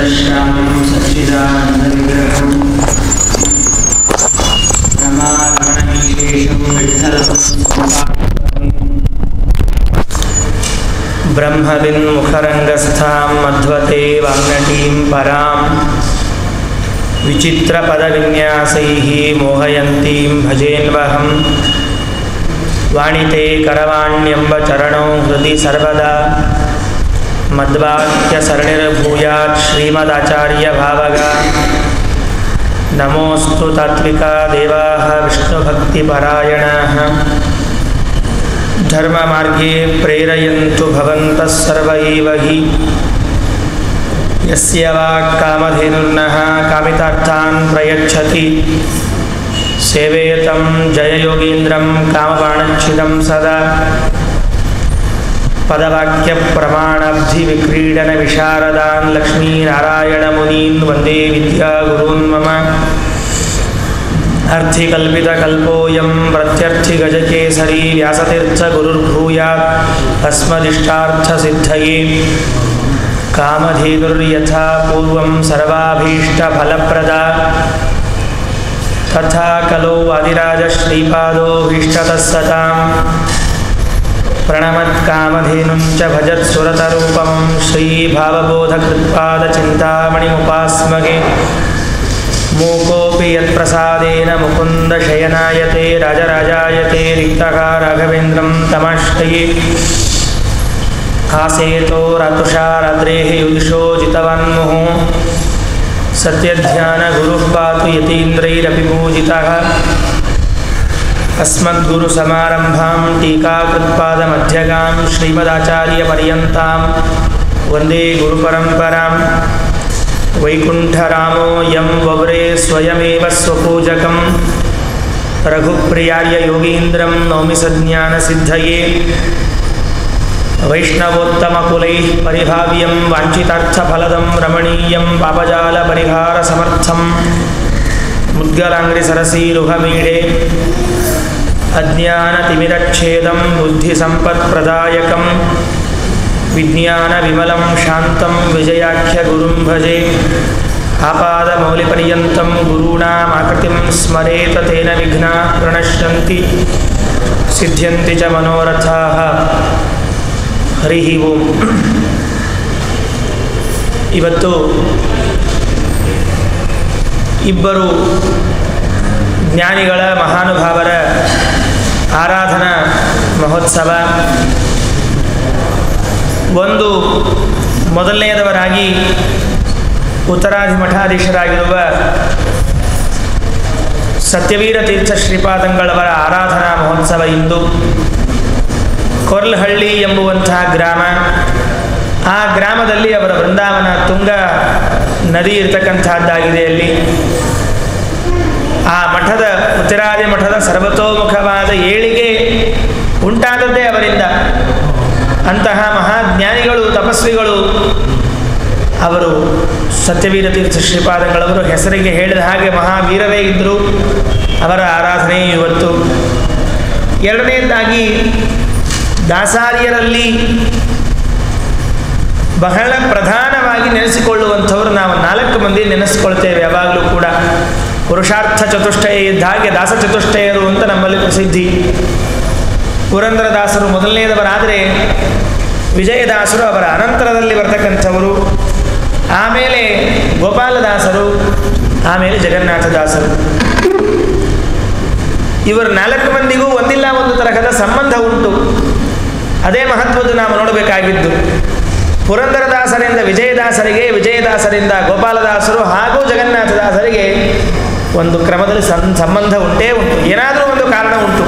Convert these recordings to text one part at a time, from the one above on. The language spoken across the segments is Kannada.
ज्ञानदश्यामं सच्चिदानन्दविग्रहम् रमारमणविशेषं ब्रह्मविन्मुखरङ्गस्थां मध्वते वाङ्नटीं परां विचित्रपदविन्यासैः मोहयन्तीं भजेन्वहम् वाणिते करवाण्यम्ब चरणौ हृदि सर्वदा मद्वाक्यसरणिर्भूयात् श्रीमदाचार्यभावगा नमोऽस्तु तात्विका देवाः विष्णुभक्तिपरायणाः धर्ममार्गे प्रेरयन्तु भवन्तः सर्व एव हि यस्य वाक्कामधेनुर्नः कामितार्थान् प्रयच्छति सेवेतं जययोगीन्द्रं कामबाणच्छिदं सदा पदवाक्यप्रमाणब्धिविक्रीडनविशारदान् लक्ष्मीनारायणमुनीन् वन्दे विद्यागुरून् मम अर्थिकल्पितकल्पोऽयं प्रत्यर्थिगजकेसरी व्यासतीर्थगुरुर्भूयात् अस्मदिष्टार्थसिद्धये कामधेनुर्यथा पूर्वं सर्वाभीष्टफलप्रदा तथा कलो वादिराजश्रीपादोऽभीष्टतः सतां प्रणमत्कामधेनुं च भजत्सुरतरूपं श्रीभावबोधकृत्पादचिन्तामणिमुपास्मगे मूकोऽपि यत्प्रसादेन मुकुन्दशयनायते राजराजायते रिक्तः राघवेन्द्रं तमाश्रये आसेतो रातुषाराद्रेः युदिशो जितवान्मुहुः सत्यध्यानगुरुः पातु यतीन्द्रैरपि पूजितः अस्मद्गुरुसमारम्भां टीकाकृत्पादमध्यगां श्रीमदाचार्यपर्यन्तां वन्दे गुरुपरम्परां वैकुण्ठरामो यं वव्रे स्वयमेव स्वपूजकं रघुप्रियार्य योगीन्द्रं नौमि सज्ञानसिद्धये वैष्णवोत्तमकुलैः परिभाव्यं वाञ्छितार्थफलदं रमणीयं पापजालपरिहारसमर्थं मुद्गलाङ्घ्रिसरसीरुहमीडे अज्ञानतिमिरच्छेदं बुद्धिसम्पत्प्रदायकं विज्ञानविमलं शान्तं विजयाख्यगुरुं भजे आपादमौलिपर्यन्तं गुरूणामाकृतिं स्मरेत तेन विघ्नाः प्रणश्यन्ति सिद्ध्यन्ति च मनोरथाः ಹರಿ ಓಂ ಇವತ್ತು ಇಬ್ಬರು ಜ್ಞಾನಿಗಳ ಮಹಾನುಭಾವರ ಆರಾಧನಾ ಮಹೋತ್ಸವ ಒಂದು ಮೊದಲನೆಯದವರಾಗಿ ಉತ್ತರಾಧಿ ಮಠಾಧೀಶರಾಗಿರುವ ಸತ್ಯವೀರ ತೀರ್ಥ ಶ್ರೀಪಾದಂಗಳವರ ಆರಾಧನಾ ಮಹೋತ್ಸವ ಇಂದು ಕೊರ್ಲಹಳ್ಳಿ ಎಂಬುವಂತಹ ಗ್ರಾಮ ಆ ಗ್ರಾಮದಲ್ಲಿ ಅವರ ವೃಂದಾವನ ತುಂಗ ನದಿ ಇರತಕ್ಕಂತಹದ್ದಾಗಿದೆ ಅಲ್ಲಿ ಆ ಮಠದ ಉತ್ತರಾದಿ ಮಠದ ಸರ್ವತೋಮುಖವಾದ ಏಳಿಗೆ ಉಂಟಾದದ್ದೇ ಅವರಿಂದ ಅಂತಹ ಮಹಾಜ್ಞಾನಿಗಳು ತಪಸ್ವಿಗಳು ಅವರು ಸತ್ಯವೀರ ತೀರ್ಥ ಶ್ರೀಪಾದಗಳವರು ಹೆಸರಿಗೆ ಹೇಳಿದ ಹಾಗೆ ಮಹಾವೀರರೇ ಇದ್ದರು ಅವರ ಆರಾಧನೆ ಇವತ್ತು ಎರಡನೇದಾಗಿ ದಾಸಾರ್ಯರಲ್ಲಿ ಬಹಳ ಪ್ರಧಾನವಾಗಿ ನೆನೆಸಿಕೊಳ್ಳುವಂಥವ್ರು ನಾವು ನಾಲ್ಕು ಮಂದಿ ನೆನೆಸ್ಕೊಳ್ತೇವೆ ಯಾವಾಗಲೂ ಕೂಡ ಪುರುಷಾರ್ಥ ಚತುಷ್ಟಯ ಇದ್ದ ಹಾಗೆ ದಾಸ ಚತುಷ್ಟಯರು ಅಂತ ನಮ್ಮಲ್ಲಿ ಪ್ರಸಿದ್ಧಿ ಪುರಂದರದಾಸರು ಮೊದಲನೆಯದವರಾದರೆ ವಿಜಯದಾಸರು ಅವರ ಅನಂತರದಲ್ಲಿ ಬರ್ತಕ್ಕಂಥವರು ಆಮೇಲೆ ಗೋಪಾಲದಾಸರು ಆಮೇಲೆ ಜಗನ್ನಾಥದಾಸರು ಇವರು ನಾಲ್ಕು ಮಂದಿಗೂ ಒಂದಿಲ್ಲ ಒಂದು ತರಹದ ಸಂಬಂಧ ಉಂಟು ಅದೇ ಮಹತ್ವದ್ದು ನಾವು ನೋಡಬೇಕಾಗಿದ್ದು ಪುರಂದರದಾಸರಿಂದ ವಿಜಯದಾಸರಿಗೆ ವಿಜಯದಾಸರಿಂದ ಗೋಪಾಲದಾಸರು ಹಾಗೂ ಜಗನ್ನಾಥದಾಸರಿಗೆ ಒಂದು ಕ್ರಮದಲ್ಲಿ ಸಂ ಸಂಬಂಧ ಉಂಟೇ ಉಂಟು ಏನಾದರೂ ಒಂದು ಕಾರಣ ಉಂಟು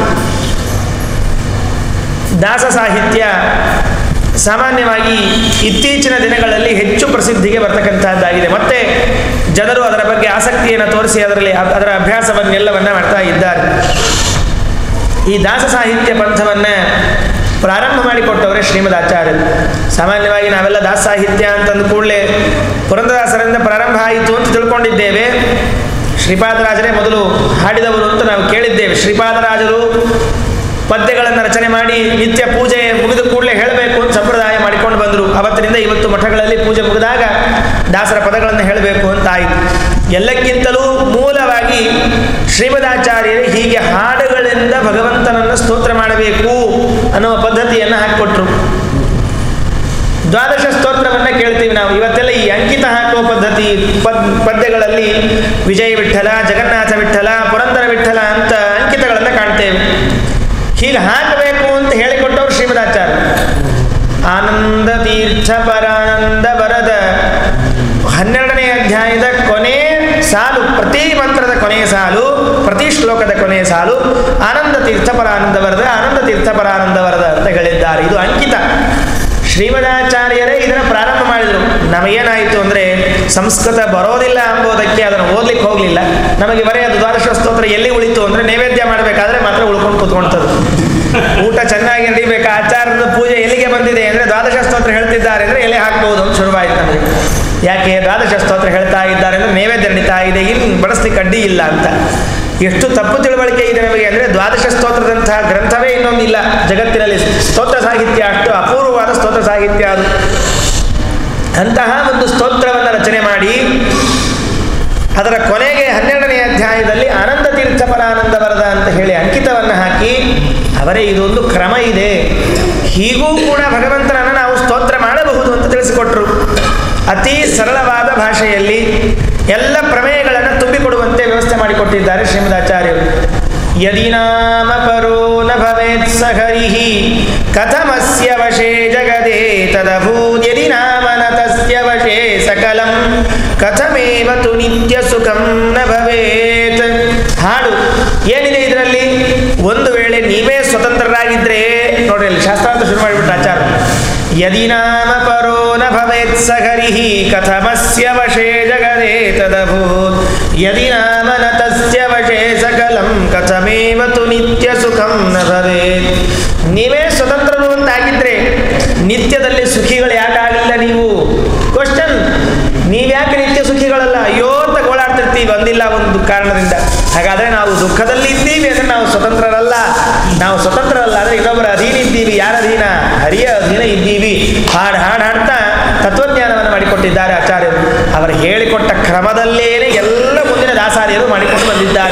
ದಾಸ ಸಾಹಿತ್ಯ ಸಾಮಾನ್ಯವಾಗಿ ಇತ್ತೀಚಿನ ದಿನಗಳಲ್ಲಿ ಹೆಚ್ಚು ಪ್ರಸಿದ್ಧಿಗೆ ಬರ್ತಕ್ಕಂಥದ್ದಾಗಿದೆ ಮತ್ತೆ ಜನರು ಅದರ ಬಗ್ಗೆ ಆಸಕ್ತಿಯನ್ನು ತೋರಿಸಿ ಅದರಲ್ಲಿ ಅದರ ಅಭ್ಯಾಸವನ್ನೆಲ್ಲವನ್ನ ಮಾಡ್ತಾ ಇದ್ದಾರೆ ಈ ದಾಸ ಸಾಹಿತ್ಯ ಪಂಥವನ್ನು ಪ್ರಾರಂಭ ಮಾಡಿಕೊಟ್ಟವರೇ ಶ್ರೀಮದ್ ಆಚಾರ್ಯರು ಸಾಮಾನ್ಯವಾಗಿ ನಾವೆಲ್ಲ ದಾಸ ಸಾಹಿತ್ಯ ಅಂತಂದ ಕೂಡಲೇ ಪುರಂದದಾಸರಿಂದ ಪ್ರಾರಂಭ ಆಯಿತು ಅಂತ ತಿಳ್ಕೊಂಡಿದ್ದೇವೆ ಶ್ರೀಪಾದರಾಜರೇ ಮೊದಲು ಹಾಡಿದವರು ಅಂತ ನಾವು ಕೇಳಿದ್ದೇವೆ ಶ್ರೀಪಾದರಾಜರು ಪದ್ಯಗಳನ್ನು ರಚನೆ ಮಾಡಿ ನಿತ್ಯ ಪೂಜೆ ಮುಗಿದ ಕೂಡಲೇ ಹೇಳಬೇಕು ಅಂತ ಸಂಪ್ರದಾಯ ಮಾಡಿಕೊಂಡು ಬಂದರು ಅವತ್ತಿನಿಂದ ಇವತ್ತು ಮಠಗಳಲ್ಲಿ ಪೂಜೆ ಮುಗಿದಾಗ ದಾಸರ ಪದಗಳನ್ನು ಹೇಳಬೇಕು ಅಂತ ಆಯಿತು ಎಲ್ಲಕ್ಕಿಂತಲೂ ಮೂಲವಾಗಿ ಶ್ರೀಮದಾಚಾರ್ಯರು ಹೀಗೆ ಹಾಡುಗಳಿಂದ ಭಗವಂತನನ್ನು ಸ್ತೋತ್ರ ಮಾಡಬೇಕು ಅನ್ನುವ ಪದ್ಧತಿಯನ್ನು ಹಾಕಿಕೊಟ್ರು ದ್ವಾದಶ ಸ್ತೋತ್ರವನ್ನು ಕೇಳ್ತೀವಿ ನಾವು ಇವತ್ತೆಲ್ಲ ಈ ಅಂಕಿತ ಹಾಕುವ ಪದ್ಧತಿ ಪದ್ ಪದ್ಯಗಳಲ್ಲಿ ವಿಜಯ ವಿಠಲ ಜಗನ್ನಾಥ ವಿಠಲ ಪುರಂದರ ವಿಠಲ ಅಂತ ಅಂಕಿತಗಳನ್ನು ಕಾಣ್ತೇವೆ ಹೀಗೆ ಹಾಕಬೇಕು ಅಂತ ಹೇಳಿಕೊಟ್ಟವರು ಶ್ರೀಮದಾಚಾರ್ಯ ಆನಂದ ತೀರ್ಥ ಪರಾನಂದ ಬರದ ಹನ್ನೆರಡನೇ ಅಧ್ಯಾಯದ ಕೊನೆ ಸಾಲು ಪ್ರತಿ ಮಂತ್ರದ ಕೊನೆಯ ಸಾಲು ಪ್ರತಿ ಶ್ಲೋಕದ ಕೊನೆಯ ಸಾಲು ಆನಂದ ತೀರ್ಥ ಪರಾನಂದ ವರದ ಆನಂದ ತೀರ್ಥ ಪರಾನಂದ ವರದ ಅಂತ ಹೇಳಿದ್ದಾರೆ ಇದು ಅಂಕಿತ ಶ್ರೀಮದಾಚಾರ್ಯರೇ ಇದನ್ನು ಪ್ರಾರಂಭ ಮಾಡಿದರು ನಮಗೇನಾಯಿತು ಅಂದರೆ ಸಂಸ್ಕೃತ ಬರೋದಿಲ್ಲ ಎಂಬುದಕ್ಕೆ ಅದನ್ನು ಓದ್ಲಿಕ್ಕೆ ಹೋಗಲಿಲ್ಲ ನಮಗೆ ಬರೀ ಅದು ದ್ವಾದಶ ಸ್ತೋತ್ರ ಎಲ್ಲಿ ಉಳಿತು ಅಂದರೆ ನೈವೇದ್ಯ ಮಾಡಬೇಕಾದ್ರೆ ಮಾತ್ರ ಉಳ್ಕೊಂಡು ಕೂತ್ಕೊಳ್ತದೆ ಊಟ ಚೆನ್ನಾಗಿ ನಡಿಬೇಕು ಆಚಾರದ ಪೂಜೆ ಎಲ್ಲಿಗೆ ಬಂದಿದೆ ಅಂದರೆ ದ್ವಾದಶ ಸ್ತೋತ್ರ ಹೇಳ್ತಿದ್ದಾರೆ ಅಂದರೆ ಎಲೆ ಹಾಕ್ಬೋದು ಅಂತ ಶುರುವಾಯಿತು ನಮಗೆ ಯಾಕೆ ದ್ವಾದಶ ಸ್ತೋತ್ರ ಹೇಳ್ತಾ ಇದ್ದಾರೆ ಅಂದರೆ ನೈವೇದ್ಯ ನಡೀತಾ ಇದೆ ಇನ್ನು ಬಡಿಸ್ಲಿಕ್ಕೆ ಅಡ್ಡಿ ಇಲ್ಲ ಅಂತ ಎಷ್ಟು ತಪ್ಪು ತಿಳುವಳಿಕೆ ಇದೆ ನಮಗೆ ಅಂದರೆ ದ್ವಾದಶ ಸ್ತೋತ್ರದಂತಹ ಗ್ರಂಥವೇ ಇನ್ನೊಂದಿಲ್ಲ ಜಗತ್ತಿನಲ್ಲಿ ಸ್ತೋತ್ರ ಸಾಹಿತ್ಯ ಅಷ್ಟು ಅಪೂರ್ವವಾದ ಸ್ತೋತ್ರ ಸಾಹಿತ್ಯ ಅದು ಅಂತಹ ಒಂದು ಸ್ತೋತ್ರವನ್ನು ರಚನೆ ಮಾಡಿ ಅದರ ಕೊನೆಗೆ ಹನ್ನೆರಡನೇ ಅಧ್ಯಾಯದಲ್ಲಿ ಆನಂದ ತೀರ್ಥ ಪರಾನಂದ ವರದ ಅಂತ ಹೇಳಿ ಅಂಕಿತವನ್ನು ಹಾಕಿ ಅವರೇ ಇದೊಂದು ಕ್ರಮ ಇದೆ ಹೀಗೂ ಕೂಡ ಭಗವಂತನನ್ನು ನಾವು ಸ್ತೋತ್ರ ಮಾಡಬಹುದು ಅಂತ ತಿಳಿಸಿಕೊಟ್ರು ಅತಿ ಸರಳವಾದ ಭಾಷೆಯಲ್ಲಿ ಎಲ್ಲ ಪ್ರಮೇಯಗಳನ್ನು ತುಂಬಿಕೊಡುವಂತೆ ವ್ಯವಸ್ಥೆ ಮಾಡಿಕೊಟ್ಟಿದ್ದಾರೆ ಶ್ರೀಮದಾಚಾರ್ಯರು ಯದಿ ನಾಮ ಪರೋ ನ ಭವೇತ್ ಸ ಹರಿಃ ಕಥಮಸ್ಯ ವಶೇ ಜಗದೇ ತದಭೂತ್ ಯದಿ ನಾಮ ನ ತಸ್ಯ ವಶೇ ಸಕಲಂ ಕಥಮೇವ ತು ನಿತ್ಯ ಸುಖಂ ನ ಭವೇತ್ ಹಾಡು ಏನಿದೆ ಇದರಲ್ಲಿ ಒಂದು ವೇಳೆ ನೀವೇ ಸ್ವತಂತ್ರರಾಗಿದ್ದರೆ ನೋಡ್ರಿ ಇಲ್ಲಿ ಶಾಸ್ತ್ರಾರ್ಥ ಶುರು ಮಾಡಿಬಿಟ್ಟು ಆಚಾರ ಯದಿ ನಾಮ ಪರೋ ನ ಭವೇತ್ ಸ ಹರಿಃ ಕಥಮಸ್ಯ ವಶೇ ಜಗದೇ ತದಭೂತ್ ಯದಿ ನಾಮ ನ ತಸ್ಯ ವಶೇ ಸಕಲಂ ಕಥಮೇವ ತು ನಿತ್ಯ ಸುಖಂ ನ ಭವೇತ್ ನೀವೇ ಸ್ವತಂತ್ರರು ಅಂತಾಗಿದ್ರೆ ನಿತ್ಯದಲ್ಲಿ ಸುಖಿಗಳು ಯಾಕಾಗಿಲ್ಲ ನೀವು ಕ್ವಶನ್ ನೀವ್ಯಾಕೆ ನಿತ್ಯ ಸುಖಿಗಳಲ್ಲ ಅಯ್ಯೋ ಅಂತ ಗೋಳಾಡ್ತಿರ್ತೀವಿ ಒಂದಿಲ್ಲ ಒಂದು ಕಾರಣದಿಂದ ಹಾಗಾದ್ರೆ ನಾವು ದುಃಖದಲ್ಲಿ ಇದ್ದೀವಿ ಅಂದ್ರೆ ನಾವು ಸ್ವತಂತ್ರರಲ್ಲ ನಾವು ಸ್ವತಂತ್ರರಲ್ಲ ಅಂದ್ರೆ ಇನ್ನೊಬ್ಬರ ಅಧೀನ ಇದ್ದೀವಿ ಯಾರ ಅಧೀನ ಹರಿಯ ಅಧೀನ ಇದ್ದೀವಿ ಹಾಡು ಹಾಡು ಹಾಡ್ತಾ ತತ್ವಜ್ಞಾನವನ್ನು ಮಾಡಿಕೊಟ್ಟಿದ್ದಾರೆ ಆಚಾರ್ಯರು ಅವರು ಹೇಳಿಕೊಟ್ಟ ಕ್ರಮದಲ್ಲೇನೆ ಎಲ್ಲ ಮುಂದಿನ ದಾಸಾರ್ಯರು ಮಾಡಿಕೊಂಡು ಬಂದಿದ್ದಾರೆ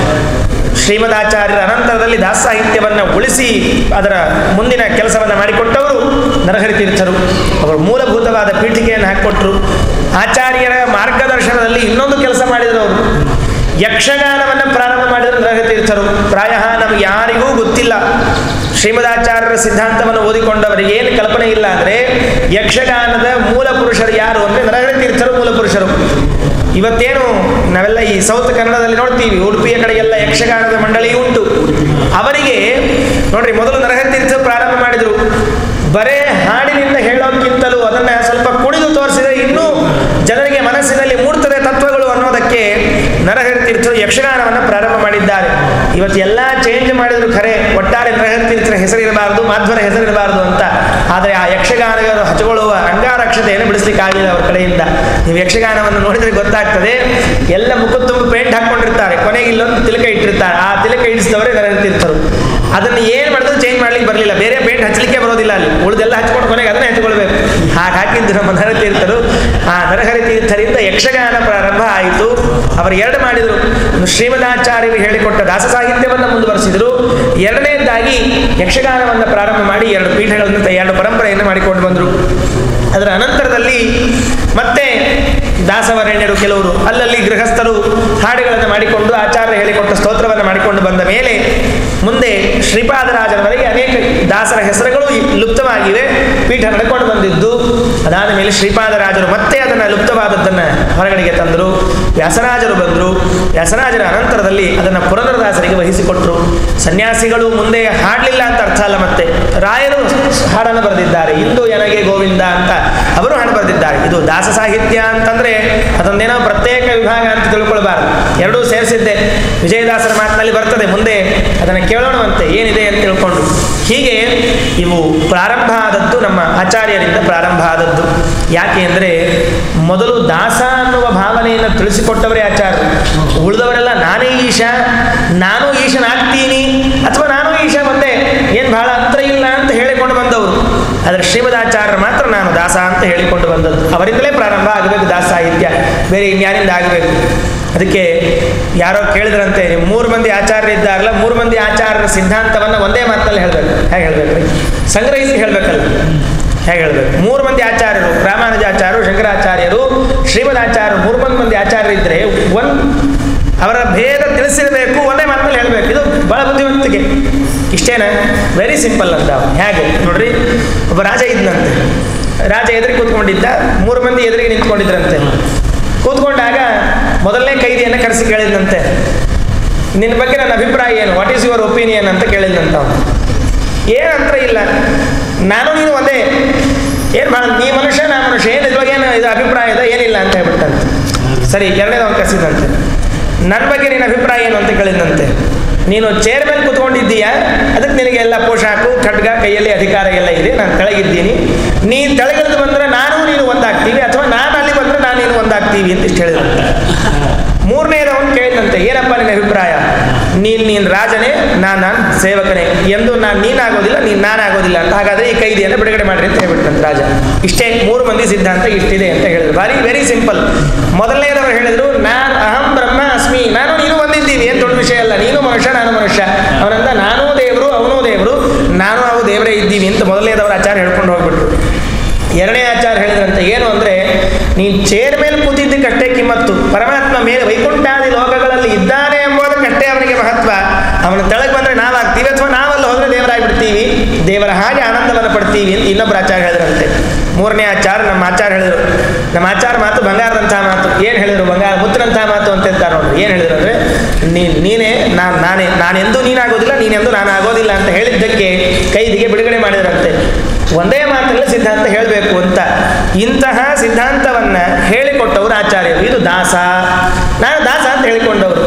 ಶ್ರೀಮದಾಚಾರ್ಯರ ಅನಂತರದಲ್ಲಿ ದಾಸ ಸಾಹಿತ್ಯವನ್ನು ಉಳಿಸಿ ಅದರ ಮುಂದಿನ ಕೆಲಸವನ್ನು ಮಾಡಿಕೊಟ್ಟವರು ನರಹರಿ ತೀರ್ಥರು ಅವರು ಮೂಲಭೂತವಾದ ಪೀಠಿಕೆಯನ್ನು ಹಾಕಿಕೊಟ್ರು ಆಚಾರ್ಯರ ಮಾರ್ಗದರ್ಶನದಲ್ಲಿ ಇನ್ನೊಂದು ಕೆಲಸ ಮಾಡಿದರು ಅವರು ಯಕ್ಷಗಾನವನ್ನು ಪ್ರಾರಂಭ ಮಾಡಿದರು ನರಹರಿ ತೀರ್ಥರು ಪ್ರಾಯ ನಮಗೆ ಯಾರಿಗೂ ಗೊತ್ತಿಲ್ಲ ಶ್ರೀಮದಾಚಾರ್ಯರ ಸಿದ್ಧಾಂತವನ್ನು ಓದಿಕೊಂಡವರಿಗೆ ಏನು ಕಲ್ಪನೆ ಇಲ್ಲ ಅಂದರೆ ಯಕ್ಷಗಾನದ ಮೂಲ ಪುರುಷರು ಯಾರು ಅಂದರೆ ನರಹರಿ ತೀರ್ಥರು ಮೂಲ ಪುರುಷರು ಇವತ್ತೇನು ನಾವೆಲ್ಲ ಈ ಸೌತ್ ಕನ್ನಡದಲ್ಲಿ ನೋಡ್ತೀವಿ ಉಡುಪಿಯ ಕಡೆಗೆಲ್ಲ ಯಕ್ಷಗಾನದ ಮಂಡಳಿ ಉಂಟು ಅವರಿಗೆ ನೋಡ್ರಿ ಮೊದಲು ನರಹರಿ ತೀರ್ಥ ಪ್ರಾರಂಭ ಮಾಡಿದರು ಬರೇ ಹಾಡಿನಿಂದ ಹೇಳೋಕ್ಕಿಂತಲೂ ಅದನ್ನು ಸ್ವಲ್ಪ ಕುಣಿದು ತೋರಿಸಿದರೆ ಇನ್ನೂ ಜನರಿಗೆ ಮನಸ್ಸಿನಲ್ಲಿ ಮೂಡ್ತದೆ ತತ್ವಗಳು ಅನ್ನೋದಕ್ಕೆ ನರಹರಿ ತೀರ್ಥರು ಯಕ್ಷಗಾನವನ್ನು ಪ್ರಾರಂಭ ಮಾಡಿದ್ದಾರೆ ಇವತ್ತು ಎಲ್ಲ ಚೇಂಜ್ ಮಾಡಿದ್ರು ಖರೆ ಒಟ್ಟಾರೆ ನರಹರಿ ತೀರ್ಥರ ಹೆಸರಿರಬಾರದು ಮಾಧ್ವರ ಹೆಸರಿರಬಾರದು ಅಂತ ಆದರೆ ಆ ಯಕ್ಷಗಾನಗಳು ಹಚ್ಕೊಳ್ಳುವ ಅಂಗಾರಕ್ಷತೆಯನ್ನು ಬಿಡಿಸ್ಲಿಕ್ಕಾಗಲಿಲ್ಲ ಅವ್ರ ಕಡೆಯಿಂದ ನೀವು ಯಕ್ಷಗಾನವನ್ನು ನೋಡಿದರೆ ಗೊತ್ತಾಗ್ತದೆ ಎಲ್ಲ ಮುಖ ತುಂಬ ಪೇಂಟ್ ಹಾಕ್ಕೊಂಡಿರ್ತಾರೆ ಕೊನೆಗೆ ಇಲ್ಲೊಂದು ತಿಲಕ ಇಟ್ಟಿರ್ತಾರೆ ಆ ತಿಲಕ ಇಡಿಸಿದವರೇ ನರಹರಿ ತೀರ್ಥರು ಅದನ್ನು ಏನು ಮಾಡಿದ್ರು ಚೇಂಜ್ ಮಾಡ್ಲಿಕ್ಕೆ ಬರಲಿಲ್ಲ ಬೇರೆ ಪೇಂಟ್ ಹಚ್ಚಲಿಕ್ಕೆ ಬರೋದಿಲ್ಲ ಅಲ್ಲಿ ಉಳಿದೆಲ್ಲ ಹಚ್ಕೊಂಡು ಕೊನೆಗೆ ಅದನ್ನೇ ಹಚ್ಕೊಳ್ಬೇಕು ಹಾಗೆ ಹಾಕಿದ್ದು ನಮ್ಮ ನರಹರಿ ತೀರ್ಥರು ಆ ನರಹರಿ ತೀರ್ಥರಿಂದ ಯಕ್ಷಗಾನ ಪ್ರಾರಂಭ ಆಯಿತು ಅವರು ಎರಡು ಮಾಡಿದರು ಒಂದು ಶ್ರೀಮದಾಚಾರ್ಯರು ಹೇಳಿಕೊಟ್ಟ ದಾಸ ಸಾಹಿತ್ಯವನ್ನು ಮುಂದುವರಿಸಿದರು ಎರಡನೇದಾಗಿ ಯಕ್ಷಗಾನವನ್ನು ಪ್ರಾರಂಭ ಮಾಡಿ ಎರಡು ಪೀಠಗಳನ್ನು ಎರಡು ಪರಂಪರೆಯನ್ನು ಮಾಡಿಕೊಂಡು ಬಂದರು ಅದರ ಅನಂತರದಲ್ಲಿ ಮತ್ತೆ ದಾಸವರಣ್ಯರು ಕೆಲವರು ಅಲ್ಲಲ್ಲಿ ಗೃಹಸ್ಥರು ಹಾಡುಗಳನ್ನು ಮಾಡಿಕೊಂಡು ಆಚಾರ್ಯ ಹೇಳಿಕೊಟ್ಟ ಸ್ತೋತ್ರವನ್ನು ಮಾಡಿಕೊಂಡು ಬಂದ ಮೇಲೆ ಮುಂದೆ ಶ್ರೀಪಾದರಾಜರವರೆಗೆ ಅನೇಕ ದಾಸರ ಹೆಸರುಗಳು ಲುಪ್ತವಾಗಿವೆ ಪೀಠ ನಡ್ಕೊಂಡು ಬಂದಿದ್ದು ಅದಾದ ಮೇಲೆ ಶ್ರೀಪಾದರಾಜರು ಮತ್ತೆ ಅದನ್ನು ಲುಪ್ತವಾದದ್ದನ್ನು ಹೊರಗಡೆಗೆ ತಂದರು ವ್ಯಾಸರಾಜರು ಬಂದರು ವ್ಯಾಸರಾಜರ ಅನಂತರದಲ್ಲಿ ಅದನ್ನು ಪುರಂದರದಾಸರಿಗೆ ವಹಿಸಿಕೊಟ್ರು ಸನ್ಯಾಸಿಗಳು ಮುಂದೆ ಹಾಡಲಿಲ್ಲ ಅಂತ ಅರ್ಥ ಅಲ್ಲ ಮತ್ತೆ ರಾಯರು ಹಾಡನ್ನು ಬರೆದಿದ್ದಾರೆ ಇಂದು ಎನಗೆ ಗೋವಿಂದ ಅಂತ ಅವರು ಹಾಡು ಬರೆದಿದ್ದಾರೆ ಇದು ದಾಸ ಸಾಹಿತ್ಯ ಅಂತಂದ್ರೆ ಅದೊಂದೇನೋ ಪ್ರತ್ಯೇಕ ವಿಭಾಗ ಅಂತ ತಿಳ್ಕೊಳ್ಬಾರ್ದು ಎರಡೂ ಸೇರಿಸಿದ್ದೆ ವಿಜಯದಾಸರ ಮಾತಿನಲ್ಲಿ ಬರ್ತದೆ ಮುಂದೆ ಅದನ್ನು ಕೇಳೋಣವಂತೆ ಏನಿದೆ ಅಂತ ತಿಳ್ಕೊಂಡು ಹೀಗೆ ಇವು ಪ್ರಾರಂಭ ಆದದ್ದು ನಮ್ಮ ಆಚಾರ್ಯರಿಂದ ಪ್ರಾರಂಭ ಆದದ್ದು ಯಾಕೆ ಅಂದರೆ ಮೊದಲು ದಾಸ ಅನ್ನುವ ಭಾವನೆಯನ್ನು ತಿಳಿಸಿಕೊಟ್ಟವರೇ ಆಚಾರ್ಯರು ಉಳಿದವರೆಲ್ಲ ನಾನೇ ಈಶ ನಾನು ಈಶನಾಗ್ತೀನಿ ಅಥವಾ ನಾನು ಈಶ ಬಂದೆ ಏನು ಬಹಳ ಅಂತರ ಇಲ್ಲ ಅಂತ ಹೇಳಿಕೊಂಡು ಬಂದವರು ಆದರೆ ಶ್ರೀಮದಾಚಾರ್ಯರು ಮಾತ್ರ ನಾನು ದಾಸ ಅಂತ ಹೇಳಿಕೊಂಡು ಬಂದದ್ದು ಅವರಿಂದಲೇ ಪ್ರಾರಂಭ ಆಗಬೇಕು ದಾಸ ಸಾಹಿತ್ಯ ಬೇರೆ ಇನ್ಯಾರಿಂದ ಆಗಬೇಕು ಅದಕ್ಕೆ ಯಾರೋ ಕೇಳಿದ್ರಂತೆ ನೀವು ಮೂರು ಮಂದಿ ಆಚಾರ್ಯರು ಇದ್ದಾರಲ್ಲ ಮೂರು ಮಂದಿ ಆಚಾರ್ಯರ ಸಿದ್ಧಾಂತವನ್ನು ಒಂದೇ ಮಾತಲ್ಲಿ ಹೇಳಬೇಕು ಹೇಗೆ ಹೇಳಬೇಕು ಸಂಗ್ರಹಿಸಿ ಹೇಳಬೇಕಲ್ಲ ಹೇಗೆ ಹೇಳಬೇಕು ಮೂರು ಮಂದಿ ಆಚಾರ್ಯರು ರಾಮಾನುಜಾಚಾರ್ಯರು ಶಂಕರಾಚಾರ್ಯರು ಶ್ರೀಮದಾಚಾರ್ಯರು ಮೂರು ಮಂದಿ ಮಂದಿ ಆಚಾರ್ಯರಿದ್ದರೆ ಒಂದು ಅವರ ಭೇದ ತಿಳಿಸಿರಬೇಕು ಒಂದೇ ಮಾತಿನಲ್ಲಿ ಹೇಳಬೇಕು ಇದು ಬಹಳ ಬುದ್ಧಿವಂತಿಕೆ ಇಷ್ಟೇನಾ ವೆರಿ ಸಿಂಪಲ್ ಅಂತ ಹೇಗೆ ನೋಡ್ರಿ ಒಬ್ಬ ರಾಜ ಇದ್ನಂತೆ ರಾಜ ಎದುರಿಗೆ ಕೂತ್ಕೊಂಡಿದ್ದ ಮೂರು ಮಂದಿ ಎದುರಿಗೆ ನಿಂತ್ಕೊಂಡಿದ್ರಂತೆ ಕೂತ್ಕೊಂಡಾಗ ಮೊದಲನೇ ಕೈದಿಯನ್ನು ಕರೆಸಿ ಕೇಳಿದಂತೆ ನಿನ್ನ ಬಗ್ಗೆ ನನ್ನ ಅಭಿಪ್ರಾಯ ಏನು ವಾಟ್ ಈಸ್ ಯುವರ್ ಒಪಿನಿಯನ್ ಅಂತ ಕೇಳಿದಂತ ಅವನು ಏನಂತ ಇಲ್ಲ ನಾನು ನೀನು ಒಂದೇ ಏನು ಭಾಳ ನೀ ಮನುಷ್ಯ ನಾ ಮನುಷ್ಯ ಏನು ಇದ್ರೊಳಗೆ ಏನು ಇದು ಅಭಿಪ್ರಾಯ ಇದೆ ಏನಿಲ್ಲ ಅಂತ ಹೇಳ್ಬಿಟ್ಟಂತೆ ಸರಿ ಎರಡನೇದು ಅವನು ಕರೆಸಿದಂತೆ ನನ್ನ ಬಗ್ಗೆ ನಿನ್ನ ಅಭಿಪ್ರಾಯ ಏನು ಅಂತ ಕೇಳಿದಂತೆ ನೀನು ಚೇರ್ ಮೇಲೆ ಕೂತ್ಕೊಂಡಿದ್ದೀಯಾ ಅದಕ್ಕೆ ನಿನಗೆ ಎಲ್ಲ ಪೋಷಾಕು ಖಡ್ಗ ಕೈಯಲ್ಲಿ ಅಧಿಕಾರ ಎಲ್ಲ ಇದೆ ನಾನು ತೆಳಗಿದ್ದೀನಿ ನೀನು ತೆಳಗಿಳಿದು ಬಂದರೆ ನಾನು ನೀನು ಒಂದಾಗ್ತೀವಿ ಅಥವಾ ನಾನು ಅಲ್ಲಿ ಬಂದರೆ ನಾನು ನೀನು ಒಂದಾಗ್ತೀವಿ ಅಂತ ಇಷ್ಟು ಹೇಳಿದಂತೆ ಮೂರನೇದವನು ಕೇಳಿದಂತೆ ಏನಪ್ಪ ನಿನ್ನ ಅಭಿಪ್ರಾಯ ನೀನು ನೀನು ರಾಜನೇ ನಾನು ನಾನು ಸೇವಕನೇ ಎಂದು ನಾನು ನೀನಾಗೋದಿಲ್ಲ ನೀನು ನಾನಾಗೋದಿಲ್ಲ ಅಂತ ಹಾಗಾದರೆ ಈ ಕೈದಿಯನ್ನು ಬಿಡುಗಡೆ ಮಾಡ್ರಿ ಅಂತ ಹೇಳ್ಬಿಟ್ಟಂತೆ ರಾಜ ಇಷ್ಟೇ ಮೂರು ಮಂದಿ ಸಿದ್ಧಾಂತ ಇಷ್ಟಿದೆ ಅಂತ ಹೇಳಿದ್ರು ಬಾರಿ ವೆರಿ ಸಿಂಪಲ್ ಮೊದಲನೇದವರು ಹೇಳಿದ್ರು ನಾನು ಅಹಂ ಬ್ರಹ್ಮ ಅಸ್ಮಿ ನಾನು ನೀನು ಒಂದಿದ್ದೀವಿ ಏನು ದೊಡ್ಡ ವಿಷಯ ಅಲ್ಲ ನೀನು ಮನುಷ್ಯ ನಾನು ಮನುಷ್ಯ ಅವನಂದ ನಾನೂ ದೇವರು ಅವನೂ ದೇವರು ನಾನು ಅವು ದೇವರೇ ಇದ್ದೀವಿ ಅಂತ ಮೊದಲನೇದವರು ಆಚಾರ ಹೇಳ್ಕೊಂಡು ಹೋಗ್ಬಿಟ್ರು ಎರಡನೇ ಆಚಾರ ಹೇಳಿದ್ರಂತೆ ಏನು ಅಂದರೆ ನೀನು ಚೇರ್ ಮೇಲೆ ಕೂತಿದ್ದಕ್ಕಷ್ಟೇ ಕಿಮ್ಮತ್ತು ಪರಮಾತ್ಮ ಮೇಲೆ ವೈಕುಂಠಾದಿ ಲೋಕಗಳಲ್ಲಿ ಇದ್ದಾನೆ ಎಂಬುದಕ್ಕಷ್ಟೇ ಅವನಿಗೆ ಮಹತ್ವ ಅವನ ತೆಳಗೆ ಬಂದರೆ ನಾವಾಗ್ತೀವಿ ಅಥವಾ ನಾವಲ್ಲಿ ಹೋದರೆ ದೇವರಾಗ್ಬಿಡ್ತೀವಿ ದೇವರ ಹಾಗೆ ಆನಂದವನ್ನು ಪಡ್ತೀವಿ ಅಂತ ಇನ್ನೊಬ್ಬರು ಆಚಾರ ಹೇಳಿದ್ರಂತೆ ಮೂರನೇ ಆಚಾರ ನಮ್ಮ ಆಚಾರ ಹೇಳಿದರು ನಮ್ಮ ಆಚಾರ ಮಾತು ಬಂಗಾರದಂತಹ ಮಾತು ಏನು ಹೇಳಿದರು ಬಂಗಾರ ಮುತ್ತಿನಂತಹ ಮಾತು ಅಂತ ಹೇಳ್ತಾರೆ ನೋಡ್ರಿ ಏನು ಹೇಳಿದ್ರು ಅಂದರೆ ನೀನು ನೀನೇ ನಾನು ನಾನೇ ನಾನೆಂದೂ ನೀನಾಗೋದಿಲ್ಲ ನೀನೆಂದೂ ನಾನು ಆಗೋದಿಲ್ಲ ಅಂತ ಹೇಳಿದ್ದಕ್ಕೆ ಕೈದಿಗೆ ಬಿಡುಗಡೆ ಮಾಡಿದ್ರಂತೆ ಒಂದೇ ಮಾತಲ್ಲಿ ಸಿದ್ಧಾಂತ ಹೇಳಬೇಕು ಅಂತ ಇಂತಹ ಸಿದ್ಧಾಂತವನ್ನು ಹೇಳಿಕೊಟ್ಟವರು ಆಚಾರ್ಯರು ಇದು ದಾಸ ನಾನು ದಾಸ ಅಂತ ಹೇಳಿಕೊಂಡವರು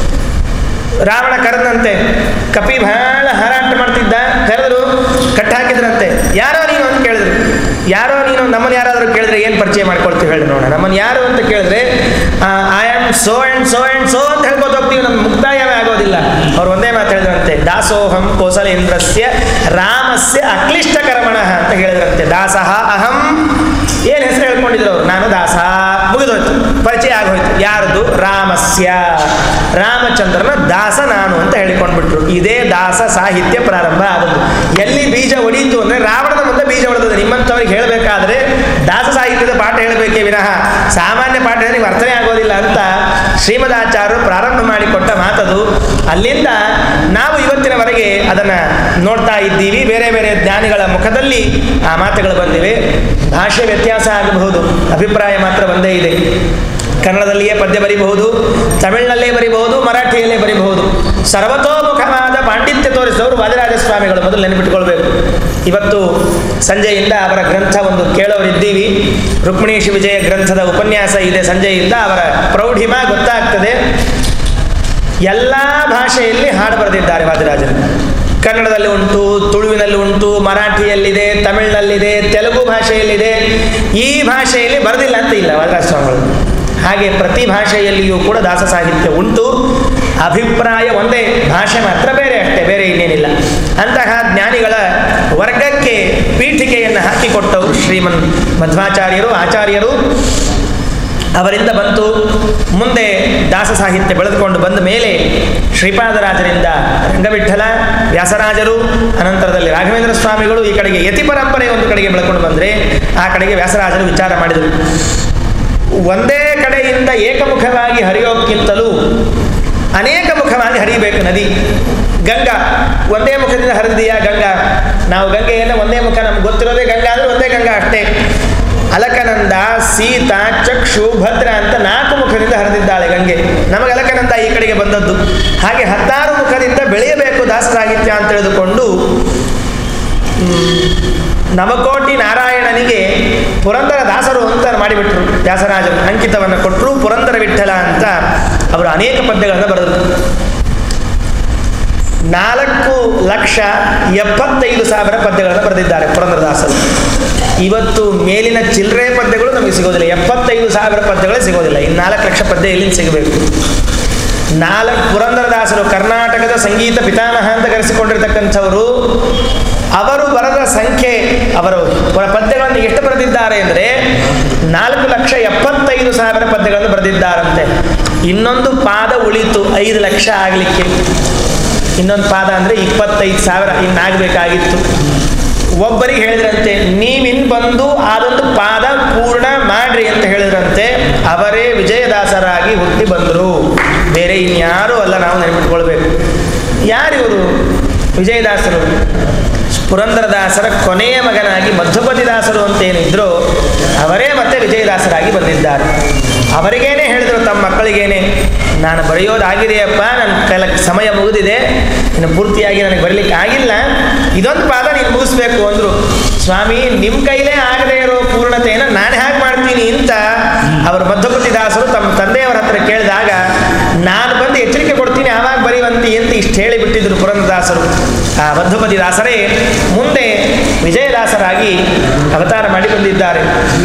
ರಾವಣ ಕರೆದಂತೆ ಕಪಿ ಬಹಳ ಹಾರಾಟ ಮಾಡ್ತಿದ್ದ ಕರೆದ್ರು ಕಟ್ಟ ಹಾಕಿದ್ರಂತೆ ಯಾರೋ ನೀನು ಅಂತ ಕೇಳಿದ್ರು ಯಾರೋ ನೀನು ನಮ್ಮನ್ನು ಯಾರಾದರೂ ಕೇಳಿದ್ರೆ ಏನು ಪರಿಚಯ ಮಾಡ್ಕೊಳ್ತೀವಿ ಹೇಳಿ ನೋಡೋಣ ನಮ್ಮನ್ನು ಯಾರು ಅಂತ ಕೇಳಿದ್ರೆ I am so and so and so ಅಂತ ಹೇಳ್ಕೊತ ಹೋಗ್ತೀವಿ ನಮ್ಮ ಮುಕ್ತಾಯವೇ ಆಗೋದಿಲ್ಲ ಅವ್ರು ಒಂದೇ ಮಾತು ಹೇಳಿದ್ರಂತೆ ದಾಸೋಹಂ ಕೋಸಲೇಂದ್ರಸ್ಯ ರಾಮಸ್ಯ ಅಕ್ಲಿಷ್ಟಕರ್ಮಣ ಅಂತ ಹೇಳಿದ್ರಂತೆ ದಾಸಃ ಅಹಂ ಏನು ಹೆಸರು ಹೇಳ್ಕೊಂಡಿದ್ರು ಅವ್ರು ನಾನು ದಾಸ ಮುಗಿದೋಯ್ತು ಪರಿಚಯ ಆಗೋಯ್ತು ಯಾರ್ದು ರಾಮಸ್ಯ ರಾಮಚಂದ್ರನ ದಾಸ ನಾನು ಅಂತ ಹೇಳಿಕೊಂಡ್ಬಿಟ್ರು ಇದೇ ದಾಸ ಸಾಹಿತ್ಯ ಪ್ರಾರಂಭ ಆದದ್ದು ಎಲ್ಲಿ ಬೀಜ ಹೊಡೀತು ಅಂದರೆ ರಾವಣನ ಮುಂದೆ ಬೀಜ ಹೊಡೆದದ್ದು ನಿಮ್ಮಂಥವ್ರಿಗೆ ಹೇಳಬೇಕಾದ್ರೆ ದಾಸ ಸಾಹಿತ್ಯದ ಪಾಠ ಹೇಳಬೇಕೇ ವಿನಃ ಸಾಮಾನ್ಯ ಪಾಠ ನೀವು ಅರ್ಥನೇ ಆಗೋದಿಲ್ಲ ಅಂತ ಶ್ರೀಮದಾಚಾರ್ಯರು ಪ್ರಾರಂಭ ಮಾಡಿಕೊಟ್ಟ ಮಾತದು ಅಲ್ಲಿಂದ ನಾವು ಇವತ್ತಿನವರೆಗೆ ಅದನ್ನು ನೋಡ್ತಾ ಇದ್ದೀವಿ ಬೇರೆ ಬೇರೆ ಜ್ಞಾನಿಗಳ ಮುಖದಲ್ಲಿ ಆ ಮಾತುಗಳು ಬಂದಿವೆ ಭಾಷೆ ವ್ಯತ್ಯಾಸ ಆಗಬಹುದು ಅಭಿಪ್ರಾಯ ಮಾತ್ರ ಒಂದೇ ಇದೆ ಕನ್ನಡದಲ್ಲಿಯೇ ಪದ್ಯ ಬರಿಬಹುದು ತಮಿಳಿನಲ್ಲೇ ಬರಿಬಹುದು ಮರಾಠಿಯಲ್ಲೇ ಬರಿಬಹುದು ಸರ್ವತೋಮುಖವಾದ ಪಾಂಡಿತ್ಯ ತೋರಿಸಿದವರು ವಾದಿರಾಜ ಸ್ವಾಮಿಗಳು ಮೊದಲು ನೆನಪಿಟ್ಕೊಳ್ಬೇಕು ಇವತ್ತು ಸಂಜೆಯಿಂದ ಅವರ ಗ್ರಂಥ ಒಂದು ಕೇಳೋರಿದ್ದೀವಿ ರುಕ್ಮಿಣೀಶ್ ವಿಜಯ ಗ್ರಂಥದ ಉಪನ್ಯಾಸ ಇದೆ ಸಂಜೆಯಿಂದ ಅವರ ಪ್ರೌಢಿಮ ಗೊತ್ತಾಗ್ತದೆ ಎಲ್ಲ ಭಾಷೆಯಲ್ಲಿ ಹಾಡು ಬರೆದಿದ್ದಾರೆ ವಾದಿರಾಜರು ಕನ್ನಡದಲ್ಲಿ ಉಂಟು ತುಳುವಿನಲ್ಲಿ ಉಂಟು ಮರಾಠಿಯಲ್ಲಿದೆ ತಮಿಳಿನಲ್ಲಿದೆ ತೆಲುಗು ಭಾಷೆಯಲ್ಲಿದೆ ಈ ಭಾಷೆಯಲ್ಲಿ ಬರೆದಿಲ್ಲ ಅಂತ ಇಲ್ಲ ವಾದಿರಾಜ ಸ್ವಾಮಿಗಳು ಹಾಗೆ ಪ್ರತಿ ಭಾಷೆಯಲ್ಲಿಯೂ ಕೂಡ ದಾಸ ಸಾಹಿತ್ಯ ಉಂಟು ಅಭಿಪ್ರಾಯ ಒಂದೇ ಭಾಷೆ ಮಾತ್ರ ಬೇರೆ ಅಷ್ಟೇ ಬೇರೆ ಇನ್ನೇನಿಲ್ಲ ಅಂತಹ ಜ್ಞಾನಿಗಳ ವರ್ಗಕ್ಕೆ ಪೀಠಿಕೆಯನ್ನು ಹಾಕಿಕೊಟ್ಟವರು ಶ್ರೀಮನ್ ಮಧ್ವಾಚಾರ್ಯರು ಆಚಾರ್ಯರು ಅವರಿಂದ ಬಂತು ಮುಂದೆ ದಾಸ ಸಾಹಿತ್ಯ ಬೆಳೆದುಕೊಂಡು ಬಂದ ಮೇಲೆ ಶ್ರೀಪಾದರಾಜರಿಂದ ರಂಗವಿಠಲ ವ್ಯಾಸರಾಜರು ಅನಂತರದಲ್ಲಿ ರಾಘವೇಂದ್ರ ಸ್ವಾಮಿಗಳು ಈ ಕಡೆಗೆ ಯತಿ ಪರಂಪರೆ ಒಂದು ಕಡೆಗೆ ಬೆಳ್ಕೊಂಡು ಬಂದರೆ ಆ ಕಡೆಗೆ ವ್ಯಾಸರಾಜರು ವಿಚಾರ ಮಾಡಿದರು ಒಂದೇ ಕಡೆಯಿಂದ ಏಕಮುಖವಾಗಿ ಹರಿಯೋಕ್ಕಿಂತಲೂ ಅನೇಕ ಮುಖವಾಗಿ ಹರಿಬೇಕು ನದಿ ಗಂಗಾ ಒಂದೇ ಮುಖದಿಂದ ಹರಿದಿದೆಯಾ ಗಂಗಾ ನಾವು ಗಂಗೆಯನ್ನು ಒಂದೇ ಮುಖ ನಮ್ಗೆ ಗೊತ್ತಿರೋದೇ ಗಂಗಾ ಅಂದರೆ ಒಂದೇ ಗಂಗಾ ಅಷ್ಟೇ ಅಲಕನಂದ ಸೀತಾ ಚಕ್ಷು ಭದ್ರ ಅಂತ ನಾಲ್ಕು ಮುಖದಿಂದ ಹರಿದಿದ್ದಾಳೆ ಗಂಗೆ ನಮಗೆ ಅಲಕನಂದ ಈ ಕಡೆಗೆ ಬಂದದ್ದು ಹಾಗೆ ಹತ್ತಾರು ಮುಖದಿಂದ ಬೆಳೆಯಬೇಕು ದಾಸ ಸಾಹಿತ್ಯ ಅಂತ ತಿಳಿದುಕೊಂಡು ನವಕೋಟಿ ನಾರಾಯಣನಿಗೆ ಪುರಂದರ ದಾಸರು ಅಂತ ಮಾಡಿಬಿಟ್ರು ವ್ಯಾಸರಾಜರು ಅಂಕಿತವನ್ನು ಕೊಟ್ಟರು ಪುರಂದರ ವಿಠಲ ಅಂತ ಅವರು ಅನೇಕ ಪದ್ಯಗಳನ್ನು ಬರೆದರು ನಾಲ್ಕು ಲಕ್ಷ ಎಪ್ಪತ್ತೈದು ಸಾವಿರ ಪದ್ಯಗಳನ್ನು ಬರೆದಿದ್ದಾರೆ ಪುರಂದರದಾಸರು ಇವತ್ತು ಮೇಲಿನ ಚಿಲ್ಲರೆ ಪದ್ಯಗಳು ನಮಗೆ ಸಿಗೋದಿಲ್ಲ ಎಪ್ಪತ್ತೈದು ಸಾವಿರ ಪದ್ಯಗಳೇ ಸಿಗೋದಿಲ್ಲ ಇನ್ನು ನಾಲ್ಕು ಲಕ್ಷ ಪದ್ಯ ಎಲ್ಲಿಂದ ಸಿಗಬೇಕು ನಾಲ್ಕು ಪುರಂದರದಾಸರು ಕರ್ನಾಟಕದ ಸಂಗೀತ ಪಿತಾಮಹ ಅಂತ ಕರೆಸಿಕೊಂಡಿರ್ತಕ್ಕಂಥವರು ಅವರು ಬರೆದ ಸಂಖ್ಯೆ ಅವರು ಪದ್ಯಗಳನ್ನು ಎಷ್ಟು ಬರೆದಿದ್ದಾರೆ ಅಂದರೆ ನಾಲ್ಕು ಲಕ್ಷ ಎಪ್ಪತ್ತೈದು ಸಾವಿರ ಪದ್ಯಗಳನ್ನು ಬರೆದಿದ್ದಾರಂತೆ ಇನ್ನೊಂದು ಪಾದ ಉಳಿತು ಐದು ಲಕ್ಷ ಆಗಲಿಕ್ಕೆ ಇನ್ನೊಂದು ಪಾದ ಅಂದರೆ ಇಪ್ಪತ್ತೈದು ಸಾವಿರ ಇನ್ನಾಗಬೇಕಾಗಿತ್ತು ಒಬ್ಬರಿಗೆ ಹೇಳಿದ್ರಂತೆ ನೀವಿನ್ ಬಂದು ಅದೊಂದು ಪಾದ ಪೂರ್ಣ ಮಾಡ್ರಿ ಅಂತ ಹೇಳಿದ್ರಂತೆ ಅವರೇ ವಿಜಯದಾಸರಾಗಿ ಹುಟ್ಟಿ ಬಂದರು ಬೇರೆ ಇನ್ಯಾರೂ ಅಲ್ಲ ನಾವು ನೆನಪಿಟ್ಕೊಳ್ಬೇಕು ಯಾರಿವರು ವಿಜಯದಾಸರು ಪುರಂದರದಾಸರ ಕೊನೆಯ ಮಗನಾಗಿ ಮಧ್ವಪತಿದಾಸರು ಅಂತೇನಿದ್ರು ಅವರೇ ಮತ್ತೆ ವಿಜಯದಾಸರಾಗಿ ಬಂದಿದ್ದಾರೆ ಅವರಿಗೇನೆ ಹೇಳಿದರು ತಮ್ಮ ಮಕ್ಕಳಿಗೇನೆ ನಾನು ಬರೆಯೋದಾಗಿದೆಯಪ್ಪ ನನ್ನ ಕೈಲ ಸಮಯ ಮುಗಿದಿದೆ ಇನ್ನು ಪೂರ್ತಿಯಾಗಿ ನನಗೆ ಬರಲಿಕ್ಕೆ ಆಗಿಲ್ಲ ಇದೊಂದು ಪಾದ ನೀನು ಮುಗಿಸ್ಬೇಕು ಅಂದರು ಸ್ವಾಮಿ ನಿಮ್ಮ ಕೈಲೇ ಆಗದೆ ಇರೋ ಪೂರ್ಣತೆಯನ್ನು ನಾನು ಹೇಗೆ ಮಾಡ್ತೀನಿ ಅಂತ ಅವರು ಮಧ್ವಪತಿದಾಸರು ತಮ್ಮ ತಂದೆಯವರ ಹತ್ರ ಕೇಳಿದಾಗ ನಾನು ಬಂದು ಎಚ್ಚರಿಕೆ ಕೊಡ್ತೀನಿ ಆವಾಗ ಬರೀವಂತಿ ಅಂತ ಇಷ್ಟು ಹೇಳಿಬಿಟ್ಟಿದ್ರು ಪುರಂದದಾಸರು ಆ ಮಧ್ವಪತಿದಾಸರೇ ಮುಂದೆ ವಿಜಯದಾಸರಾಗಿ ಅವತಾರ ಮಾಡಿ ಬಂದಿದ್ದಾರೆ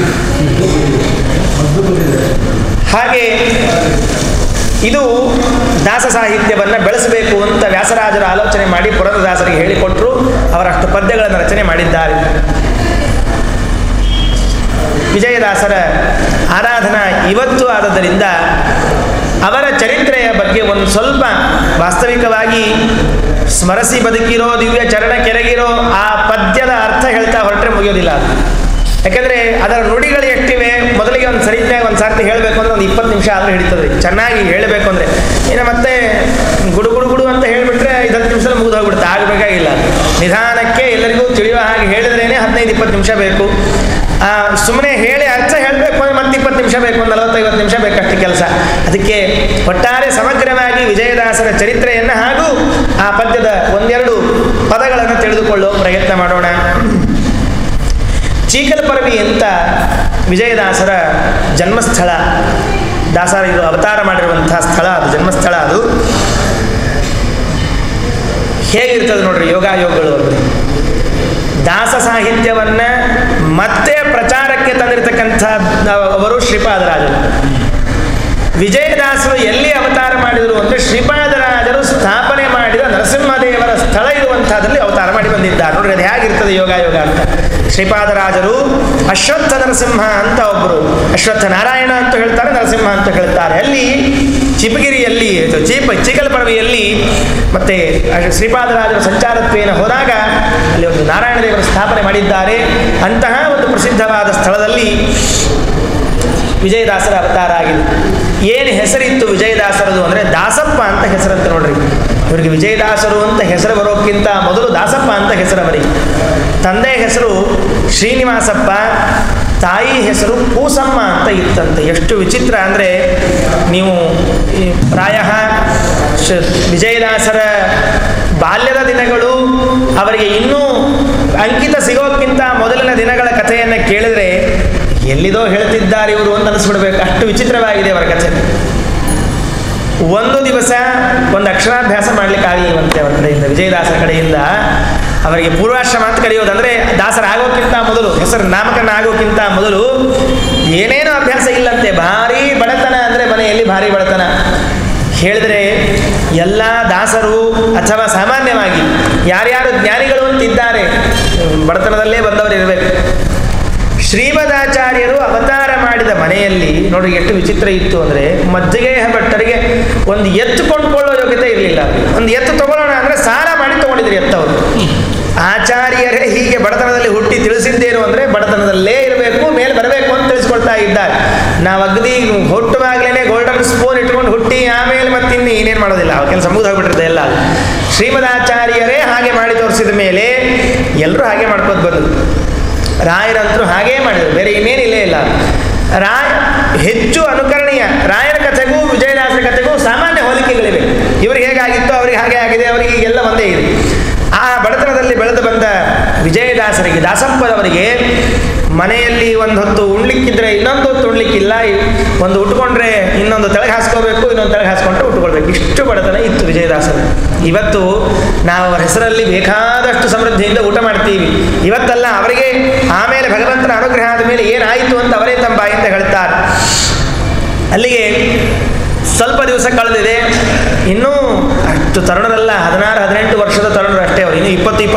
ಹಾಗೆ ಇದು ದಾಸ ಸಾಹಿತ್ಯವನ್ನು ಬೆಳೆಸಬೇಕು ಅಂತ ವ್ಯಾಸರಾಜರು ಆಲೋಚನೆ ಮಾಡಿ ಪುರಂದದಾಸರಿಗೆ ಹೇಳಿಕೊಟ್ಟರು ಅವರಷ್ಟು ಪದ್ಯಗಳನ್ನು ರಚನೆ ಮಾಡಿದ್ದಾರೆ ವಿಜಯದಾಸರ ಆರಾಧನಾ ಇವತ್ತು ಆದದ್ದರಿಂದ ಅವರ ಚರಿತ್ರೆಯ ಬಗ್ಗೆ ಒಂದು ಸ್ವಲ್ಪ ವಾಸ್ತವಿಕವಾಗಿ ಸ್ಮರಿಸಿ ಬದುಕಿರೋ ದಿವ್ಯ ಚರಣ ಕೆರಗಿರೋ ಆ ಪದ್ಯದ ಅರ್ಥ ಹೇಳ್ತಾ ಹೊರಟ್ರೆ ಮುಗಿಯೋದಿಲ್ಲ ಅದು. ಯಾಕಂದರೆ ಅದರ ನುಡಿಗಳು ಎಷ್ಟಿವೆ ಮೊದಲಿಗೆ ಒಂದು ಸರಿಯಾಗಿ ಒಂದು ಸಾರ್ತಿ ಹೇಳಬೇಕು ಅಂದ್ರೆ ಒಂದು ಇಪ್ಪತ್ತು ನಿಮಿಷ ಆದರೂ ಹಿಡಿತದೆ ಚೆನ್ನಾಗಿ ಹೇಳಬೇಕು ಅಂದರೆ ಇನ್ನು ಮತ್ತೆ ಗುಡು ಗುಡು ಗುಡು ಅಂತ ಹೇಳಿಬಿಟ್ರೆ ಐದು ಹತ್ತು ನಿಮಿಷದಲ್ಲಿ ಮುಗಿದು ಹೋಗ್ಬಿಡುತ್ತೆ ಆಗಬೇಕಾಗಿಲ್ಲ ನಿಧಾನಕ್ಕೆ ಎಲ್ಲರಿಗೂ ತಿಳಿಯುವ ಹಾಗೆ ಹೇಳಿದ್ರೇ ಹದಿನೈದು ಇಪ್ಪತ್ತು ನಿಮಿಷ ಬೇಕು ಸುಮ್ಮನೆ ಹೇಳಿ ಅರ್ಥ ಹೇಳಬೇಕು ಅಂದರೆ ಮತ್ತೆ ಇಪ್ಪತ್ತು ನಿಮಿಷ ಬೇಕು ಒಂದು ನಲವತ್ತೈವತ್ತು ನಿಮಿಷ ಬೇಕಷ್ಟು ಕೆಲಸ ಅದಕ್ಕೆ ಒಟ್ಟಾರೆ ಸಮಗ್ರವಾಗಿ ವಿಜಯದಾಸರ ಚರಿತ್ರೆಯನ್ನು ಹಾಗೂ ಆ ಪದ್ಯದ ಒಂದೆರಡು ಪದಗಳನ್ನು ತಿಳಿದುಕೊಳ್ಳುವ ಪ್ರಯತ್ನ ಮಾಡೋಣ ಚೀಕಲಪರವಿ ಅಂತ ವಿಜಯದಾಸರ ಜನ್ಮಸ್ಥಳ ದಾಸರ ಇದು ಅವತಾರ ಮಾಡಿರುವಂತಹ ಸ್ಥಳ ಅದು ಜನ್ಮಸ್ಥಳ ಅದು ಹೇಗಿರ್ತದೆ ನೋಡ್ರಿ ಯೋಗಾಯೋಗಗಳು ಅಂದರೆ ದಾಸ ಸಾಹಿತ್ಯವನ್ನು ಮತ್ತೆ ಪ್ರಚಾರಕ್ಕೆ ತಂದಿರತಕ್ಕಂಥ ಅವರು ಶ್ರೀಪಾದರಾಜರು ವಿಜಯದಾಸರು ಎಲ್ಲಿ ಅವತಾರ ಮಾಡಿದರು ಅಂದರೆ ಶ್ರೀಪಾದರಾಜರು ಸ್ಥಾಪನೆ ಮಾಡಿದ ನರಸಿಂಹದೇವರ ಸ್ಥಳ ಇರುವಂಥದ್ರಲ್ಲಿ ಅವತಾರ ಮಾಡಿ ಬಂದಿದ್ದಾರೆ ನೋಡ್ರಿ ಅದು ಹೇಗಿರ್ತದೆ ಯೋಗ ಯೋಗ ಅಂತ ಶ್ರೀಪಾದರಾಜರು ಅಶ್ವತ್ಥ ನರಸಿಂಹ ಅಂತ ಒಬ್ಬರು ಅಶ್ವತ್ಥ ನಾರಾಯಣ ಅಂತ ಹೇಳ್ತಾರೆ ನರಸಿಂಹ ಅಂತ ಹೇಳ್ತಾರೆ ಅಲ್ಲಿ ಚಿಪಗಿರಿಯಲ್ಲಿ ಇದು ಚೀಪ ಚಿಕಲ್ಪರವಿಯಲ್ಲಿ ಮತ್ತೆ ಶ್ರೀಪಾದರಾಜರ ಸಂಚಾರತ್ವೇನ ಹೋದಾಗ ಅಲ್ಲಿ ಒಂದು ನಾರಾಯಣ ದೇವರ ಸ್ಥಾಪನೆ ಮಾಡಿದ್ದಾರೆ ಅಂತಹ ಒಂದು ಪ್ರಸಿದ್ಧವಾದ ಸ್ಥಳದಲ್ಲಿ ವಿಜಯದಾಸರ ಅವತಾರ ಆಗಿದೆ ಏನು ಹೆಸರಿತ್ತು ವಿಜಯದಾಸರದು ಅಂದರೆ ದಾಸಪ್ಪ ಅಂತ ಹೆಸರಂತ ನೋಡ್ರಿ ಇವರಿಗೆ ವಿಜಯದಾಸರು ಅಂತ ಹೆಸರು ಬರೋಕ್ಕಿಂತ ಮೊದಲು ದಾಸಪ್ಪ ಅಂತ ಹೆಸರು ಅವರಿಗೆ ತಂದೆ ಹೆಸರು ಶ್ರೀನಿವಾಸಪ್ಪ ತಾಯಿ ಹೆಸರು ಕೂಸಮ್ಮ ಅಂತ ಇತ್ತಂತೆ ಎಷ್ಟು ವಿಚಿತ್ರ ಅಂದರೆ ನೀವು ಈ ಪ್ರಾಯ ವಿಜಯದಾಸರ ಬಾಲ್ಯದ ದಿನಗಳು ಅವರಿಗೆ ಇನ್ನೂ ಅಂಕಿತ ಸಿಗೋಕ್ಕಿಂತ ಮೊದಲಿನ ದಿನಗಳ ಕಥೆಯನ್ನು ಕೇಳಿದ್ರೆ ಎಲ್ಲಿದೋ ಹೇಳ್ತಿದ್ದಾರೆ ಇವರು ಅಂತ ಅನಿಸ್ಬಿಡ್ಬೇಕು ಅಷ್ಟು ವಿಚಿತ್ರವಾಗಿದೆ ಅವರ ಕಥೆ ಒಂದು ದಿವಸ ಒಂದು ಅಕ್ಷರಾಭ್ಯಾಸ ಮಾಡ್ಲಿಕ್ಕೆ ಆಗಲಿಲ್ವಂತೆ ಅವರ ಕಡೆಯಿಂದ ವಿಜಯದಾಸರ ಕಡೆಯಿಂದ ಅವರಿಗೆ ಪೂರ್ವಾಶ್ರಮ ಅಂತ ಕರೆಯೋದಂದ್ರೆ ದಾಸರ ಆಗೋಕ್ಕಿಂತ ಮೊದಲು ಹೆಸರು ನಾಮಕರಣ ಆಗೋಕ್ಕಿಂತ ಮೊದಲು ಏನೇನೋ ಅಭ್ಯಾಸ ಇಲ್ಲಂತೆ ಭಾರಿ ಬಡತನ ಅಂದರೆ ಮನೆಯಲ್ಲಿ ಭಾರಿ ಬಡತನ ಹೇಳಿದ್ರೆ ಎಲ್ಲ ದಾಸರು ಅಥವಾ ಸಾಮಾನ್ಯವಾಗಿ ಯಾರ್ಯಾರು ಜ್ಞಾನಿಗಳು ಅಂತಿದ್ದಾರೆ ಬಡತನದಲ್ಲೇ ಬಂದವರು ಇರಬೇಕು ಶ್ರೀಮದಾಚಾರ್ಯರು ಅವತಾರ ಮಾಡಿದ ಮನೆಯಲ್ಲಿ ನೋಡಿ ಎಷ್ಟು ವಿಚಿತ್ರ ಇತ್ತು ಅಂದರೆ ಮಜ್ಜಿಗೆಯ ಭಟ್ಟರಿಗೆ ಒಂದು ಎತ್ತು ಕೊಂಡ್ಕೊಳ್ಳೋ ಯೋಗ್ಯತೆ ಇರಲಿಲ್ಲ ಒಂದು ಎತ್ತು ತಗೊಳ್ಳೋಣ ಅಂದರೆ ಸಾಲ ಮಾಡಿ ತಗೊಂಡಿದ್ರು ಎತ್ತವರು ಆಚಾರ್ಯರೇ ಹೀಗೆ ಬಡತನದಲ್ಲಿ ಹುಟ್ಟಿ ತಿಳಿಸಿದ್ದೇನು ಅಂದರೆ ಬಡತನದಲ್ಲೇ ಇರಬೇಕು ಮೇಲೆ ಬರಬೇಕು ಅಂತ ತಿಳಿಸ್ಕೊಳ್ತಾ ಇದ್ದಾರೆ ನಾವು ಅಗದಿ ಹುಟ್ಟುವಾಗಲೇ ಗೋಲ್ಡನ್ ಸ್ಪೂನ್ ಇಟ್ಕೊಂಡು ಹುಟ್ಟಿ ಆಮೇಲೆ ಮತ್ತೆ ಇನ್ನು ಏನೇನು ಮಾಡೋದಿಲ್ಲ ಆ ಕೆಲಸ ಮುಗಿದು ಹೋಗ್ಬಿಟ್ಟಿರುತ್ತೆ ಎಲ್ಲ ಶ್ರೀಮದಾಚಾರ್ಯರೇ ಹಾಗೆ ಮಾಡಿ ತೋರಿಸಿದ ಮೇಲೆ ಎಲ್ಲರೂ ಹಾಗೆ ಮಾಡ್ಕೊಂಡು ಬಂದರು ರಾಯರಂತರೂ ಹಾಗೇ ಮಾಡಿದರು ಬೇರೆ ಇನ್ನೇನಿಲ್ಲೇ ಇಲ್ಲ ರಾಯ ಹೆಚ್ಚು ಅನುಕರಣೀಯ ರಾಯರ ಕಥೆಗೂ ವಿಜಯದಾಸರ ಕಥೆಗೂ ಸಾಮಾನ್ಯ ಹೋಲಿಕೆಗಳಿವೆ ಇವ್ರಿಗೆ ಹೇಗಾಗಿತ್ತು ಅವ್ರಿಗೆ ಹಾಗೆ ಆಗಿದೆ ಅವರಿಗೆ ಈಗೆಲ್ಲ ಒಂದೇ ಇದೆ ಆ ಬಡತನದಲ್ಲಿ ಬೆಳೆದು ಬಂದ ವಿಜಯದಾಸರಿಗೆ ದಾಸಪ್ಪನವರಿಗೆ ಮನೆಯಲ್ಲಿ ಒಂದು ಹೊತ್ತು ಉಣ್ಲಿಕ್ಕಿದ್ರೆ ಇನ್ನೊಂದು ಹೊತ್ತು ಉಣ್ಲಿಕ್ಕಿಲ್ಲ ಒಂದು ಉಟ್ಕೊಂಡ್ರೆ ಇನ್ನೊಂದು ತೆಳಗೆ ಹಾಸ್ಕೋಬೇಕು ಇನ್ನೊಂದು ತೆಳಗೆ ಹಾಸ್ಕೊಂಡ್ರೆ ಉಟ್ಕೊಳ್ಬೇಕು ಇಷ್ಟು ಬಡತನ ಇತ್ತು ವಿಜಯದಾಸರ ಇವತ್ತು ನಾವು ಅವರ ಹೆಸರಲ್ಲಿ ಬೇಕಾದಷ್ಟು ಸಮೃದ್ಧಿಯಿಂದ ಊಟ ಮಾಡ್ತೀವಿ ಇವತ್ತಲ್ಲ ಅವರಿಗೆ ಆಮೇಲೆ ಭಗವಂತನ ಅನುಗ್ರಹ ಆದ ಮೇಲೆ ಏನಾಯಿತು ಅಂತ ಅವರೇ ತಮ್ಮ ಬಾಯಿಂದ ಹೇಳ್ತಾರೆ ಅಲ್ಲಿಗೆ ಸ್ವಲ್ಪ ದಿವಸ ಕಳೆದಿದೆ ಇನ್ನೂ ಅಷ್ಟು ತರುಣರಲ್ಲ ಹದಿನಾರು ಹದಿನೆಂಟು ವರ್ಷದ ತರುಣರು ಅಷ್ಟೇ ಅವರು ಇನ್ನು ಇಪ್ಪತ್ತು ಇಪ್ಪತ್ತೊಂದು ಆಗಿಲ್ಲ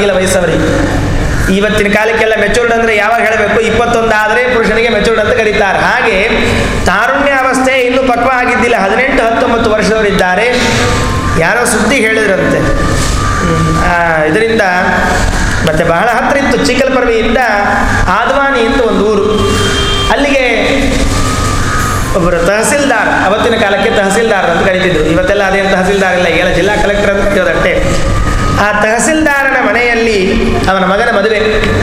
ಆಗೋದಿಲ್ಲ ವಯಸ್ಸವರಿಗೆ ಇವತ್ತಿನ ಕಾಲಕ್ಕೆಲ್ಲ ಮೆಚೂರ್ಡ್ ಅಂದರೆ ಯಾವಾಗ ಹೇಳಬೇಕು ಇಪ್ಪತ್ತೊಂದು ಆದರೆ ಪುರುಷನಿಗೆ ಮೆಚೂರ್ಡ್ ಅಂತ ಕರೀತಾರೆ ಹಾಗೆ ತಾರುಣ್ಯ ಅವಸ್ಥೆ ಇನ್ನೂ ಪಕ್ವ ಆಗಿದ್ದಿಲ್ಲ ಹದಿನೆಂಟು ಹತ್ತೊಂಬತ್ತು ವರ್ಷದವರಿದ್ದಾರೆ ಯಾರೋ ಸುದ್ದಿ ಹೇಳಿದ್ರಂತೆ ಇದರಿಂದ ಮತ್ತೆ ಬಹಳ ಹತ್ತಿರ ಇತ್ತು ಚಿಕ್ಕಲಪರ್ವಿಯಿಂದ ಆದ್ವಾನಿ ಅಂತ ಒಂದು ಊರು ಅಲ್ಲಿಗೆ ಒಬ್ಬರು ತಹಸೀಲ್ದಾರ್ ಅವತ್ತಿನ ಕಾಲಕ್ಕೆ ತಹಸೀಲ್ದಾರ್ ಅಂತ ಕರೀತಿದ್ರು ಇವತ್ತೆಲ್ಲ ಅದೇನು ತಹಸೀಲ್ದಾರ್ ಇಲ್ಲ ಈಗೆಲ್ಲ ಜಿಲ್ಲಾ ಕಲೆಕ್ಟರ್ ಅಂತ ಕರೆಯೋದಷ್ಟೇ ಆ ತಹಸೀಲ್ದಾರನ ಮನೆಯಲ್ಲಿ ಅವನ ಮಗನ ಮದುವೆ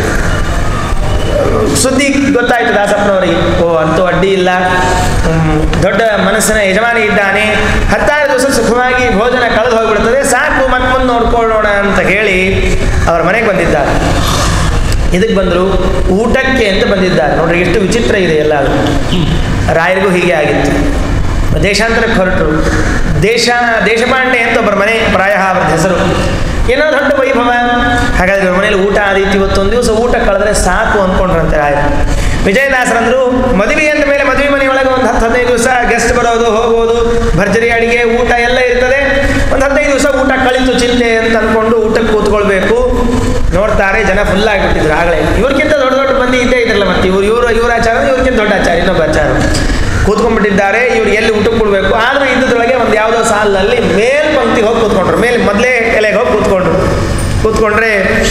ಸುದ್ದಿ ಗೊತ್ತಾಯ್ತು ದಾಸಪ್ಪನವರಿಗೆ ಓ ಅಂತೂ ಅಡ್ಡಿ ಇಲ್ಲ ಹ್ಮ್, ದೊಡ್ಡ ಮನಸ್ಸಿನ ಯಜಮಾನಿ ಇದ್ದಾನೆ ಹತ್ತಾರು ದಿವಸ ಸುಖವಾಗಿ ಭೋಜನ ಕಳೆದು ಹೋಗ್ಬಿಡ್ತದೆ ಸಾಕು ಮತ್ತೆ ಮುಂದೆ ನೋಡ್ಕೊಳ್ಳೋಣ ಅಂತ ಹೇಳಿ ಅವರ ಮನೆಗೆ ಬಂದಿದ್ದಾರೆ ಇದಕ್ಕೆ ಬಂದರು ಊಟಕ್ಕೆ ಅಂತ ಬಂದಿದ್ದಾರೆ ನೋಡ್ರಿ ಎಷ್ಟು ವಿಚಿತ್ರ ಇದೆ ಎಲ್ಲ ಅದು ರಾಯರಿಗೂ ಹೀಗೆ ಆಗಿತ್ತು ದೇಶಾಂತರಕ್ಕೆ ಹೊರಟರು ದೇಶ ದೇಶಪಾಂಡೆ ಅಂತ ಒಬ್ಬರ ಮನೆ ಪ್ರಾಯ ಅವ್ರದ್ದು ಹೆಸರು ಏನೋ ದೊಡ್ಡ ವೈಭವ ಹಾಗಾದ್ರೆ ಇವ್ರ ಮನೇಲಿ ಊಟ ಆದೀತು ಇವತ್ತೊಂದು ದಿವಸ ಊಟ ಕಳೆದ್ರೆ ಸಾಕು ಅಂದ್ಕೊಂಡ್ರಂತೆ ರಾಯರು ವಿಜಯದಾಸರಂದ್ರು ಮದುವೆ ಅಂದ ಮೇಲೆ ಮದುವೆ ಮನೆಯೊಳಗೆ ಒಂದು ಹತ್ತು ಹದಿನೈದು ದಿವಸ ಗೆಸ್ಟ್ ಬರೋದು ಹೋಗೋದು ಭರ್ಜರಿ ಅಡಿಗೆ ಊಟ ಎಲ್ಲ ಇರ್ತದೆ ಒಂದು ಹದಿನೈದು ದಿವಸ ಊಟ ಕಳಿತು ಚಿಂತೆ ಅಂತ ಅಂದ್ಕೊಂಡು ಊಟಕ್ಕೆ ಕೂತ್ಕೊಳ್ಬೇಕು ನೋಡ್ತಾರೆ ಜನ ಫುಲ್ ಆಗಿಬಿಟ್ಟಿದ್ರು ಆಗಲೇ ಇವ್ರಿಗಿಂತ ದೊಡ್ಡ ದೊಡ್ಡ ಮಂದಿ ಇದ್ದೇ ಇದ್ರಲ್ಲ ಮತ್ತೆ ಇವ್ರು ಇವರು ಇವ್ರ ಆಚಾರ ಇವ್ರಿಗಿಂತ ದೊಡ್ಡ ಆಚಾರ ಇನ್ನೊಬ್ಬ ಆಚಾರ ಕೂತ್ಕೊಂಡ್ಬಿಟ್ಟಿದ್ದಾರೆ ಇವ್ರು ಎಲ್ಲಿ ಊಟಕ್ಕೆ ಕೊಡಬೇಕು ಆದರೂ ಇದ್ದದ್ರೊಳಗೆ ಒಂದು ಯಾವುದೋ ಸಾಲಿನಲ್ಲಿ ಮೇಲ್ ಪಂಕ್ತಿಗೆ ಹೋಗಿ ಕೂತ್ಕೊಂಡ್ರು ಮೇಲೆ ಮೊದಲೇ ಎಲೆಗೆ ಹೋಗಿ ಕೂತ್ಕೊಂಡ್ರು ಕೂತ್ಕೊಂಡ್ರೆ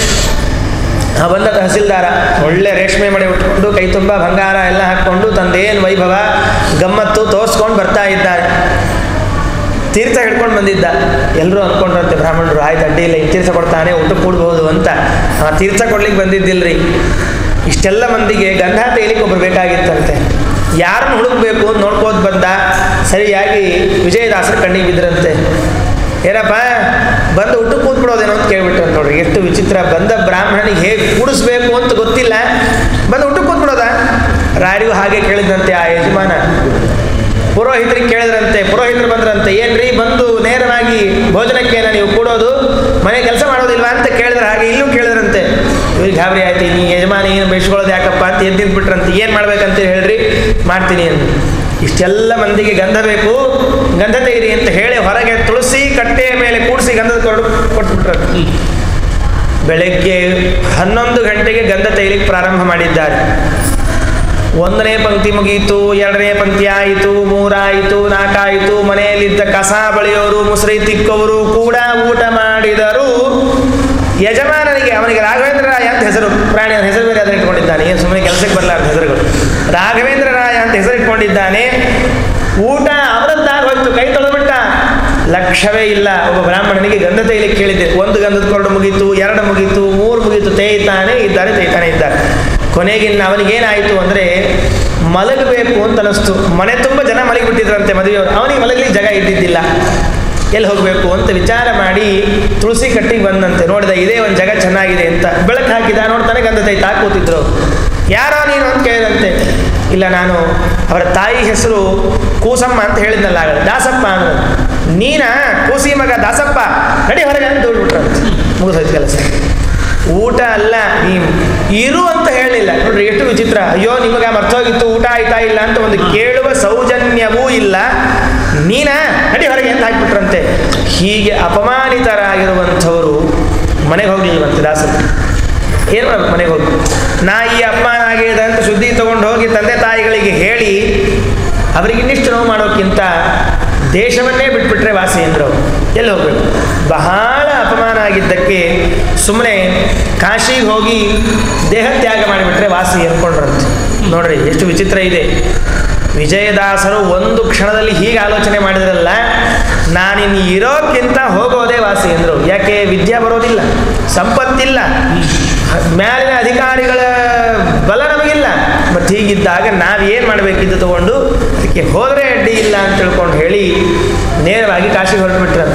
ಆ ಬಂದ ತಹಸೀಲ್ದಾರ ಒಳ್ಳೆ ರೇಷ್ಮೆ ಮಣೆ ಉಟ್ಕೊಂಡು ಕೈ ತುಂಬ ಬಂಗಾರ ಎಲ್ಲ ಹಾಕ್ಕೊಂಡು ತಂದೇನು ವೈಭವ ಗಮ್ಮತ್ತು ತೋರಿಸ್ಕೊಂಡು ಬರ್ತಾ ಇದ್ದಾರೆ ತೀರ್ಥ ಹಿಡ್ಕೊಂಡು ಬಂದಿದ್ದ ಎಲ್ಲರೂ ಅಂದ್ಕೊಂಡ್ರಂತೆ ಬ್ರಾಹ್ಮಣರು ಆಯ್ತು ಅಡ್ಡಿ ಇಲ್ಲ ಈ ತೀರ್ಥ ಕೊಡ್ತಾನೆ ಊಟ ಕೂಡ್ಬೋದು ಅಂತ ಆ ತೀರ್ಥ ಕೊಡ್ಲಿಕ್ಕೆ ಬಂದಿದ್ದಿಲ್ರಿ ಇಷ್ಟೆಲ್ಲ ಮಂದಿಗೆ ಗಂಧ ತೇಲಿಕ್ಕೆ ಒಬ್ರು ಬೇಕಾಗಿತ್ತಂತೆ ಯಾರನ್ನು ಹುಡುಕ್ಬೇಕು ಅಂತ ನೋಡ್ಕೋತ ಬಂದ ಸರಿಯಾಗಿ ವಿಜಯದಾಸರ ಕಣ್ಣಿಗೆ ಬಿದ್ದರಂತೆ ಏನಪ್ಪ ಬಂದು ಊಟ ಕೂತ್ಬಿಡೋದೇನೋ ಅಂತ ಕೇಳ್ಬಿಟ್ರು ನೋಡ್ರಿ ಎಷ್ಟು ವಿಚಿತ್ರ ಬಂದ ಬ್ರಾಹ್ಮಣನಿಗೆ ಹೇಗೆ ಕೂಡಿಸ್ಬೇಕು ಅಂತ ಗೊತ್ತಿಲ್ಲ ಬಂದು ಊಟ ಕೂತ್ಬಿಡೋದ ರಾಯರಿಗೂ ಹಾಗೆ ಕೇಳಿದಂತೆ ಆ ಯಜಮಾನ ಪುರೋಹಿತರಿಗೆ ಕೇಳಿದ್ರಂತೆ ಪುರೋಹಿತರು ಬಂದ್ರಂತೆ ಏನ್ರಿ ಬಂದು ನೇರವಾಗಿ ಭೋಜನಕ್ಕೆ ನೀವು ಕೂಡೋದು ಮನೆ ಕೆಲಸ ಮಾಡೋದಿಲ್ವಾ ಅಂತ ಕೇಳಿದ್ರೆ ಹಾಗೆ ಇಲ್ಲೂ ಕೇಳಿದ್ರಂತೆ ಇವ್ರಿಗೆ ಗಾಬರಿ ಆಯ್ತು ನೀ ಯಜಮಾನಿ ಏನು ಬೆಳೆಸ್ಕೊಳ್ಳೋದು ಯಾಕಪ್ಪ ಅಂತ ಎದ್ದು ಬಿಟ್ರಂತೆ ಏನು ಮಾಡ್ಬೇಕಂತ ಹೇಳ್ರಿ ಮಾಡ್ತೀನಿ ಅಂತ ಇಷ್ಟೆಲ್ಲ ಮಂದಿಗೆ ಗಂಧ ಬೇಕು ಗಂಧ ತೆಗಿರಿ ಅಂತ ಹೇಳಿ ಹೊರಗೆ ತುಳಸಿ ಕಟ್ಟೆಯ ಮೇಲೆ ಕೂಡಿಸಿ ಗಂಧದ ಕೊರಡು ಕೊಟ್ಬಿಟ್ರಂತೆ ಬೆಳಗ್ಗೆ ಹನ್ನೊಂದು ಗಂಟೆಗೆ ಗಂಧ ತೆಗಿಲಿಕ್ಕೆ ಪ್ರಾರಂಭ ಮಾಡಿದ್ದಾರೆ ಒಂದನೇ ಪಂಕ್ತಿ ಮುಗಿಯಿತು ಎರಡನೇ ಪಂಕ್ತಿ ಆಯಿತು ಮೂರಾಯಿತು ನಾಲ್ಕಾಯಿತು ಮನೆಯಲ್ಲಿದ್ದ ಕಸ ಬಳಿಯೋರು ಮುಸ್ರಿ ತಿಕ್ಕವರು ಕೂಡ ಊಟ ಮಾಡಿದರು ಯಜಮಾನನಿಗೆ ಅವನಿಗೆ ರಾಘವೇಂದ್ರ ರಾಯ ಅಂತ ಹೆಸರು ಪ್ರಾಣಿಯ ಹೆಸರು ಬೇರೆ ಅದನ್ನು ಇಟ್ಕೊಂಡಿದ್ದಾನೆ ಏನು ಸುಮ್ಮನೆ ಕೆಲಸಕ್ಕೆ ಬರಲಾರ್ದ ಹೆಸರುಗಳು ರಾಘವೇಂದ್ರ ರಾಯ ಅಂತ ಹೆಸರು ಇಟ್ಕೊಂಡಿದ್ದಾನೆ ಊಟ ಅವರದ್ದಾಗಿ ಹೋಯ್ತು ಕೈ ತೊಳೆದ್ಬಿಟ್ಟ ಲಕ್ಷವೇ ಇಲ್ಲ ಒಬ್ಬ ಬ್ರಾಹ್ಮಣನಿಗೆ ಗಂಧ ತೈಲಿಕ್ಕೆ ಕೇಳಿದ್ದೆ ಒಂದು ಗಂಧದ ಕೊರಡು ಮುಗೀತು ಎರಡು ಮುಗೀತು ಮೂರು ಮುಗೀತು ತೇಯ್ತಾನೆ ಇದ್ದಾರೆ ತೇಯ್ತಾನೆ ಇದ್ದಾರೆ ಕೊನೆಗಿನ್ನ ಅವನಿಗೇನಾಯಿತು ಅಂದರೆ ಮಲಗಬೇಕು ಅಂತ ಅನಿಸ್ತು ಮನೆ ತುಂಬ ಜನ ಮಲಗಿಬಿಟ್ಟಿದ್ರಂತೆ ಮದುವೆಯವರು ಅವನಿಗೆ ಮಲಗಲಿಕ್ಕೆ ಜಾಗ ಇದ್ದಿದ್ದಿಲ್ಲ ಎಲ್ಲಿ ಹೋಗಬೇಕು ಅಂತ ವಿಚಾರ ಮಾಡಿ ತುಳಸಿ ಕಟ್ಟಿಗೆ ಬಂದಂತೆ ನೋಡಿದ ಇದೇ ಒಂದು ಜಾಗ ಚೆನ್ನಾಗಿದೆ ಅಂತ ಬೆಳಕು ಹಾಕಿದ ನೋಡ್ತಾನೆ ಗಂಧ ತೈತಾ ಕೂತಿದ್ರು ಯಾರೋ ನೀನು ಅಂತ ಕೇಳಿದಂತೆ ಇಲ್ಲ ನಾನು ಅವರ ತಾಯಿ ಹೆಸರು ಕೂಸಮ್ಮ ಅಂತ ಹೇಳಿದ್ನಲ್ಲ ಆಗಲೇ ದಾಸಪ್ಪ ಅಂದ್ರೆ ನೀನ ಕೂಸಿ ಮಗ ದಾಸಪ್ಪ ನಡಿ ಹೊರಗೆ ಅಂತ ದೂಡ್ಬಿಟ್ರಂತೆ ಮುಗಿದೋಯ್ತು ಕೆಲಸ ಊಟ ಅಲ್ಲ ನೀ ಇರು ಅಂತ ಹೇಳಿಲ್ಲ ನೋಡ್ರಿ ಎಷ್ಟು ವಿಚಿತ್ರ ಅಯ್ಯೋ ನಿಮಗೆ ಮರ್ತೋಗಿತ್ತು ಊಟ ಆಯ್ತಾ ಇಲ್ಲ ಅಂತ ಒಂದು ಕೇಳುವ ಸೌಜನ್ಯವೂ ಇಲ್ಲ ನೀನ ನಡಿ ಹೊರಗೆ ಅಂತ ಹಾಕ್ಬಿಟ್ರಂತೆ ಹೀಗೆ ಅಪಮಾನಿತರಾಗಿರುವಂಥವರು ಮನೆಗೆ ಹೋಗ್ಲಿಲ್ವಂತೆ ದಾಸರು ಏನು ಮಾಡ್ಬೇಕು ಮನೆಗೆ ಹೋಗಿ ನಾ ಈ ಅಪಮಾನ ಆಗಿದೆ ಅಂತ ಸುದ್ದಿ ತಗೊಂಡು ಹೋಗಿ ತಂದೆ ತಾಯಿಗಳಿಗೆ ಹೇಳಿ ಅವರಿಗೆ ಇನ್ನಿಷ್ಟು ನೋವು ಮಾಡೋಕ್ಕಿಂತ ದೇಶವನ್ನೇ ಬಿಟ್ಬಿಟ್ರೆ ವಾಸಿ ಅಂದ್ರು ಅವ್ರು. ಎಲ್ಲಿ ಹೋಗ್ಬೇಕು ಬಹಳ ಅಪಮಾನ ಆಗಿದ್ದಕ್ಕೆ ಸುಮ್ಮನೆ ಕಾಶಿಗೆ ಹೋಗಿ ದೇಹತ್ಯಾಗ ಮಾಡಿಬಿಟ್ರೆ ವಾಸಿ ಅಂದ್ಕೊಂಡ್ರಂತೆ ನೋಡ್ರಿ ಎಷ್ಟು ವಿಚಿತ್ರ ಇದೆ ವಿಜಯದಾಸರು ಒಂದು ಕ್ಷಣದಲ್ಲಿ ಹೀಗೆ ಆಲೋಚನೆ ಮಾಡಿದ್ರಲ್ಲ ನಾನಿನ್ನು ಇರೋಕ್ಕಿಂತ ಹೋಗೋದೇ ವಾಸಿ ಅಂದರು ಯಾಕೆ ವಿದ್ಯೆ ಬರೋದಿಲ್ಲ ಸಂಪತ್ತಿಲ್ಲ ಮ್ಯಾಲಿನ ಅಧಿಕಾರಿಗಳ ಬಲ ನಮಗಿಲ್ಲ ಮತ್ತು ಹೀಗಿದ್ದಾಗ ನಾವೇನು ಮಾಡಬೇಕಿದ್ದು ತಗೊಂಡು ಅದಕ್ಕೆ ಹೋದರೆ ಅಡ್ಡಿ ಇಲ್ಲ ಅಂತ ತಿಳ್ಕೊಂಡು ಹೇಳಿ ನೇರವಾಗಿ ಕಾಶಿಗೆ ಹೊರಟುಬಿಟ್ರಂತ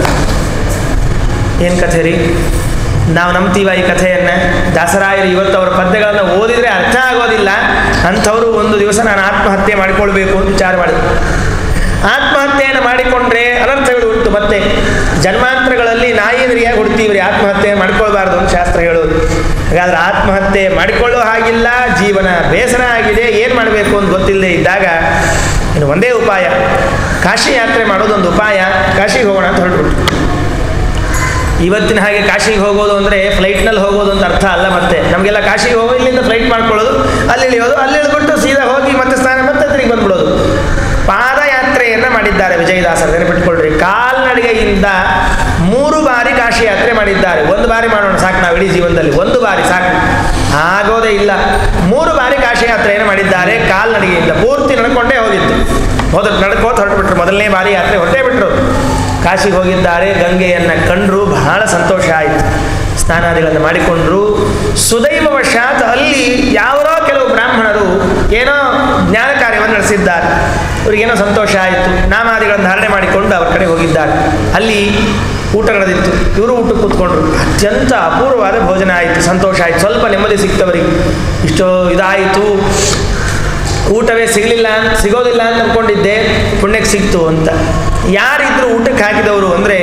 ಏನು ಕಥೆ ರೀ ನಾವು ನಂಬ್ತೀವ ಈ ಕಥೆಯನ್ನು ದಾಸರಾಯರು ಇವತ್ತು ಅವರ ಪದ್ಯಗಳನ್ನು ಓದಿದರೆ ಅರ್ಥ ಆಗೋದಿಲ್ಲ ಅಂಥವರು ಒಂದು ದಿವಸ ನಾನು ಆತ್ಮಹತ್ಯೆ ಮಾಡಿಕೊಳ್ಬೇಕು ಅಂತ ವಿಚಾರ ಮಾಡಿದ್ರು ಆತ್ಮಹತ್ಯೆಯನ್ನು ಮಾಡಿಕೊಂಡ್ರೆ ಅನರ್ಥಗಳು ಉಂಟು ಮತ್ತೆ ಜನ್ಮಾಂತರಗಳಲ್ಲಿ ನಾಯಿನರಿಯಾಗಿ ಹುಡ್ತೀವ್ರಿ ಆತ್ಮಹತ್ಯೆ ಮಾಡ್ಕೊಳ್ಬಾರ್ದು ಅಂತ ಶಾಸ್ತ್ರ ಹೇಳೋದು ಹಾಗಾದ್ರೆ ಆತ್ಮಹತ್ಯೆ ಮಾಡಿಕೊಳ್ಳೋ ಹಾಗಿಲ್ಲ ಜೀವನ ಬೇಸರ ಆಗಿದೆ ಏನು ಮಾಡಬೇಕು ಅಂತ ಗೊತ್ತಿಲ್ಲದೆ ಇದ್ದಾಗ ಇನ್ನು ಒಂದೇ ಉಪಾಯ ಕಾಶಿ ಯಾತ್ರೆ ಮಾಡೋದೊಂದು ಉಪಾಯ ಕಾಶಿಗೆ ಹೋಗೋಣ ಅಂತ ಹೊರಟ್ಬಿಟ್ಟು ಇವತ್ತಿನ ಹಾಗೆ ಕಾಶಿಗೆ ಹೋಗೋದು ಅಂದರೆ ಫ್ಲೈಟ್ನಲ್ಲಿ ಹೋಗೋದು ಅಂತ ಅರ್ಥ ಅಲ್ಲ ಮತ್ತೆ ನಮಗೆಲ್ಲ ಕಾಶಿಗೆ ಹೋಗೋ ಇಲ್ಲಿಂದ ಫ್ಲೈಟ್ ಮಾಡ್ಕೊಳ್ಳೋದು ಅಲ್ಲಿ ಇಳಿಯೋದು ಅಲ್ಲಿ ಇಳ್ಬಿಟ್ಟು ಸೀದಾ ಹೋಗಿ ಮತ್ತೆ ಸ್ನಾನ ಮತ್ತೆ ತಿರುಗಿ ಬಂದ್ಬಿಡೋದು ಪಾದಯಾತ್ರೆಯನ್ನು ಮಾಡಿದ್ದಾರೆ ವಿಜಯದಾಸರು ನೆನಪಿಟ್ಕೊಳ್ರಿ ಕಾಲ್ನಡಿಗೆಯಿಂದ ಮೂರು ಬಾರಿ ಕಾಶಿ ಯಾತ್ರೆ ಮಾಡಿದ್ದಾರೆ ಒಂದು ಬಾರಿ ಮಾಡೋಣ ಸಾಕು ನಾವು ಇಡೀ ಜೀವನದಲ್ಲಿ ಒಂದು ಬಾರಿ ಸಾಕು ಆಗೋದೇ ಇಲ್ಲ ಮೂರು ಬಾರಿ ಕಾಶಿ ಯಾತ್ರೆಯನ್ನು ಮಾಡಿದ್ದಾರೆ ಕಾಲ್ನಡಿಗೆಯಿಂದ ಪೂರ್ತಿ ನಡ್ಕೊಂಡೇ ಹೋಗಿತ್ತು ಮೊದಲು ನಡ್ಕೋತ ಹೊರಟುಬಿಟ್ರು ಮೊದಲನೇ ಬಾರಿ ಯಾತ್ರೆ ಹೊರಟೇ ಬಿಟ್ರು ಕಾಶಿಗೆ ಹೋಗಿದ್ದಾರೆ ಗಂಗೆಯನ್ನು ಕಂಡರು ಬಹಳ ಸಂತೋಷ ಆಯಿತು ಸ್ನಾನಾದಿಗಳನ್ನು ಮಾಡಿಕೊಂಡ್ರು ಸುದೈವವಶಾತ್ ಅಲ್ಲಿ ಯಾವರೋ ಕೆಲವು ಬ್ರಾಹ್ಮಣರು ಏನೋ ಜ್ಞಾನ ಕಾರ್ಯವನ್ನು ನಡೆಸಿದ್ದಾರೆ ಅವರಿಗೇನೋ ಸಂತೋಷ ಆಯಿತು ನಾಮಾದಿಗಳನ್ನು ಧಾರಣೆ ಮಾಡಿಕೊಂಡು ಅವರ ಕಡೆ ಹೋಗಿದ್ದಾರೆ ಅಲ್ಲಿ ಊಟ ನಡೆದಿತ್ತು ಇವರು ಊಟ ಕೂತ್ಕೊಂಡ್ರು ಅತ್ಯಂತ ಅಪೂರ್ವವಾದ ಭೋಜನ ಆಯಿತು ಸಂತೋಷ ಆಯಿತು ಸ್ವಲ್ಪ ನೆಮ್ಮದಿ ಸಿಕ್ತವರಿಗೆ ಇಷ್ಟೋ ಇದಾಯಿತು ಊಟವೇ ಸಿಗಲಿಲ್ಲ ಅಂತ ಸಿಗೋದಿಲ್ಲ ಅಂತ ಅಂದ್ಕೊಂಡಿದ್ದೆ ಪುಣ್ಯಕ್ಕೆ ಸಿಕ್ತು ಅಂತ ಯಾರಿದ್ರು ಊಟಕ್ಕೆ ಹಾಕಿದವರು ಅಂದರೆ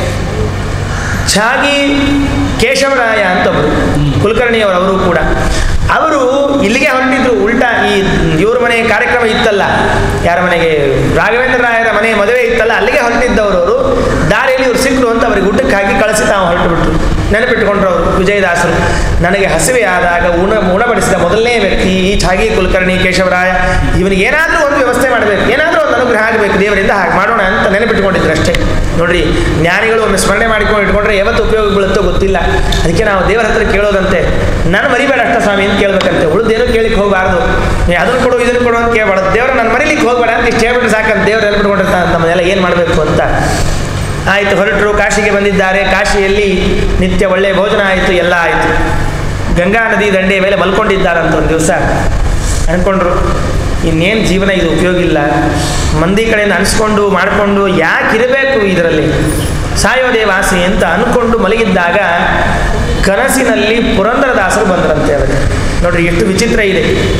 ಛಾಗಿ ಕೇಶವರಾಯ ಅಂತ ಒಬ್ಬರು ಕುಲಕರ್ಣಿಯವರು ಅವರು ಕೂಡ ಅವರು ಇಲ್ಲಿಗೆ ಹೊರಟಿದ್ರು ಉಲ್ಟಾ ಈ ಇವ್ರ ಮನೆ ಕಾರ್ಯಕ್ರಮ ಇತ್ತಲ್ಲ ಯಾರ ಮನೆಗೆ ರಾಘವೇಂದ್ರ ರಾಯರ ಮನೆ ಮದುವೆ ಇತ್ತಲ್ಲ ಅಲ್ಲಿಗೆ ಹೊರಟಿದ್ದವರು ಅವರು ದಾರಿಯಲ್ಲಿ ಇವ್ರು ಸಿಕ್ಕರು ಅಂತ ಅವರಿಗೆ ಊಟಕ್ಕೆ ಹಾಕಿ ಕಳಿಸಿ ತಾವು ಹೊರಟು ಬಿಟ್ರು ನೆನಪಿಟ್ಟುಕೊಂಡ್ರು ಅವರು ವಿಜಯದಾಸರು ನನಗೆ ಹಸಿವೆ ಆದಾಗ ಉಣ ಉಣಬಡಿಸಿದ ಮೊದಲನೇ ವ್ಯಕ್ತಿ ಈ ಛಾಗಿ ಕುಲಕರ್ಣಿ ಕೇಶವರಾಯ ಇವನಿಗೆ ಏನಾದರೂ ಒಂದು ವ್ಯವಸ್ಥೆ ಮಾಡಬೇಕು ಏನಾದರೂ ಒಂದು ಅನುಗ್ರಹ ಆಗಬೇಕು ದೇವರಿಂದ ಹಾಗೆ ಮಾಡೋಣ ಅಂತ ನೆನಪಿಟ್ಕೊಂಡಿದ್ರು ಅಷ್ಟೇ ನೋಡ್ರಿ ಜ್ಞಾನಿಗಳು ಒಮ್ಮೆ ಸ್ಮರಣೆ ಮಾಡಿಕೊಂಡು ಇಟ್ಕೊಂಡ್ರೆ ಯಾವತ್ತು ಉಪಯೋಗ ಬೀಳುತ್ತೋ ಗೊತ್ತಿಲ್ಲ ಅದಕ್ಕೆ ನಾವು ದೇವರ ಹತ್ರ ಕೇಳೋದಂತೆ ನಾನು ಮರಿಬೇಡ ಅಷ್ಟ ಸ್ವಾಮಿ ಅಂತ ಕೇಳ್ಬೇಕಂತೆ ಉಳಿದೇನು ಕೇಳಿಕ್ಕೆ ಹೋಗಬಾರ್ದು ನೀ ಅದನ್ನು ಕೊಡು ಇದನ್ನು ಕೊಡು ಅಂತ ಕೇಳಬಾರ್ದು ದೇವ್ರ ನಾನು ಮರಿಲಿಕ್ಕೆ ಹೋಗಬೇಡ ಅಂತ ಇಷ್ಟು ಹೇಳ್ಬಿಟ್ರೆ ಸಾಕಂತ ದೇವ್ರು ನೆನಪಿಟ್ಕೊಂಡಿರ್ತಾನೆ ನಮ್ಮನ್ನೆಲ್ಲ ಏನು ಮಾಡಬೇಕು ಅಂತ ಆಯಿತು ಹೊರಟರು ಕಾಶಿಗೆ ಬಂದಿದ್ದಾರೆ ಕಾಶಿಯಲ್ಲಿ ನಿತ್ಯ ಒಳ್ಳೆಯ ಭೋಜನ ಆಯಿತು ಎಲ್ಲ ಆಯಿತು ಗಂಗಾ ನದಿ ದಂಡೆಯ ಮೇಲೆ ಮಲ್ಕೊಂಡಿದ್ದಾರಂತ ಒಂದು ದಿವಸ ಅಂದ್ಕೊಂಡ್ರು ಇನ್ನೇನು ಜೀವನ ಇದು ಉಪಯೋಗ ಇಲ್ಲ ಮಂದಿ ಕಡೆಯಿಂದ ಅನಿಸ್ಕೊಂಡು ಮಾಡಿಕೊಂಡು ಯಾಕಿರಬೇಕು ಇದರಲ್ಲಿ ಸಾಯೋದೇ ವಾಸಿ ಅಂತ ಅಂದ್ಕೊಂಡು ಮಲಗಿದ್ದಾಗ ಕನಸಿನಲ್ಲಿ ಪುರಂದರದಾಸರು ಬಂದರಂತೆ ಅವರಿಗೆ ನೋಡ್ರಿ ಎಷ್ಟು ವಿಚಿತ್ರ ಇದೆ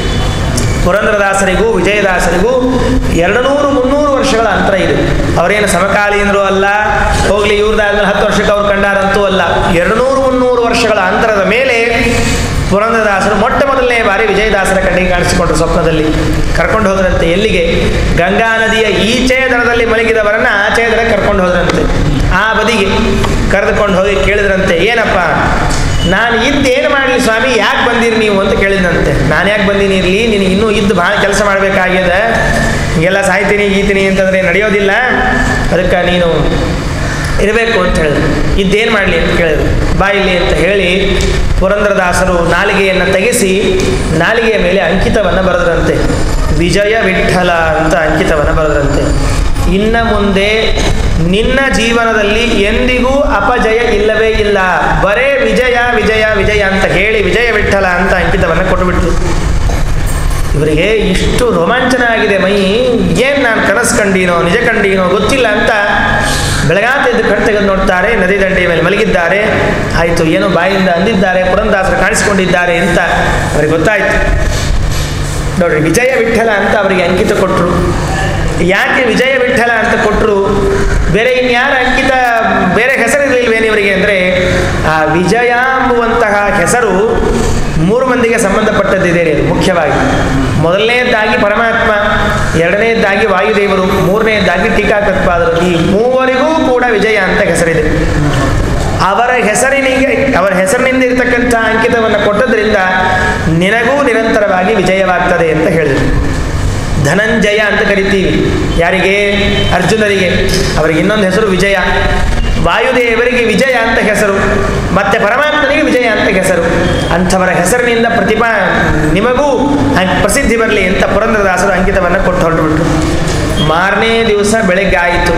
ಪುರಂದರದಾಸರಿಗೂ ವಿಜಯದಾಸರಿಗೂ ಎರಡು ನೂರು ಮುನ್ನೂರು ವರ್ಷಗಳ ಅಂತರ ಇದೆ ಅವರೇನು ಸಮಕಾಲೀನರು ಅಲ್ಲ ಹೋಗ್ಲಿ ಇವ್ರದ್ದಾದ್ಮೇಲೆ ಹತ್ತು ವರ್ಷಕ್ಕೆ ಅವ್ರು ಕಂಡಾರಂತೂ ಅಲ್ಲ ಎರಡು ನೂರು ಮುನ್ನೂರು ವರ್ಷಗಳ ಅಂತರದ ಮೇಲೆ ಪುರಂದರದಾಸರು ಮೊಟ್ಟ ಮೊದಲನೇ ಬಾರಿ ವಿಜಯದಾಸರ ಕಣ್ಣಿಗೆ ಕಾಣಿಸಿಕೊಂಡ್ರು ಸ್ವಪ್ನದಲ್ಲಿ ಕರ್ಕೊಂಡು ಹೋದ್ರಂತೆ ಎಲ್ಲಿಗೆ ಗಂಗಾ ನದಿಯ ಈಚೆ ದಡದಲ್ಲಿ ಮಲಗಿದವರನ್ನ ಆಚೆ ದಡ ಕರ್ಕೊಂಡು ಹೋದ್ರಂತೆ ಆ ಬದಿಗೆ ಕರೆದುಕೊಂಡು ಹೋಗಿ ಕೇಳಿದ್ರಂತೆ ಏನಪ್ಪ ನಾನು ಇದ್ದೇನು ಮಾಡಲಿ ಸ್ವಾಮಿ ಯಾಕೆ ಬಂದಿರಿ ನೀವು ಅಂತ ಕೇಳಿದಂತೆ ನಾನು ಯಾಕೆ ಬಂದೀನಿ ಇರಲಿ ನಿನಗೆ ಇನ್ನೂ ಇದ್ದು ಭಾಳ ಕೆಲಸ ಮಾಡಬೇಕಾಗ್ಯದ ಹಿಂಗೆಲ್ಲ ಸಾಯ್ತೀನಿ ಗೀತೀನಿ ಅಂತಂದರೆ ನಡೆಯೋದಿಲ್ಲ ಅದಕ್ಕೆ ನೀನು ಇರಬೇಕು ಅಂತ ಹೇಳಿದ್ರು ಇದ್ದೇನು ಮಾಡಲಿ ಅಂತ ಕೇಳಿದ್ರು ಬಾ ಇಲ್ಲಿ ಅಂತ ಹೇಳಿ ಪುರಂದರದಾಸರು ನಾಲಿಗೆಯನ್ನು ತೆಗೆಸಿ ನಾಲಿಗೆಯ ಮೇಲೆ ಅಂಕಿತವನ್ನು ಬರೆದ್ರಂತೆ ವಿಜಯ ವಿಠಲ ಅಂತ ಅಂಕಿತವನ್ನು ಬರೆದ್ರಂತೆ ಇನ್ನ ಮುಂದೆ ನಿನ್ನ ಜೀವನದಲ್ಲಿ ಎಂದಿಗೂ ಅಪಜಯ ಇಲ್ಲವೇ ಇಲ್ಲ ಬರೇ ವಿಜಯ ವಿಜಯ ವಿಜಯ ಅಂತ ಹೇಳಿ ವಿಜಯ ವಿಠಲ ಅಂತ ಅಂಕಿತವನ್ನು ಕೊಟ್ಟುಬಿಟ್ರು ಇವರಿಗೆ ಇಷ್ಟು ರೋಮಾಂಚನ ಆಗಿದೆ ಮೈ ಏನು ನಾನು ಕನಸು ಕಂಡೀನೋ ನಿಜ ಕಂಡೀನೋ ಗೊತ್ತಿಲ್ಲ ಅಂತ ಬೆಳಗಾತ ಎದ್ದು ಕಣ್ ತೆಗೆದು ನೋಡ್ತಾರೆ ನದಿ ದಂಡೆಯ ಮೇಲೆ ಮಲಗಿದ್ದಾರೆ ಆಯಿತು ಏನೋ ಬಾಯಿಂದ ಅಂದಿದ್ದಾರೆ ಪುರಂದಾಸರು ಕಾಣಿಸಿಕೊಂಡಿದ್ದಾರೆ ಅಂತ ಅವರಿಗೆ ಗೊತ್ತಾಯಿತು ನೋಡ್ರಿ ವಿಜಯ ವಿಠಲ ಅಂತ ಅವರಿಗೆ ಅಂಕಿತ ಕೊಟ್ಟರು ಯಾಕೆ ವಿಜಯ ವಿಠಲ ಅಂತ ಕೊಟ್ಟರು ಬೇರೆ ಇನ್ಯಾರ ಅಂಕಿತ ಬೇರೆ ಹೆಸರಿರಲಿಲ್ವೇನು ಇವರಿಗೆ ಅಂದರೆ ಆ ವಿಜಯ ಎಂಬುವಂತಹ ಹೆಸರು ಮೂರು ಮಂದಿಗೆ ಸಂಬಂಧಪಟ್ಟದ್ದಿದೆ ರೀ ಅದು ಮುಖ್ಯವಾಗಿ ಮೊದಲನೇದಾಗಿ ಪರಮಾತ್ಮ ಎರಡನೇದಾಗಿ ವಾಯುದೇವರು ಮೂರನೇದಾಗಿ ಟೀಕಾಕತ್ಪಾದರು ಈ ಮೂವರಿಗೂ ಕೂಡ ವಿಜಯ ಅಂತ ಹೆಸರಿದೆ ಅವರ ಹೆಸರಿನಿಗೆ ಅವರ ಹೆಸರಿನಿಂದ ಇರತಕ್ಕಂಥ ಅಂಕಿತವನ್ನು ಕೊಟ್ಟದ್ರಿಂದ ನಿನಗೂ ನಿರಂತರವಾಗಿ ವಿಜಯವಾಗ್ತದೆ ಅಂತ ಹೇಳಿದರು ಧನಂಜಯ ಅಂತ ಕರಿತೀವಿ ಯಾರಿಗೆ ಅರ್ಜುನರಿಗೆ ಅವರಿಗೆ ಇನ್ನೊಂದು ಹೆಸರು ವಿಜಯ ವಾಯುದೇವರಿಗೆ ವಿಜಯ ಅಂತ ಹೆಸರು ಮತ್ತೆ ಪರಮಾತ್ಮನಿಗೆ ವಿಜಯ ಅಂತ ಹೆಸರು ಅಂಥವರ ಹೆಸರಿನಿಂದ ಪ್ರತಿಭಾ ನಿಮಗೂ ಅಂ- ಪ್ರಸಿದ್ಧಿ ಬರಲಿ ಅಂತ ಪುರಂದರದಾಸರು ಅಂಕಿತವನ್ನು ಕೊಟ್ಟು ಹೊರಟುಬಿಟ್ರು ಮಾರನೇ ದಿವಸ ಬೆಳಗ್ಗೆ ಆಯಿತು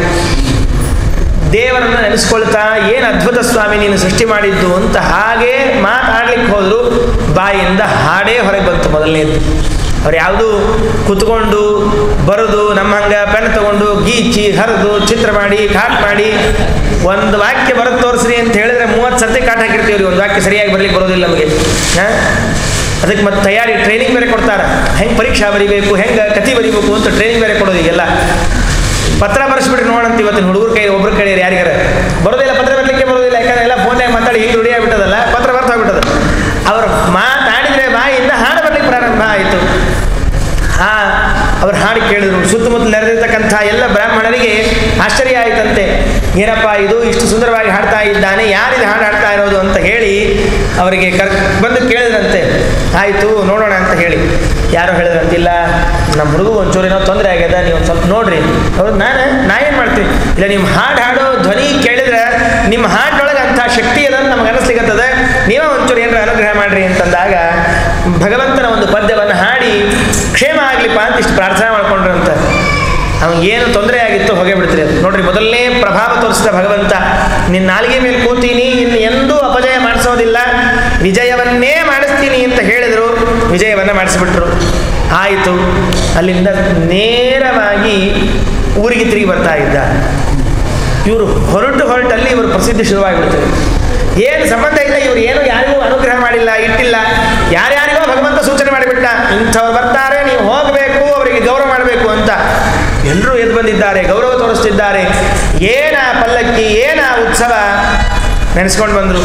ದೇವರನ್ನು ನೆನೆಸ್ಕೊಳ್ತಾ ಏನು ಅದ್ಭುತ ಸ್ವಾಮಿ ನೀನು ಸೃಷ್ಟಿ ಮಾಡಿದ್ದು ಅಂತ ಹಾಗೇ ಮಾತಾಡ್ಲಿಕ್ಕೆ ಹೋದ್ರು ಬಾಯಿಂದ ಹಾಡೇ ಹೊರಗೆ ಬಂತು ಮೊದಲನೇದು ಅವ್ರು ಯಾವುದು ಕುತ್ಕೊಂಡು ಬರೆದು ನಮ್ಮ ಹಂಗೆ ಪೆನ್ ತಗೊಂಡು ಗೀಚಿ ಹರಿದು ಚಿತ್ರ ಮಾಡಿ ಕಾಟ್ ಮಾಡಿ ಒಂದು ವಾಕ್ಯ ಬರೆದು ತೋರಿಸ್ರಿ ಅಂತ ಹೇಳಿದ್ರೆ ಮೂವತ್ತು ಸರ್ತಿ ಕಾಟ್ ಹಾಕಿರ್ತೀವಿ ಒಂದು ವಾಕ್ಯ ಸರಿಯಾಗಿ ಬರ್ಲಿಕ್ಕೆ ಬರೋದಿಲ್ಲ ನಮಗೆ ಹಾಂ ಅದಕ್ಕೆ ಮತ್ತೆ ತಯಾರಿ ಟ್ರೈನಿಂಗ್ ಬೇರೆ ಕೊಡ್ತಾರೆ ಹೆಂಗೆ ಪರೀಕ್ಷಾ ಬರಿಬೇಕು ಹೆಂಗೆ ಕತಿ ಬರಿಬೇಕು ಅಂತ ಟ್ರೈನಿಂಗ್ ಬೇರೆ ಕೊಡೋದು ಈಗೆಲ್ಲ ಪತ್ರ ಬರೆಸ್ಬಿಟ್ರಿ ನೋಡಂತ ಇವತ್ತಿನ ಹುಡುಗರ ಕೈ ಒಬ್ರ ಕೈ ಯಾರಿಗಾರ ಬರೋದಿಲ್ಲ ಪತ್ರ ಬರಲಿಕ್ಕೆ ಬರೋದಿಲ್ಲ ಯಾಕಂದ್ರೆ ಎಲ್ಲ ಫೋನ್ಯಾಗ ಮಾತಾಡಿ ಹಿಂಗೆ ರೂಢಿ ಆಗ್ಬಿಟ್ಟದಲ್ಲ ಪತ್ರ ಬರ್ತಾ ಹೋಗ್ಬಿಟ್ಟದ ಅವ್ರು ಮಾತಾಡಿದ್ರೆ ಬಾಯಿಂದ ಹಾಡು ಬರ್ಲಿಕ್ಕೆ ಪ್ರಾರಂಭ ಆಯಿತು ಆ ಅವ್ರು ಹಾಡು ಕೇಳಿದ್ರು ಸುತ್ತಮುತ್ತ ನೆರೆದಿರ್ತಕ್ಕಂಥ ಎಲ್ಲ ಬ್ರಾಹ್ಮಣರಿಗೆ ಆಶ್ಚರ್ಯ ಆಯ್ತಂತೆ ಏನಪ್ಪ ಇದು ಇಷ್ಟು ಸುಂದರವಾಗಿ ಹಾಡ್ತಾ ಇದ್ದಾನೆ ಯಾರಿದು ಹಾಡು ಹಾಡ್ತಾ ಇರೋದು ಅಂತ ಹೇಳಿ ಅವರಿಗೆ ಕರ್ ಬಂದು ಕೇಳಿದ್ರಂತೆ ಆಯಿತು ನೋಡೋಣ ಅಂತ ಹೇಳಿ ಯಾರೋ ಹೇಳಿದ್ರಂತಿಲ್ಲ ನಮ್ಮ ಹುಡುಗ ಒಂಚೂರು ಏನೋ ತೊಂದರೆ ಆಗ್ಯದ ನೀವು ಒಂದು ಸ್ವಲ್ಪ ನೋಡ್ರಿ ಹೌದು ನಾನು ನಾ ಏನು ಮಾಡ್ತೀನಿ ಇಲ್ಲ ನಿಮ್ಮ ಹಾಡು ಹಾಡೋ ಧ್ವನಿ ಕೇಳಿದ್ರೆ ನಿಮ್ಮ ಹಾಡಿನೊಳಗೆ ಅಂಥ ಶಕ್ತಿ ಅದ ಅಂತ ನಮಗೆ ಅನಿಸ್ಲಿಕ್ಕತ್ತದೆ ನೀವೇ ಒಂಚೂರು ಏನಾರ ಅನುಗ್ರಹ ಮಾಡ್ರಿ ಅಂತಂದಾಗ ಭಗವಂತನ ಒಂದು ಪದ್ಯವನ್ನು ಹಾಡಿ ಕ್ಷೇಮ ಆಗ್ಲಿಪ್ಪ ಅಂತ ಇಷ್ಟು ಪ್ರಾರ್ಥನೆ ಮಾಡ್ಕೊಂಡ್ರಂತ ಏನು ತೊಂದರೆ ಆಗಿತ್ತು ಹೊಗೆ ಬಿಡ್ತೀರಿ ಅದು ನೋಡ್ರಿ ಮೊದಲನೇ ಪ್ರಭಾವ ತೋರಿಸಿದ ಭಗವಂತ ನಿನ್ನ ನಾಲಿಗೆ ಮೇಲೆ ಕೂತೀನಿ ಇನ್ನು ಎಂದೂ ಅಪಜಯ ಮಾಡಿಸೋದಿಲ್ಲ ವಿಜಯವನ್ನೇ ಮಾಡಿಸ್ತೀನಿ ಅಂತ ಹೇಳಿದರು ವಿಜಯವನ್ನ ಮಾಡಿಸ್ಬಿಟ್ರು ಆಯಿತು ಅಲ್ಲಿಂದ ನೇರವಾಗಿ ಊರಿಗೆ ತಿರುಗಿ ಬರ್ತಾ ಇದ್ದ ಇವರು ಹೊರಟು ಹೊರಟಲ್ಲಿ ಇವರು ಪ್ರಸಿದ್ಧಿ ಶುರುವಾಗಿಬಿಡ್ತಾರೆ ಏನು ಸಂಬಂಧ ಇಲ್ಲ ಇವರು ಏನು ಯಾರಿಗೂ ಅನುಗ್ರಹ ಮಾಡಿಲ್ಲ ಇಟ್ಟಿಲ್ಲ ಯಾರ್ಯಾರಿಗೋ ಭಗವಂತ ಸೂಚನೆ ಮಾಡಿಬಿಟ್ಟ ಇಂಥವ್ರು ಬರ್ತಾರೆ ನೀವು ಹೋಗಬೇಕು ಅವರಿಗೆ ಗೌರವ ಮಾಡಬೇಕು ಅಂತ ಎಲ್ಲರೂ ಎದ್ದು ಬಂದಿದ್ದಾರೆ ಗೌರವ ತೋರಿಸ್ತಿದ್ದಾರೆ ಏನ ಪಲ್ಲಕ್ಕಿ ಏನ ಉತ್ಸವ ನೆನೆಸ್ಕೊಂಡು ಬಂದರು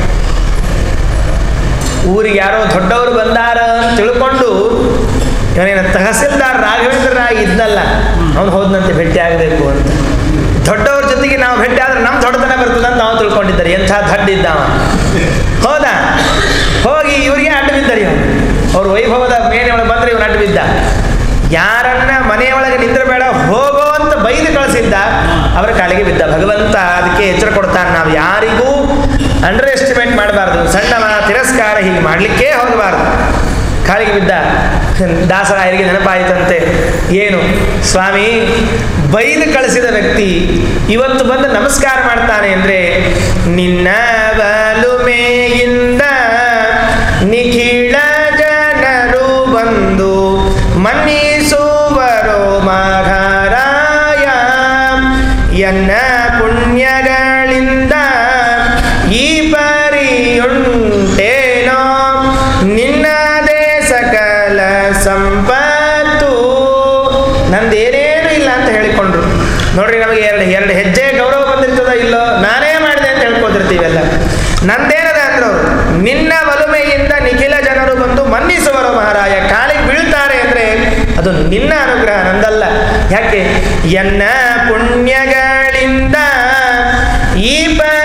ಊರಿಗೆ ಯಾರೋ ದೊಡ್ಡವರು ಬಂದಾರ ಅಂತ ತಿಳ್ಕೊಂಡು ಇವನೇನ ತಹಸೀಲ್ದಾರ್ ರಾಘವೇಂದ್ರ ರಾಯ್ ಇದ್ನಲ್ಲ ಅವನು ಹೋದ್ನಂತೆ ಭೇಟಿ ಆಗಬೇಕು ಅಂತ ದೊಡ್ಡವ್ರ ಜೊತೆಗೆ ನಾವು ಭೇಟಿ ಆದ್ರೆ ನಮ್ಮ ದೊಡ್ಡತನ ಬರ್ತದೆ ಅಂತ ನಾವು ತಿಳ್ಕೊಂಡಿದ್ದಾರೆ ಎಂಥ ದಡ್ಡ ಇದ್ದಾವ ಹೌದಾ ಹೋಗಿ ಇವರಿಗೆ ಅಡ್ಡ ಬಿದ್ದಾರೆ ಇವನು ಅವ್ರ ವೈಭವದ ಮೇಲೆ ಒಳಗೆ ಬಂದ್ರೆ ಇವನು ಅಡ್ಡ ಬಿದ್ದ ಯಾರನ್ನ ಮನೆಯೊಳಗೆ ನಿಂದ್ರಬೇಡ ಹೋಗೋ ಅಂತ ಬೈದು ಕಳಿಸಿದ್ದ ಅವರ ಕಾಲಿಗೆ ಬಿದ್ದ ಭಗವಂತ ಅದಕ್ಕೆ ಎಚ್ಚರ ಕೊಡ್ತಾನೆ ನಾವು ಯಾರಿಗೂ ಅಂಡರ್ ಎಸ್ಟಿಮೇಟ್ ಮಾಡಬಾರ್ದು ಸಣ್ಣ ಮ- ತಿರಸ್ಕಾರ ಹೀಗೆ ಮಾಡಲಿಕ್ಕೇ ಹೋಗಬಾರ್ದು ಕಾಲಿಗೆ ಬಿದ್ದ ದಾಸರಾಯರಿಗೆ ನೆನಪಾಯಿತಂತೆ ಏನು ಸ್ವಾಮಿ ಬೈದು ಕಳಿಸಿದ ವ್ಯಕ್ತಿ ಇವತ್ತು ಬಂದು ನಮಸ್ಕಾರ ಮಾಡ್ತಾನೆ ಅಂದರೆ ನಿನ್ನ ಬಲುಮೆಯಿಂದ ನಿಖಿಳ ಜನರು ಬಂದು ಮನ್ನಿಸುವರು ಮಹಾರಾಯ ಎನ್ನ ಪುಣ್ಯಗಳಿಂದ ಈ ಪರಿಯುಂಟೇನೋ ನಿನ್ನದೇ ಸಕಲ ಸಂಪತ್ತು ನಂದೇನೇನು ಇಲ್ಲ ಅಂತ ಹೇಳಿಕೊಂಡ್ರು ನೋಡ್ರಿ ನಮಗೆ ಎರಡು ಎರಡು ಹೆಜ್ಜೆ ಗೌರವ ಬಂದಿರ್ತದ ಇಲ್ಲೋ ನಾನೇ ಮಾಡಿದೆ ಅಂತ ಹೇಳ್ಕೊತಿರ್ತೀವೆಲ್ಲ ನಂದೇನದ ಅಂದ್ರು ಅವ್ರು. ನಿನ್ನ ಒಲುಮೆಯಿಂದ ನಿಖಿಲ ಜನರು ಬಂದು ಮನ್ನಿಸುವರು ಮಹಾರಾಯ ಕಾಲಿಗೆ ಬೀಳ್ತಾರೆ ಅಂದ್ರೆ ಅದು ನಿನ್ನ ಅನುಗ್ರಹ ನಂದಲ್ಲ ಯಾಕೆ ಎನ್ನ ಪುಣ್ಯಗಳಿಂದ ಈ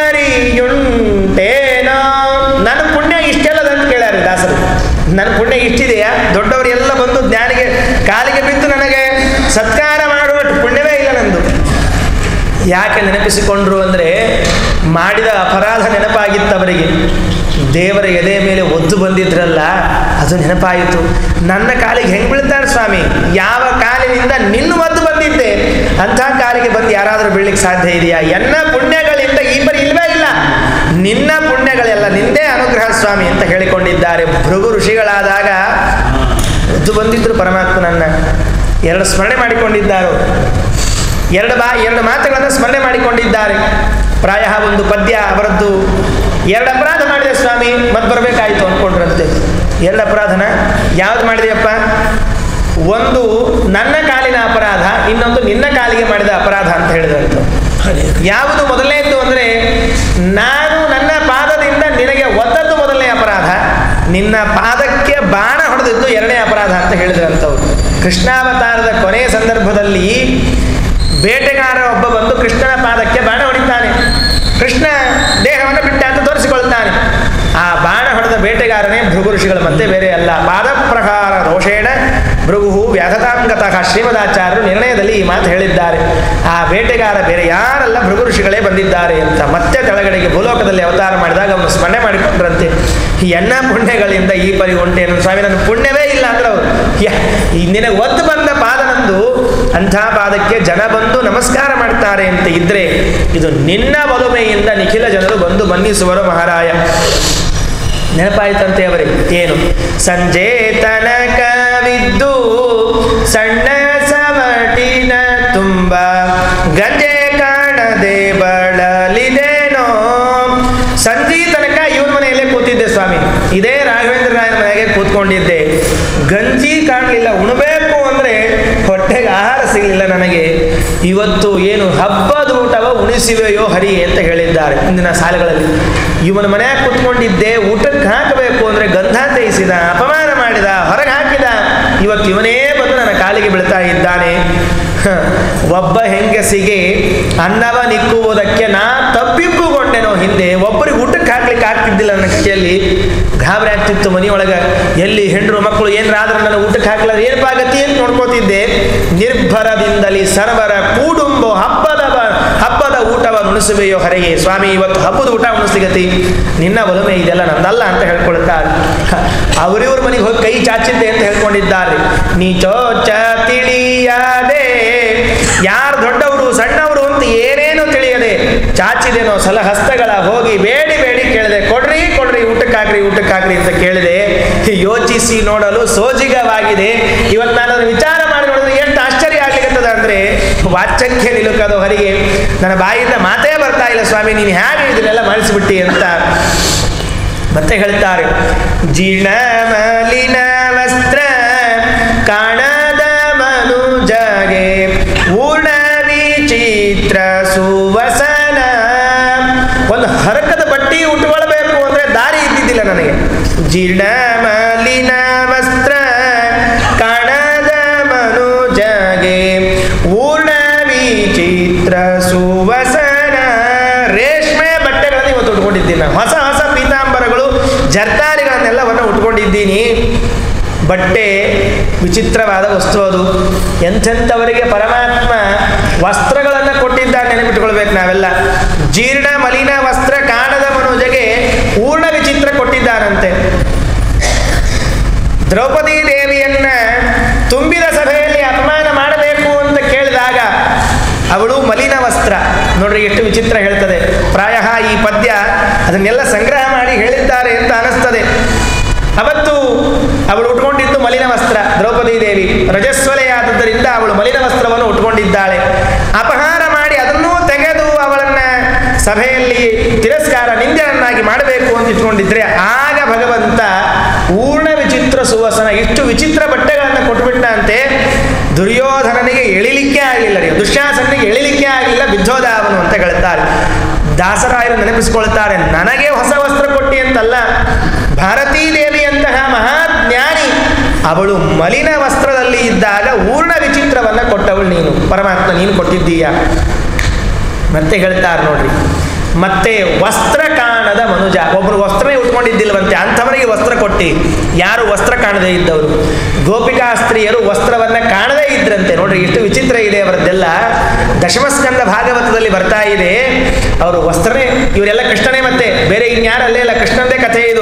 ಪರಿಯುಂಟೇನೋ ನನ್ನ ಪುಣ್ಯ ಇಷ್ಟೆಲ್ಲದ ಅಂತ ಕೇಳ್ಯಾರ ದಾಸರು ನನ್ನ ಪುಣ್ಯ ಇಷ್ಟಿದೆಯಾ ದೊಡ್ಡವರು ಎಲ್ಲ ಬಂದು ಜ್ಞಾನಿಗೆ ಕಾಲಿಗೆ ಬಿದ್ದು ನನಗೆ ಸತ್ಕಾರ ಮಾಡುವಷ್ಟು ಪುಣ್ಯವೇ ಇಲ್ಲ ನಂದು ಯಾಕೆ ನೆನಪಿಸಿಕೊಂಡ್ರು ಅಂದರೆ ಮಾಡಿದ ಅಪರಾಧ ನೆನಪಾಗಿತ್ತು ಅವರಿಗೆ ದೇವರ ಎದೆ ಮೇಲೆ ಒದ್ದು ಬಂದಿದ್ರಲ್ಲ ಅದು ನೆನಪಾಯಿತು ನನ್ನ ಕಾಲಿಗೆ ಹೆಂಗೆ ಬೀಳ್ತಾರೆ ಸ್ವಾಮಿ ಯಾವ ಕಾಲಿನಿಂದ ನಿನ್ನ ಒದ್ದು ಬಂದಿದ್ದೆ ಅಂಥ ಕಾಲಿಗೆ ಬಂದು ಯಾರಾದರೂ ಬೀಳ್ಲಿಕ್ಕೆ ಸಾಧ್ಯ ಇದೆಯಾ ಎನ್ನ ಪುಣ್ಯಗಳಿಂದ ಈ ಪರಿ ಇಲ್ವೇ ಇಲ್ಲ ನಿನ್ನ ಪುಣ್ಯಗಳೆಲ್ಲ ನಿಂದೇ ಅನುಗ್ರಹ ಸ್ವಾಮಿ ಅಂತ ಹೇಳಿಕೊಂಡಿದ್ದಾರೆ ಭೃಗು ಋಷಿಗಳಾದಾಗ ಒದ್ದು ಬಂದಿದ್ರು ಪರಮಾತ್ಮನನ್ನ ಎರಡು ಸ್ಮರಣೆ ಮಾಡಿಕೊಂಡಿದ್ದಾರೋ ಎರಡು ಬಾ ಎರಡು ಮಾತುಗಳನ್ನು ಸ್ಮರಣೆ ಮಾಡಿಕೊಂಡಿದ್ದಾರೆ ಪ್ರಾಯ ಒಂದು ಪದ್ಯ ಅವರದ್ದು ಎರಡು ಅಪರಾಧ ಮಾಡಿದೆ ಸ್ವಾಮಿ ಮತ್ತೆ ಬರಬೇಕಾಯಿತು ಅಂದ್ಕೊಂಡ್ರಂತೆ ಎರಡು ಅಪರಾಧನ ಯಾವ್ದು ಮಾಡಿದೆಯಪ್ಪ ಒಂದು ನನ್ನ ಕಾಲಿನ ಅಪರಾಧ ಇನ್ನೊಂದು ನಿನ್ನ ಕಾಲಿಗೆ ಮಾಡಿದ ಅಪರಾಧ ಅಂತ ಹೇಳಿದಂತೆ ಯಾವುದು ಮೊದಲನೇದ್ದು ಅಂದರೆ ನಾನು ನನ್ನ ಪಾದದಿಂದ ನಿನಗೆ ಒದ್ದದ್ದು ಮೊದಲನೇ ಅಪರಾಧ ನಿನ್ನ ಪಾದಕ್ಕೆ ಬಾಣ ಹೊಡೆದಿದ್ದು ಎರಡನೇ ಅಪರಾಧ ಅಂತ ಹೇಳಿದ್ರಂಥವ್ರು ಕೃಷ್ಣಾವತಾರದ ಕೊನೆಯ ಸಂದರ್ಭದಲ್ಲಿ ಬೇಟೆಗಾರ ಒಬ್ಬ ಬಂದು ಕೃಷ್ಣನ ಪಾದಕ್ಕೆ ಬಾಣ ಹೊಡಿತಾನೆ ಕೃಷ್ಣ ದೇಹವನ್ನು ಬಿಟ್ಟ ಅಂತ ತೋರಿಸಿಕೊಳ್ತಾನೆ ಆ ಬಾಣ ಹೊಡೆದ ಬೇಟೆಗಾರನೇ ಭೃಗು ಋಷಿಗಳು ಮತ್ತೆ ಬೇರೆ ಅಲ್ಲ ಪಾದ ಪ್ರಕಾರ ದೋಷೇಣ ಭೃಗು ವ್ಯಾಧತಾಂಗತಃ ಶ್ರೀಮದಾಚಾರ್ಯರು ನಿರ್ಣಯದಲ್ಲಿ ಈ ಮಾತು ಹೇಳಿದ್ದಾರೆ ಆ ಬೇಟೆಗಾರ ಬೇರೆ ಯಾರಲ್ಲ ಭೃಗು ಋಷಿಗಳೇ ಬಂದಿದ್ದಾರೆ ಅಂತ ಮತ್ತೆ ತೆಳಗಡೆಗೆ ಭೂಲೋಕದಲ್ಲಿ ಅವತಾರ ಮಾಡಿದಾಗ ಅವನು ಸ್ಮರಣೆ ಮಾಡಿಕೊಂಡ್ರಂತೆ ಎನ್ನ ಪುಣ್ಯಗಳಿಂದ ಈ ಪರಿ ಉಂಟೇನು ಸ್ವಾಮಿ ನನ್ನ ಪುಣ್ಯವೇ ಇಲ್ಲ ಅಂದ್ರೆ ಅವರು ನಿನಗೆ ಒದ್ದು ಬಂದ ಪಾದ ನಂದು ಅಂಥ ಪಾದಕ್ಕೆ ಜನ ಬಂದು ನಮಸ್ಕಾರ ಮಾಡ್ತಾರೆ ಅಂತ ಇದ್ರೆ ಇದು ನಿನ್ನ ಒಲುಮೆಯಿಂದ ನಿಖಿಲ ಜನರು ಬಂದು ಮನ್ನಿಸುವರು ಮಹಾರಾಯ ನೆನಪಾಯ್ತಂತೆ ಅವರಿಗೆ ಏನು ಸಂಜೆ ತನಕವಿದ್ದು ಸಣ್ಣ ಸವಟಿನ ತುಂಬ ಗಂಜೆ ಕಾಣದೆ ಬಳಲಿದೇನೋ ಸಂಜೆ ತನಕ ಇವ್ರ ಮನೆಯಲ್ಲೇ ಕೂತಿದ್ದೆ ಸ್ವಾಮಿ ಇದೇ ರಾಘವೇಂದ್ರ ರಾಯನ ಮನೆಗೆ ಕೂತ್ಕೊಂಡಿದ್ದೆ ಗಂಜಿ ಕಾಣಲಿಲ್ಲ ಉಣಬೇಕು ಅಂದ್ರೆ ಹೊಟ್ಟೆಗೆ ಆಹಾರ ಸಿಗಲಿಲ್ಲ ನನಗೆ ಇವತ್ತು ಏನು ಹಬ್ಬದ ಊಟವ ಉಣಿಸಿವೆಯೋ ಹರಿ ಅಂತ ಹೇಳಿದ್ದಾರೆ ಇಂದಿನ ಸಾಲುಗಳಲ್ಲಿ ಇವನ ಮನೆಯಾಗ ಕೂತ್ಕೊಂಡಿದ್ದೆ ಊಟಕ್ಕೆ ಹಾಕಬೇಕು ಅಂದ್ರೆ ಗಂಧ ತೇಯಿಸಿದ ಅಪಮಾನ ಮಾಡಿದ ಹೊರಗೆ ಹಾಕಿದ ಇವತ್ತು ಇವನೇ ಬಂದು ನನ್ನ ಕಾಲಿಗೆ ಬೀಳ್ತಾ ಇದ್ದಾನೆ ಹ, ಹ, ಒಬ್ಬ ಹೆಂಗಸಿಗೆ ಅನ್ನವ ನಿಕ್ಕುವುದಕ್ಕೆ ನಾ ತಪ್ಪಿಪ್ಪುಗೊಂಡೆನೋ ಹಿಂದೆ ಒಬ್ಬರಿಗೆ ಊಟಕ್ಕೆ ಹಾಕ್ಲಿಕ್ಕೆ ಆಗ್ತಿದ್ದಿಲ್ಲ ನನ್ನ ಕೈಯಲ್ಲಿ ಗಾಬರಿ ಆಗ್ತಿತ್ತು ಮನೆಯೊಳಗೆ ಎಲ್ಲಿ ಹೆಂಡರು ಮಕ್ಕಳು ಏನಾದ್ರೂ ನನ್ನ ಊಟಕ್ಕೆ ಹಾಕಲ್ಲ ಏನಪ್ಪ ಗತಿ ಅಂತ ನೋಡ್ಕೋತಿದ್ದೆ ನಿರ್ಭರದಿಂದಲೇ ಸರ್ವರ ಕೂಡುಂಬೋ ಹಬ್ಬದ ಬ- ಹಬ್ಬದ ಊಟವ ನುಣಿಸುವೆಯೋ ಹರೆಯೇ ಸ್ವಾಮಿ ಇವತ್ತು ಹಬ್ಬದ ಊಟ ಉಣಿಸ್ಲಿಗತಿ ನಿನ್ನ ಒಲುಮೆ ಇದೆಲ್ಲ ನಂದಲ್ಲ ಅಂತ ಹೇಳ್ಕೊಳ್ತಾರೆ ಅವರಿವ್ರ ಮನೆಗೆ ಹೋಗಿ ಕೈ ಚಾಚಿದ್ದೆ ಅಂತ ಹೇಳ್ಕೊಂಡಿದ್ದಾರೆ ನೀ ಚೋಚ ತಿಳಿಯದೆ ಯಾರು ದೊಡ್ಡವರು ಸಣ್ಣವರು ಅಂತ ಏನೇನು ತಿಳಿಯದೆ ಚಾಚಿದೇನೋ ಸಲಹಸ್ತಗಳ ಹೋಗಿ ಬೇಡಿ ಬೇಡಿ ಕೇಳಿದೆ ಕೊಡ್ರಿ ಕೊಡ್ರಿ ಊಟಕ್ಕಾಗ್ರಿ ಊಟಕ್ಕಾಗ್ರಿ ಅಂತ ಕೇಳಿದೆ ಯೋಚಿಸಿ ನೋಡಲು ಸೋಜಿಗವಾಗಿದೆ ಇವತ್ತು ನಾನು ಅದನ್ನ ವಿಚಾರ ಮಾಡಿ ನೋಡಿದ್ರೆ ಎಷ್ಟು ಆಶ್ಚರ್ಯ ಆಗ್ಲಿಕ್ಕತ್ತದ ಅಂದ್ರೆ ವಾಚಕ್ಯ ನಿಲುಕದು ಹರಿಗೆ ನನ್ನ ಬಾಯಿಂದ ಮಾತೇ ಬರ್ತಾ ಇಲ್ಲ ಸ್ವಾಮಿ ನೀನು ಹೇಗೆ ಇದನ್ನೆಲ್ಲ ಮಾಡಿಸ್ಬಿಟ್ಟಿ ಅಂತ ಮತ್ತೆ ಹೇಳ್ತಾರೆ ಜೀರ್ಣ ಮಲಿನ ವಸ್ತ್ರ ಕಾಣದ ಮನುಜಗೆ ಪೂರ್ಣ ವಿಚಿತ್ರ ಸುವಸನ ಒಂದು ಹರಕದ ಬಟ್ಟಿ ಉಟ್ಕೊಳ್ಬೇಕು ಅಂದ್ರೆ ದಾರಿ ಇದ್ದಿದ್ದಿಲ್ಲ ನನಗೆ ಜೀರ್ಣ ಮಲಿನ ವಸ್ತ್ರ ಕಾಣದ ಮನುಜಗೆ ಪೂರ್ಣ ವಿಚಿತ್ರ ಸುವಸನ ರೇಷ್ಮೆ ಬಟ್ಟೆಗಳನ್ನು ಇವತ್ತು ಉಟ್ಕೊಂಡಿದ್ದೀನಿ ನಾನು. ಹೊಸ ಹೊಸ ಪೀತಾಂಬರಗಳು ಜರ್ತಾರಿಗಳನ್ನೆಲ್ಲವನ್ನು ಉಟ್ಕೊಂಡಿದ್ದೀನಿ ಬಟ್ಟೆ ವಿಚಿತ್ರವಾದ ವಸ್ತು ಅದು ಎಂಥೆಂಥವರಿಗೆ ಪರಮಾತ್ಮ ವಸ್ತ್ರಗಳನ್ನು ಕೊಟ್ಟಿದ್ದಾನೆ ನೆನಪಿಟ್ಕೊಳ್ಬೇಕು ನಾವೆಲ್ಲ ಜೀರ್ಣ ಮಲಿನ ವಸ್ತ್ರ ಕಾಣದ ಮನುಜಗೆ ಪೂರ್ಣ ವಿಚಿತ್ರ ಕೊಟ್ಟಿದ್ದಾನಂತೆ ದ್ರೌಪದಿ ದೇವಿಯನ್ನ ತುಂಬಿದ ಸಭೆಯಲ್ಲಿ ಅಪಮಾನ ಮಾಡಬೇಕು ಅಂತ ಕೇಳಿದಾಗ ಅವಳು ಮಲಿನ ವಸ್ತ್ರ ನೋಡ್ರಿ ಎಷ್ಟು ವಿಚಿತ್ರ ಹೇಳ್ತದೆ ಪ್ರಾಯ ಈ ಪದ್ಯ ಅದನ್ನೆಲ್ಲ ಸಂಗ್ರಹ ಮಾಡಿ ಹೇಳಿದ್ದಾರೆ ಅಂತ ಅನಿಸ್ತದೆ ಅವತ್ತು ಅವಳು ಉಟ್ಕೊಂಡಿದ್ದು ಮಲಿನ ವಸ್ತ್ರ ದ್ರೌಪದಿ ದೇವಿ ರಜಸ್ವಲೆಯಾದದ್ದರಿಂದ ಅವಳು ಮಲಿನ ವಸ್ತ್ರವನ್ನು ಉಟ್ಕೊಂಡಿದ್ದಾಳೆ ಅಪಹಾರ ಮಾಡಿ ಅದನ್ನೂ ತೆಗೆದು ಅವಳನ್ನ ಸಭೆಯಲ್ಲಿ ತಿರಸ್ಕಾರ ನಿಂದೆಯನ್ನಾಗಿ ಮಾಡಬೇಕು ಅಂತ ಇಟ್ಕೊಂಡಿದ್ರೆ ಆಗ ಭಗವಂತ ಪೂರ್ಣ ವಿಚಿತ್ರ ಸುವಸನ ಇಷ್ಟು ವಿಚಿತ್ರ ಬಟ್ಟೆಗಳನ್ನು ಕೊಟ್ಬಿಟ್ಟಂತೆ ದುರ್ಯೋಧನನಿಗೆ ಎಳಿಲಿಕ್ಕೆ ಆಗಲಿಲ್ಲ ರೀ ದುಶ್ಯಾಸನಿಗೆ ಎಳಿಲಿಕ್ಕೆ ಆಗಲಿಲ್ಲ ಬಿದ್ದೋದ ಅವನು ಅಂತ ಹೇಳ್ತಾರೆ ದಾಸರಾಯರು ನೆನಪಿಸಿಕೊಳ್ತಾರೆ ನನಗೆ ಹೊಸ ವಸ್ತ್ರ ಕೊಟ್ಟಿ ಅಂತಲ್ಲ ಭಾರತೀ ದೇವಿಯಂತಹ ಮಹಾಜ್ಞಾನಿ ಅವಳು ಮಲಿನ ವಸ್ತ್ರದಲ್ಲಿ ಇದ್ದಾಗ ಊರ್ಣ ವಿಚಿತ್ರವನ್ನ ಕೊಟ್ಟವಳು ನೀನು ಪರಮಾತ್ಮ ನೀನು ಕೊಟ್ಟಿದ್ದೀಯ ಮತ್ತೆ ಹೇಳ್ತಾರೆ ನೋಡ್ರಿ ಮತ್ತೆ ವಸ್ತ್ರ ಕಾಣದ ಮನುಜ ಒಬ್ಬರು ವಸ್ತ್ರನೇ ಉಟ್ಕೊಂಡಿದ್ದಿಲ್ವಂತೆ ಅಂಥವರಿಗೆ ವಸ್ತ್ರ ಕೊಟ್ಟಿ ಯಾರು ವಸ್ತ್ರ ಕಾಣದೇ ಇದ್ದವರು ಗೋಪಿಕಾ ಸ್ತ್ರೀಯರು ವಸ್ತ್ರವನ್ನ ಕಾಣದೇ ಇದ್ರಂತೆ ನೋಡ್ರಿ ಎಷ್ಟು ವಿಚಿತ್ರ ಇದೆ ಅವರದ್ದೆಲ್ಲ ದಶಮಸ್ಕಂದ ಭಾಗವತದಲ್ಲಿ ಬರ್ತಾ ಇದೆ ಅವರು ವಸ್ತ್ರನೇ ಇವರೆಲ್ಲ ಕೃಷ್ಣನೇ ಮತ್ತೆ ಬೇರೆ ಇನ್ಯಾರು ಅಲ್ಲೇ ಇಲ್ಲ ಕೃಷ್ಣಂದೇ ಕಥೆ ಇದು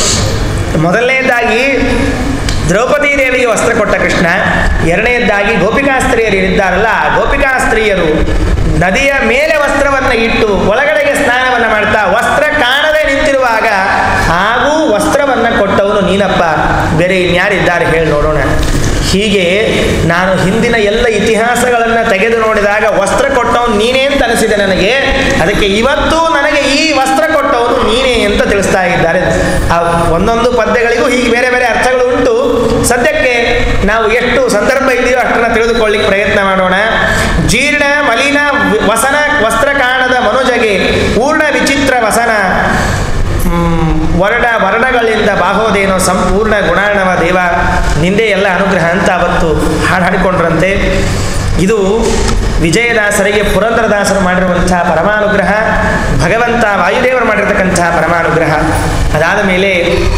ಮೊದಲನೇದಾಗಿ ದ್ರೌಪದಿ ದೇವಿಗೆ ವಸ್ತ್ರ ಕೊಟ್ಟ ಕೃಷ್ಣ ಎರಡನೇದಾಗಿ ಗೋಪಿಕಾ ಸ್ತ್ರೀಯರು ಇದ್ದಾರಲ್ಲ ಆ ಗೋಪಿಕಾ ಸ್ತ್ರೀಯರು ನದಿಯ ಮೇಲೆ ವಸ್ತ್ರವನ್ನು ಇಟ್ಟು ಒಳಗಡೆಗೆ ಸ್ನಾನವನ್ನು ಮಾಡ್ತಾ ವಸ್ತ್ರ ಕಾಣದೆ ನಿಂತಿರುವಾಗ ಹಾಗೂ ವಸ್ತ್ರವನ್ನು ಕೊಟ್ಟವನು ನೀನಪ್ಪ ಬೇರೆ ಇನ್ಯಾರಿದ್ದಾರೆ ಹೇಳಿ ನೋಡೋಣ ಹೀಗೆ ನಾನು ಹಿಂದಿನ ಎಲ್ಲ ಇತಿಹಾಸಗಳನ್ನು ತೆಗೆದು ನೋಡಿದಾಗ ವಸ್ತ್ರ ಕೊಟ್ಟವನು ನೀನೇ ಅಂತ ಅನಿಸಿದೆ ನನಗೆ ಅದಕ್ಕೆ ಇವತ್ತು ನನಗೆ ಈ ವಸ್ತ್ರ ಕೊಟ್ಟವನು ನೀನೇ ಅಂತ ತಿಳಿಸ್ತಾ ಇದ್ದಾರೆ ಆ ಒಂದೊಂದು ಪದ್ಯಗಳಿಗೂ ಹೀಗೆ ಬೇರೆ ಬೇರೆ ಅರ್ಥಗಳು ಉಂಟು ಸದ್ಯಕ್ಕೆ ನಾವು ಎಷ್ಟು ಸಂದರ್ಭ ಇದೆಯೋ ಅಷ್ಟನ್ನು ತಿಳಿದುಕೊಳ್ಳಿಕ್ಕೆ ಪ್ರಯತ್ನ ಮಾಡೋಣ ಜೀರ್ಣ ಮಲಿನ ವಿ- ವಸನ ವಸ್ತ್ರ ಕಾಣದ ಮನುಜಗೆ ಪೂರ್ಣ ವಿಚಿತ್ರ ವಸನ ಮ್, ವರ್ಣ ವರ್ಣಗಳಿಂದ ಬಾಹೋದೇನೋ ಸಂಪೂರ್ಣ ಗುಣಾರ್ಣವ ದೇವ ನಿಂದೆ ಎಲ್ಲ ಅನುಗ್ರಹ ಅಂತ ಅವತ್ತು ಹಾಡು ಹಾಡಿಕೊಂಡ್ರಂತೆ ಇದು ವಿಜಯದಾಸರಿಗೆ ಪುರಂದರದಾಸರು ಮಾಡಿರುವಂಥ ಪರಮಾನುಗ್ರಹ ಭಗವಂತ ವಾಯುದೇವರು ಮಾಡಿರ್ತಕ್ಕಂಥ ಪರಮಾನುಗ್ರಹ ಅದಾದ ಮೇಲೆ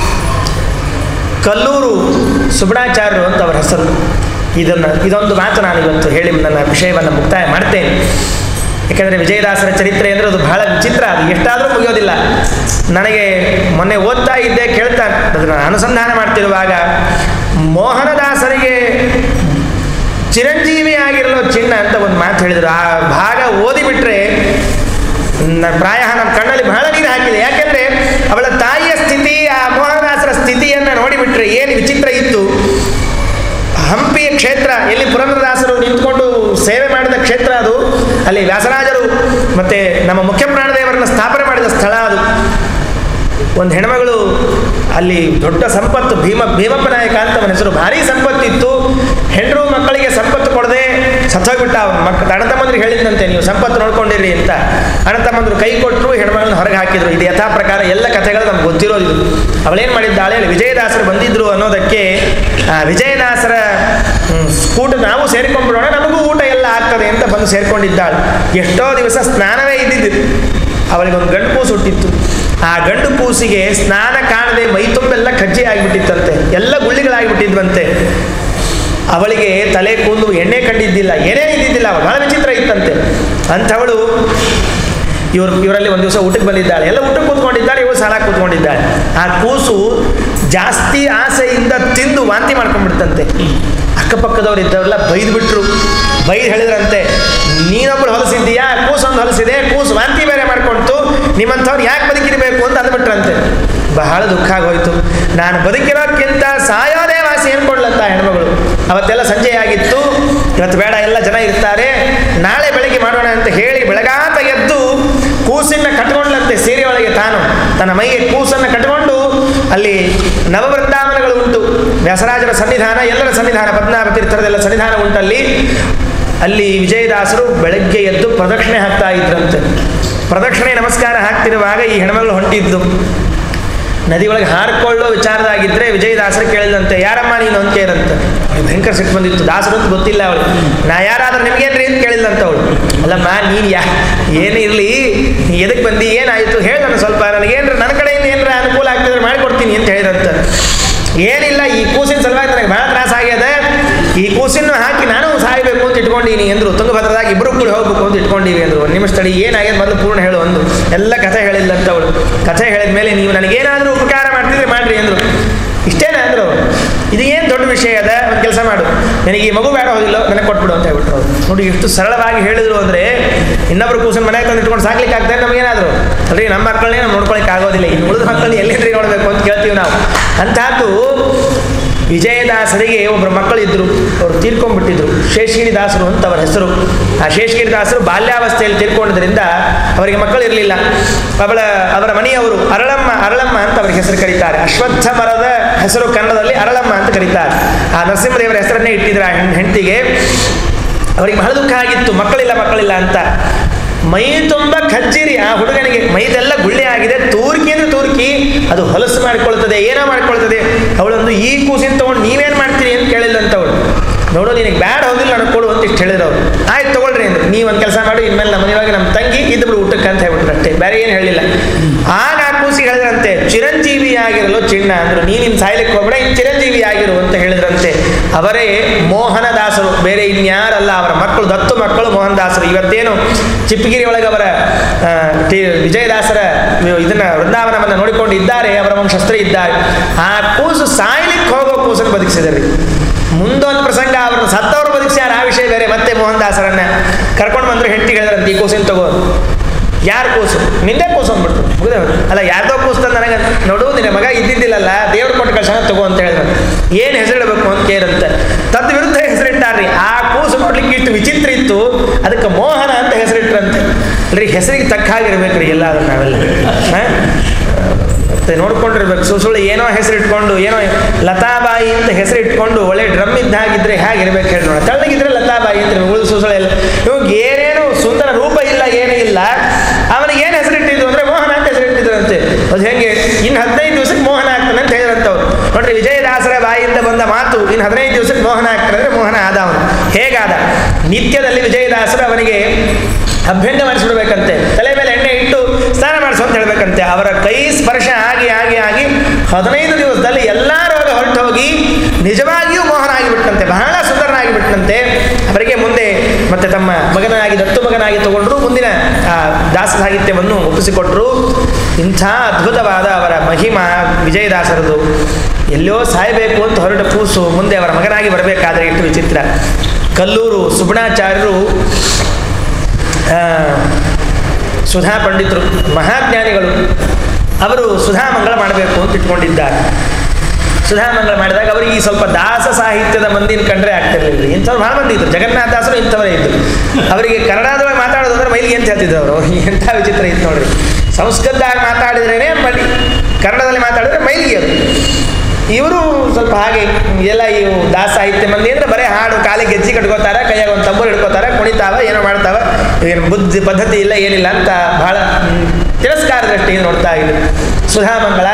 ಕಲ್ಲೂರು ಸುಬ್ರಾಚಾರ್ಯರು ಅಂತ ಅವರ ಹೆಸರು ಇದನ್ನು ಇದೊಂದು ಮಾತು ನಾನು ಇವತ್ತು ಹೇಳಿ ನನ್ನ ವಿಷಯವನ್ನು ಮುಕ್ತಾಯ ಮಾಡ್ತೇನೆ ಯಾಕೆಂದರೆ ವಿಜಯದಾಸರ ಚರಿತ್ರೆ ಅಂದರೆ ಅದು ಬಹಳ ವಿಚಿತ್ರ ಅದು ಎಷ್ಟಾದರೂ ಮುಗಿಯೋದಿಲ್ಲ ನನಗೆ ಮೊನ್ನೆ ಓದ್ತಾ ಇದ್ದೆ ಕೇಳ್ತಾ ಅದನ್ನು ಅನುಸಂಧಾನ ಮಾಡ್ತಿರುವಾಗ ಮೋಹನದಾಸರಿಗೆ ಚಿರಂಜೀವಿ ಆಗಿರಲು ಚಿನ್ನ ಅಂತ ಒಂದು ಮಾತು ಹೇಳಿದರು ಆ ಭಾಗ ಓದಿಬಿಟ್ರೆ ನ- ಪ್ರಾಯ ನಮ್ಮ ಕಣ್ಣಲ್ಲಿ ಬಹಳ ನೀರು ಹಾಕಿದೆ ಯಾಕೆಂದ್ರೆ ಅವಳ ತಾಯಿಯ ಸ್ಥಿತಿ ಆ ಮೋಹನದಾಸರ ಸ್ಥಿತಿಯನ್ನು ನೋಡಿಬಿಟ್ರೆ ಏನು ವಿಚಿತ್ರ ಇತ್ತು ಹಂಪಿಯ ಕ್ಷೇತ್ರ ಎಲ್ಲಿ ಪುರಂದರದಾಸರು ನಿಂತ್ಕೊಂಡು ಸೇವೆ ಮಾಡಿದ ಕ್ಷೇತ್ರ ಅದು ಅಲ್ಲಿ ವ್ಯಾಸರಾಜರು ಮತ್ತೆ ನಮ್ಮ ಮುಖ್ಯ ಪ್ರಾಣದೇವರನ್ನ ಸ್ಥಾಪನೆ ಮಾಡಿದ ಸ್ಥಳ ಅದು ಒಂದು ಹೆಣ್ಮಗಳು ಅಲ್ಲಿ ದೊಡ್ಡ ಸಂಪತ್ತು ಭೀಮ ಭೀಮಪ್ಪ ನಾಯಕ ಅಂತ ಅವನ ಹೆಸರು ಭಾರಿ ಸಂಪತ್ತಿತ್ತು ಹೆಂಡರು ಮಕ್ಕಳಿಗೆ ಸಂಪತ್ತು ಕೊಡದೆ ಸತ್ತೋಗ್ಬಿಟ್ಟ ಅವನ ಮಕ್ಕ ಅಣ್ಣ ತಮ್ಮಂದ್ರಿಗೆ ಹೇಳಿದ್ದಂತೆ ನೀವು ಸಂಪತ್ತು ನೋಡ್ಕೊಂಡಿರಿ ಅಂತ ಅಣ್ಣ ತಮ್ಮಂದ್ರು ಕೈ ಕೊಟ್ಟರು ಹೆಣ್ಮಗಳನ್ನ ಹೊರಗೆ ಹಾಕಿದ್ರು ಇದು ಯಥಾ ಪ್ರಕಾರ ಎಲ್ಲ ಕಥೆಗಳು ನಮ್ಗೆ ಗೊತ್ತಿರೋದು ಇದು ಅವಳೇನು ಮಾಡಿದ್ದಾಳೆ ಅಲ್ಲಿ ವಿಜಯದಾಸರು ಬಂದಿದ್ರು ಅನ್ನೋದಕ್ಕೆ ಆ ವಿಜಯದಾಸರ ಹ್ಮ್, ಊಟ ನಾವು ಸೇರಿಕೊಂಡ್ಬಿಡೋಣ ನಮಗೂ ಊಟ ಎಲ್ಲ ಆಗ್ತದೆ ಅಂತ ಬಂದು ಸೇರ್ಕೊಂಡಿದ್ದಾಳೆ ಎಷ್ಟೋ ದಿವಸ ಸ್ನಾನವೇ ಇದ್ದಿದ್ದು ಅವಳಿಗೊಂದು ಗಂಡು ಕೂಸು ಹುಟ್ಟಿತ್ತು ಆ ಗಂಡು ಕೂಸಿಗೆ ಸ್ನಾನ ಕಾಣದೆ ಮೈ ತುಂಬೆಲ್ಲ ಕಜ್ಜಿ ಆಗಿಬಿಟ್ಟಿತ್ತಂತೆ ಎಲ್ಲ ಗುಳ್ಳಿಗಳಾಗಿಬಿಟ್ಟಿದ್ವಂತೆ ಅವಳಿಗೆ ತಲೆ ಕೂದಲು ಎಣ್ಣೆ ಕಂಡಿದ್ದಿಲ್ಲ ಏನೇ ಇದ್ದಿದ್ದಿಲ್ಲ ಅವಳು ಬಹಳ ವಿಚಿತ್ರ ಇತ್ತಂತೆ ಅಂಥವಳು ಇವರು ಇವರಲ್ಲಿ ಒಂದು ದಿವಸ ಊಟಕ್ಕೆ ಬಂದಿದ್ದಾಳೆ ಎಲ್ಲ ಊಟಕ್ಕೆ ಕೂತ್ಕೊಂಡಿದ್ದಾಳೆ ಇವಳು ಸಾಲ ಕೂತ್ಕೊಂಡಿದ್ದಾಳೆ ಆ ಕೂಸು ಜಾಸ್ತಿ ಆಸೆಯಿಂದ ತಿಂದು ವಾಂತಿ ಮಾಡ್ಕೊಂಡ್ಬಿಡ್ತಂತೆ ಅಕ್ಕಪಕ್ಕದವ್ರು ಇದ್ದವರೆಲ್ಲ ಬೈದು ಬಿಟ್ರು ಬೈದು ಹೇಳಿದ್ರಂತೆ ನೀನೊಬ್ಬಳು ಹೊಲಸಿದ್ದೀಯಾ ಕೂಸೊಂದು ಹೊಲಸಿದೆ ಕೂಸು ವಾಂತಿ ಬೇರೆ ಮಾಡ್ಕೊಳ್ತು ನಿಮ್ಮಂಥವ್ರು ಯಾಕೆ ಬದುಕಿರಬೇಕು ಅಂತ ಅಂದ್ಬಿಟ್ರಂತೆ ಬಹಳ ದುಃಖ ಆಗೋಯ್ತು ನಾನು ಬದುಕಿರೋಕ್ಕಿಂತ ಸಾಯೋದೇ ವಾಸಿ ಏನ್ಕೊಳ್ಳಂತ ಹೆಣ್ಮಗಳು ಅವತ್ತೆಲ್ಲ ಸಂಜೆ ಆಗಿತ್ತು ಇವತ್ತು ಬೇಡ ಎಲ್ಲ ಜನ ಇರ್ತಾರೆ ನಾಳೆ ಬೆಳಗ್ಗೆ ಮಾಡೋಣ ಅಂತ ಹೇಳಿ ಬೆಳಗಾತ ಎದ್ದು ಕೂಸನ್ನ ಕಟ್ಕೊಂಡ್ಲಂತೆ ಸೀರೆ ಒಳಗೆ ತಾನು ತನ್ನ ಮೈಗೆ ಕೂಸನ್ನು ಕಟ್ಟಿಕೊಂಡು ಅಲ್ಲಿ ನವವೃಂದಾವನಗಳು ಉಂಟು ವ್ಯಾಸರಾಜರ ಸನ್ನಿಧಾನ ಎಲ್ಲರ ಸನ್ನಿಧಾನ ಪದ್ಮನಾಭ ತೀರ್ಥರದೆಲ್ಲ ಸನ್ನಿಧಾನ ಉಂಟಲ್ಲಿ ಅಲ್ಲಿ ವಿಜಯದಾಸರು ಬೆಳಗ್ಗೆ ಎದ್ದು ಪ್ರದಕ್ಷಿಣೆ ಹಾಕ್ತಾ ಇದ್ರಂತೆ ಪ್ರದಕ್ಷಿಣೆ ನಮಸ್ಕಾರ ಹಾಕ್ತಿರುವಾಗ ಈ ಹೆಣ್ಮಗಳು ಹೊಂಟಿದ್ದು ನದಿ ಒಳಗೆ ಹಾರ್ಕೊಳ್ಳೋ ವಿಚಾರದಾಗಿದ್ದರೆ ವಿಜಯದಾಸರು ಕೇಳಿದಂತೆ ಯಾರಮ್ಮ ನೀನು ಅಂತ ಕೇಳಂತೆ ಅವ್ಳಿಗೆ ಭಯಂಕರ ಸಿಟ್ಟು ಬಂದಿತ್ತು ದಾಸರು ಅಂತ ಗೊತ್ತಿಲ್ಲ ಅವಳು ನಾ ಯಾರಾದ್ರೂ ನಿಮ್ಗೇನ್ರಿ ಅಂತ ಕೇಳಿದಂತ ಅವಳು ಅಲ್ಲಮ್ಮ ನೀನು ಯಾ ಏನೇ ಇರಲಿ ನೀ ಎದಕ್ಕೆ ಬಂದಿ ಏನಾಯಿತು ಹೇಳಿ ನಾನು ಸ್ವಲ್ಪ ನನಗೇನ್ರ ನನ್ನ ಕಡೆಯಿಂದ ಏನರ ಅನುಕೂಲ ಆಗ್ತಿದ್ರೆ ಮಾಡಿಕೊಡ್ತೀನಿ ಅಂತ ಹೇಳಿದಂತ ಏನಿಲ್ಲ ಈ ಕೂಸಿನ ಸಲುವಾಗಿ ನನಗೆ ಭಾಳ ತ್ರಾಸ ಆಗ್ಯದ ಈ ಕೂಸಿನ ಹಾಕಿ ನಾನು ಸಾಯಬೇಕು ಅಂತ ಇಟ್ಕೊಂಡೀನಿ ಅಂದ್ರು ತುಂಗಭದ್ರದಾಗ ಇಬ್ಬರು ಕೂಡ ಹೋಗ್ಬೇಕು ಅಂತ ಇಟ್ಕೊಂಡೀವಿ ಅಂದ್ರು ಒಂದು ನಿಮಿಷ ತಡಿ ಏನಾಗ್ಯದ ಮೊದಲು ಪೂರ್ಣ ಹೇಳು ಅಂದ್ರು ಎಲ್ಲ ಕಥೆ ಹೇಳಿಲ್ಲ ಅಂತ ಅವಳು ಕಥೆ ಹೇಳಿದ ಮೇಲೆ ನೀವು ನನಗೇನಾದರೂ ಉಪಕಾರ ಮಾಡ್ತಿದ್ರೆ ಮಾಡ್ರಿ ಅಂದ್ರು ಇಷ್ಟೇನ ಅಂದ್ರು ಅವ್ರು. ಇದು ಏನು ದೊಡ್ಡ ವಿಷಯ ಅದ ಒಂದು ಕೆಲಸ ಮಾಡು ನನಗೆ ಈ ಮಗು ಬೇಡ ಹೋಗಿಲ್ಲ ನನಗೆ ಕೊಟ್ಬಿಡು ಅಂತ ಹೇಳ್ಬಿಟ್ರು ಅವ್ರು ನೋಡಿ ಎಷ್ಟು ಸರಳವಾಗಿ ಹೇಳಿದ್ರು ಅಂದರೆ ಇನ್ನೊಬ್ರು ಕೂಸನ್ ಮನೆಗೆ ತಂದು ಇಟ್ಕೊಂಡು ಸಾಕ್ಲಿಕ್ಕೆ ಆಗ್ತದೆ ನಮಗೇನಾದ್ರು ಅಲ್ರಿ ನಮ್ಮ ಮಕ್ಕಳನ್ನೇ ನಾವು ನೋಡ್ಕೊಳಕ್ಕೆ ಆಗೋದಿಲ್ಲ ಇನ್ನು ಉಳಿದ ಮಕ್ಕಳನ್ನ ಎಲ್ಲಿಂದ್ರಿ ನೋಡಬೇಕು ಅಂತ ಕೇಳ್ತೀವಿ ನಾವು ಅಂತಹದ್ದು ವಿಜಯದಾಸರಿಗೆ ಒಬ್ಬರು ಮಕ್ಕಳಿದ್ರು ಅವರು ತೀರ್ಕೊಂಡ್ಬಿಟ್ಟಿದ್ರು ಶೇಷಗಿರಿ ದಾಸರು ಅಂತ ಅವರ ಹೆಸರು ಆ ಶೇಷಗಿರಿ ದಾಸರು ಬಾಲ್ಯಾವಸ್ಥೆಯಲ್ಲಿ ತೀರ್ಕೊಂಡಿದ್ರಿಂದ ಅವರಿಗೆ ಮಕ್ಕಳಿರಲಿಲ್ಲ ಅವಳ ಅವರ ಮನೆಯವರು ಅರಳಮ್ಮ ಅರಳಮ್ಮ ಅಂತ ಅವರಿಗೆ ಹೆಸರು ಕರೀತಾರೆ ಅಶ್ವತ್ಥ ಮರದ ಹೆಸರು ಕನ್ನಡದಲ್ಲಿ ಅರಳಮ್ಮ ಅಂತ ಕರೀತಾರೆ ಆ ನರಸಿಂಹದೇವರ ಹೆಸರನ್ನೇ ಇಟ್ಟಿದ್ರು ಆ ಹೆಣ್ ಹೆಂಡತಿಗೆ ಅವರಿಗೆ ಬಹಳ ದುಃಖ ಆಗಿತ್ತು ಮಕ್ಕಳಿಲ್ಲ ಮಕ್ಕಳಿಲ್ಲ ಅಂತ ಮೈ ತುಂಬ ಖಜ್ಜಿರಿ ಆ ಹುಡುಗನಿಗೆ ಮೈದೆಲ್ಲ ಗುಳ್ಳೆ ಆಗಿದೆ ತೂರ್ಕಿ ಅಂದ್ರೆ ತೂರ್ಕಿ ಅದು ಹೊಲಸು ಮಾಡ್ಕೊಳ್ತದೆ ಏನೋ ಮಾಡ್ಕೊಳ್ತದೆ ಅವಳೊಂದು ಈ ಕೂಸಿನ ತಗೊಂಡು ನೀವೇನು ಮಾಡ್ತೀರಿ ಅಂತ ಕೇಳಿಲ್ಲ ಅಂತ ಅವಳು ನೋಡು ನಿನಗೆ ಬ್ಯಾಡ ಹೋಗಿಲ್ಲ ನನಗೆ ಕೊಡು ಅಂತ ಇಷ್ಟು ಹೇಳಿದ್ರು ಅವ್ರು ಆಯ್ತು ತಗೊಳ್ರಿ ಅಂದ್ರೆ ನೀವು ಒಂದು ಕೆಲಸ ಮಾಡಿ ಇನ್ಮೇಲೆ ನಮ್ಮ ಮನೆಯೊಳಗೆ ನಮ್ಮ ತಂಗಿ ಇದ್ಬಿಡು ಊಟಕ್ಕೆ ಅಂತ ಹೇಳ್ಬಿಟ್ರು ಅಷ್ಟೇ ಬೇರೆ ಏನು ಹೇಳಿಲ್ಲ ಆಗ ಆ ಕೂಸಿಗೆ ಹೇಳಿದ್ರಂತೆ ಚಿರಂಜೀವಿ ಆಗಿರಲು ಚಿಣ್ಣ ಅಂದ್ರು ನೀನು ಇನ್ನು ಸಾಯ್ಲಿಕ್ಕೆ ಹೋಗ್ಬೇಡ ಇನ್ನು ಚಿರಂಜೀವಿ ಆಗಿರು ಅಂತ ಹೇಳಿದ್ರಂತೆ ಅವರೇ ಮೋಹನ ದಾಸರು ಬೇರೆ ಇನ್ಯಾರಲ್ಲ ಅವರ ಮಕ್ಕಳು ದತ್ತು ಮಕ್ಕಳು ಮೋಹನ ದಾಸರು ಇವತ್ತೇನು ಚಿಪ್ಪಗಿರಿ ಒಳಗೆ ಅವರ ಆ, ಟಿ- ವಿಜಯದಾಸರ ಇದನ್ನ ವೃಂದಾವನವನ್ನು ನೋಡಿಕೊಂಡು ಇದ್ದಾರೆ ಅವರ ವಂಶಸ್ಥರು ಇದ್ದಾರೆ ಆ ಕೂಸು ಸಾಯ್ಲಿಕ್ಕೆ ಹೋಗೋ ಕೂಸನ್ನು ಬದುಕಿಸಿದ್ದಾರೆ ಮುಂದೊಂದು ಪ್ರಸಂಗ ಅವರನ್ನು ಸತ್ತವರು ಬದುಕಿಸ್ಯಾರ ಆ ವಿಷಯ ಬೇರೆ ಮತ್ತೆ ಮೋಹನ್ ದಾಸರನ್ನ ಕರ್ಕೊಂಡು ಬಂದ್ರು ಹೆಂಡತಿ ಹೇಳಿದ್ರಂತೆ ಈ ಕೂಸಿನ ತಗೋ ಯಾರು ಕೂಸು ನಿಂದೇ ಕೂಸು ಅಂದ್ಬಿಟ್ಟು ಮುಗಿದ ಅಲ್ಲ ಯಾರ್ದೋ ಕೂಸು ತಂದು ನನಗೆ ನೋಡು ನಿನ್ನ ಮಗ ಇದ್ದಿದ್ದಿಲ್ಲಲ್ಲ ದೇವ್ರು ಕೊಟ್ಟ ಕಳ್ಸಣ ತಗೋ ಅಂತ ಹೇಳಿದ್ರು ಏನು ಹೆಸರಿಡಬೇಕು ಅಂತ ಕೇರಂತೆ ತದ್ ವಿರುದ್ಧ ಹೆಸರಿಟ್ಟಾರ್ರಿ ಆ ಕೂಸು ನೋಡ್ಲಿಕ್ಕೆ ಇಷ್ಟು ವಿಚಿತ್ರ ಇತ್ತು ಅದಕ್ಕೆ ಮೋಹನ ಅಂತ ಹೆಸರಿಟ್ರಂತೆ ಅಲ್ರಿ ಹೆಸರಿಗೆ ತಕ್ಕ ಹಾಗಿರ್ಬೇಕ್ರಿ ಎಲ್ಲ ಅದನ್ನ ನಾವೆಲ್ಲ ಹಾ? ಮತ್ತೆ ನೋಡ್ಕೊಂಡಿರ್ಬೇಕು ಸುಳ್ಳು ಸುಳ್ಳು ಏನೋ ಹೆಸರು ಇಟ್ಕೊಂಡು ಏನೋ ಲತಾಬಾಯಿ ಅಂತ ಹೆಸರು ಇಟ್ಕೊಂಡು ಒಳ್ಳೆ ಡ್ರಮ್ ಇದ್ದ ಹಾಗಿದ್ರೆ ಹೇಗಿರ್ಬೇಕು ಹೇಳಿ ನೋಡ ತೆಳ್ಳಗಿದ್ರೆ ಲತಾಬಾಯಿ ಅಂತ ಉಳಿದು ಸುಳ್ಳು ಎಲ್ಲ ಇವಾಗ ಏನೇನು ಸುಂದರ ರೂಪ ಇಲ್ಲ ಏನೂ ಇಲ್ಲ ಅವನಿಗೆ ಏನು ಹೆಸರಿಟ್ಟಿದ್ದು ಅಂದ್ರೆ ಮೋಹನ ಅಂತ ಹೆಸರಿಟ್ಟಿದ್ರಂತೆ ಅದು ಹೆಂಗೆ ಇನ್ನು ಹದಿನೈದು ದಿವಸಕ್ಕೆ ಮೋಹನ ಆಗ್ತಾನೆ ಅಂತ ಹೇಳಿದ್ರಂತವ್ರು ನೋಡ್ರಿ ವಿಜಯದಾಸರ ಬಾಯಿಯಿಂದ ಬಂದ ಮಾತು ಇನ್ನು ಹದಿನೈದು ದಿವಸಕ್ಕೆ ಮೋಹನ ಆಗ್ತಾನೆ ಅಂದ್ರೆ ಮೋಹನ ಆದ ಅವನು ಹೇಗಾದ ನಿತ್ಯದಲ್ಲಿ ವಿಜಯದಾಸರು ಅವನಿಗೆ ಅಭ್ಯಂಗ ಮಾಡಿಸ್ಬಿಡ್ಬೇಕಂತೆ ತಲೆ ಮೇಲೆ ಎಣ್ಣೆ ಇಟ್ಟು ಸ್ನಾನ ಮಾಡಿಸು ಅಂತ ಹೇಳ್ಬೇಕಂತೆ ಅವರ ಕೈ ಸ್ಪರ್ಶ ಆಗಿ ಆಗಿ ಆಗಿ ಹದಿನೈದು ದಿವಸದಲ್ಲಿ ಎಲ್ಲ ರೋಗ ಹೊರಟು ಹೋಗಿ ನಿಜವಾಗಿಯೂ ಮೋಹನ ಆಗಿಬಿಟ್ಟಂತೆ ಬಹಳ ಸುಂದರನಾಗಿಬಿಟ್ಟಂತೆ ಅವರಿಗೆ ಮುಂದೆ ಮತ್ತೆ ತಮ್ಮ ಮಗನಾಗಿ ದತ್ತು ಮಗನಾಗಿ ತಗೊಂಡ್ರು ಮುಂದಿನ ಆ ದಾಸ ಸಾಹಿತ್ಯವನ್ನು ಒಪ್ಪಿಸಿಕೊಟ್ರು ಇಂಥ ಅದ್ಭುತವಾದ ಅವರ ಮಹಿಮಾ ವಿಜಯದಾಸರದು ಎಲ್ಲೋ ಸಾಯಬೇಕು ಅಂತ ಹೊರಟ ಕೂಸು ಮುಂದೆ ಅವರ ಮಗನಾಗಿ ಬರಬೇಕಾದ್ರೆ ಎಷ್ಟು ವಿಚಿತ್ರ ಕಲ್ಲೂರು ಸುಗುಣಾಚಾರ್ಯರು ಆ, ಸುಧಾ ಪಂಡಿತರು ಮಹಾಜ್ಞಾನಿಗಳು ಅವರು ಸುಧಾಮಂಗಳ ಮಾಡಬೇಕು ಅಂತ ಇಟ್ಕೊಂಡಿದ್ದಾರೆ ಸುಧಾಮಂಗಳ ಮಾಡಿದಾಗ ಅವರಿಗೆ ಈ ಸ್ವಲ್ಪ ದಾಸ ಸಾಹಿತ್ಯದ ಮಂದಿನ ಕಂಡ್ರೆ ಆಗ್ತಿರ್ಲಿಲ್ಲ ಇಂಥವ್ರು ಭಾಳ ಮಂದಿ ಇದ್ರು ಜಗನ್ನಾಥ ದಾಸರು ಇಂಥವರೇ ಇದ್ರು ಅವರಿಗೆ ಕನ್ನಡದೊಳಗೆ ಮಾತಾಡೋದು ಅಂದ್ರೆ ಮೈಲಿಗೆ ಅಂತ ಹೇಳ್ತಿದ್ರು ಅವರು ಎಂಥ ವಿಚಿತ್ರ ಇತ್ತು ನೋಡ್ರಿ ಸಂಸ್ಕೃತದಾಗ ಮಾತಾಡಿದ್ರೇನೆ ಮಡಿ ಕನ್ನಡದಲ್ಲಿ ಮಾತಾಡಿದ್ರೆ ಮೈಲಿಗೆ ಅದು ಇವರು ಸ್ವಲ್ಪ ಹಾಗೆ ಎಲ್ಲ ಇವು ದಾಸ ಸಾಹಿತ್ಯ ಮಂದಿ ಅಂದ್ರೆ ಬರೀ ಹಾಡು ಕಾಲಿಗೆ ಗೆಜ್ಜಿ ಕಟ್ಕೋತಾರ ಕೈಯಾಗ ಒಂದು ತಂಬೂರು ಹಿಡ್ಕೋತಾರ ಕುಣಿತಾವ ಏನೋ ಮಾಡ್ತಾವ ಏನು ಬುದ್ಧಿ ಪದ್ಧತಿ ಇಲ್ಲ ಏನಿಲ್ಲ ಅಂತ ಬಹಳ ಹ್ಮ್, ತಿರಸ್ಕಾರ ದೃಷ್ಟಿಯಿಂದ ನೋಡ್ತಾ ಇದ್ರು ಸುಧಾಮಂಗಳ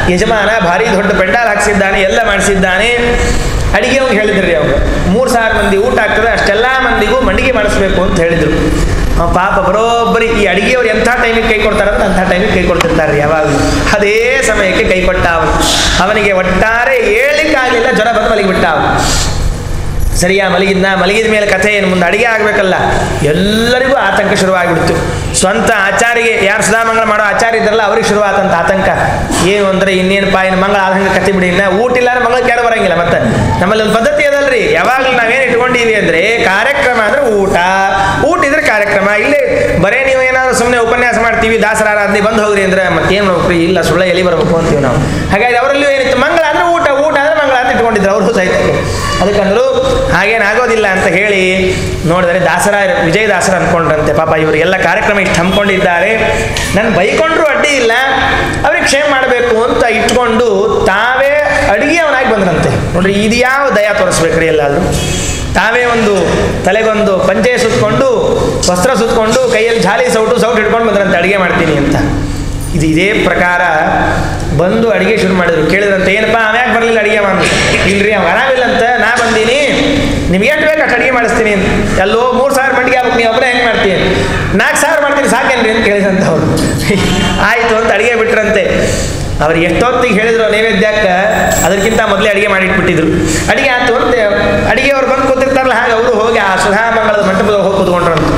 ಯಜಮಾನ ಭಾರಿ ದೊಡ್ಡ ಪೆಂಡಾಲ್ ಹಾಕ್ಸಿದ್ದಾನೆ ಎಲ್ಲ ಮಾಡಿಸಿದ್ದಾನೆ ಅಡಿಗೆ ಅವ್ನು ಹೇಳಿದ್ರಿ ಅವ್ರು ಮೂರು ಸಾವಿರ ಮಂದಿ ಊಟ ಆಗ್ತದೆ ಅಷ್ಟೆಲ್ಲ ಮಂದಿಗೂ ಮಂಡಿಗೆ ಮಾಡಿಸ್ಬೇಕು ಅಂತ ಹೇಳಿದರು ಅವ ಪಾಪ ಬರೋಬ್ಬರಿ ಈ ಅಡಿಗೆಯವ್ರು ಎಂಥ ಟೈಮಿಗೆ ಕೈ ಕೊಡ್ತಾರಂತ ಅಂಥ ಟೈಮಿಗೆ ಕೈ ಕೊಡ್ತಿರ್ತಾರೆ ಯಾವಾಗಲೂ ಅದೇ ಸಮಯಕ್ಕೆ ಕೈ ಕೊಟ್ಟ ಅವನು ಅವನಿಗೆ ಒಟ್ಟಾರೆ ಏಳಿಕ್ಕಾಗಲಿಲ್ಲ ಜ್ವರ ಬಂದು ಮಲಗಿಬಿಟ್ಟ ಅವನು ಸರಿಯಾ ಮಲಗಿದ್ನ ಮಲಗಿದ ಮೇಲೆ ಕಥೆ ಏನು ಮುಂದೆ ಅಡಿಗೆ ಆಗಬೇಕಲ್ಲ ಎಲ್ಲರಿಗೂ ಆತಂಕ ಶುರುವಾಗಿಬಿಡ್ತು ಸ್ವಂತ ಆಚಾರಿಗೆ ಯಾರು ಸುಧಾಮಂಗಳ ಮಾಡೋ ಆಚಾರ್ಯ ಇದ್ರಲ್ಲ ಅವ್ರಿಗೆ ಶುರುವಾತಂತ ಆತಂಕ ಏನು ಅಂದ್ರೆ ಇನ್ನೇನಪ್ಪ ಏನು ಮಂಗಳ ಆದಂಗೆ ಕತೆ ಬಿಡಿ ಇನ್ನ ಊಟ ಇಲ್ಲ ಅಂದ್ರೆ ಮಗಳಿಗೆ ಯಾರು ಬರಂಗಿಲ್ಲ ಮತ್ತೆ ನಮ್ಮಲ್ಲಿ ಒಂದು ಪದ್ಧತಿ ಅದಲ್ರಿ ಯಾವಾಗಲೂ ನಾವೇನು ಇಟ್ಕೊಂಡಿವಿ ಅಂದ್ರೆ ಕಾರ್ಯಕ್ರಮ ಅಂದ್ರೆ ಊಟ ಊಟ ಇದ್ರೆ ಕಾರ್ಯಕ್ರಮ ಇಲ್ಲೇ ಬರೇ ನೀವು ಏನಾದ್ರು ಸುಮ್ಮನೆ ಉಪನ್ಯಾಸ ಮಾಡ್ತೀವಿ ದಾಸರ ಆರಾಧನೆ ಬಂದು ಹೋಗ್ರಿ ಅಂದ್ರೆ ಮತ್ತೇನು ನೋಡ್ರಿ ಇಲ್ಲ ಸುಳ್ಳ ಎಲ್ಲಿ ಬರಬೇಕು ಅಂತೀವಿ ನಾವು ಹಾಗಾಗಿ ಅವರಲ್ಲೂ ಏನಿತ್ತು ಮಂಗಳ ಅಂದ್ರೆ ಊಟ ಊಟ ಅಂದ್ರೆ ಮಂಗಳ ಅಂತ ಇಟ್ಕೊಂಡಿದ್ರು ಅವರು ಸಹಿತ ಅದಕ್ಕಂದ್ರು ಹಾಗೇನಾಗೋದಿಲ್ಲ ಅಂತ ಹೇಳಿ ನೋಡಿದರೆ ದಾಸರ ವಿಜಯದಾಸರ ಅನ್ಕೊಂಡ್ರಂತೆ ಪಾಪ ಇವರಿಗೆಲ್ಲ ಕಾರ್ಯಕ್ರಮ ಇಷ್ಟು ಹಮ್ಮಿಕೊಂಡಿದ್ದಾರೆ ನನ್ನ ಬೈಕೊಂಡ್ರು ಅಡ್ಡಿ ಇಲ್ಲ ಅವ್ರಿಗೆ ಕ್ಷೇಮ ಮಾಡಬೇಕು ಅಂತ ಇಟ್ಕೊಂಡು ತಾವೇ ಅಡಿಗೆ ಅವನಾಗಿ ಬಂದ್ರಂತೆ ನೋಡ್ರಿ ಇದು ಯಾವ ದಯಾ ತೋರಿಸ್ಬೇಕ್ರಿ ಎಲ್ಲಾದರೂ ತಾವೇ ಒಂದು ತಲೆಗೊಂದು ಪಂಚೆ ಸುತ್ಕೊಂಡು ವಸ್ತ್ರ ಸುತ್ಕೊಂಡು ಕೈಯಲ್ಲಿ ಜಾಲಿ ಸೌಟು ಸೌಟು ಹಿಡ್ಕೊಂಡು ಬಂದ್ರಂತೆ ಅಡುಗೆ ಮಾಡ್ತೀನಿ ಅಂತ ಇದು ಇದೇ ಪ್ರಕಾರ ಬಂದು ಅಡಿಗೆ ಶುರು ಮಾಡಿದ್ರು ಕೇಳಿದ್ರಂತೆ ಏನಪ್ಪ ಅವ್ಯಾಕೆ ಬರಲಿಲ್ಲ ಅಡಿಗೆ ಮಾಡಿ ಇಲ್ರಿ ಅವ್ ಆರಾಮಿಲ್ಲ ಅಂತ ನಾ ಬಂದೀನಿ ನಿಮ್ಗೆ ಎಷ್ಟು ಬೇಕು ಅಷ್ಟು ಅಡಿಗೆ ಮಾಡಿಸ್ತೀನಿ ಅಂತ ಎಲ್ಲೋ ಮೂರು ಸಾವಿರ ಮಂಡಿಗೆ ಆಗ್ಬೇಕು ನೀವು ಒಬ್ಬರೇ ಹೆಂಗೆ ಮಾಡ್ತೀನಿ ನಾಲ್ಕು ಸಾವಿರ ಮಾಡ್ತೀನಿ ಸಾಕೇನ್ರಿ ಅಂತ ಕೇಳಿದಂತ ಅವರು ಆಯಿತು ಅಂತ ಅಡಿಗೆ ಬಿಟ್ರಂತೆ ಅವ್ರು ಎಷ್ಟೊತ್ತಿಗೆ ಹೇಳಿದ್ರು ನೈವೇದ್ಯಕ್ಕೆ ಅದಕ್ಕಿಂತ ಮೊದಲೇ ಅಡಿಗೆ ಮಾಡಿಟ್ಬಿಟ್ಟಿದ್ರು ಅಡಿಗೆ ಆಯ್ತು ಅಂತ ಅಡಿಗೆ ಅವ್ರು ಬಂದು ಕೂತಿರ್ತಾರಲ್ಲ ಹಾಗೆ ಅವರು ಹೋಗಿ ಆ ಸುಧಾಮಂಗಳದ ಮಂಟಪದಲ್ಲಿ ಹೋಗಿ ಕೂತ್ಕೊಂಡ್ರಂತೆ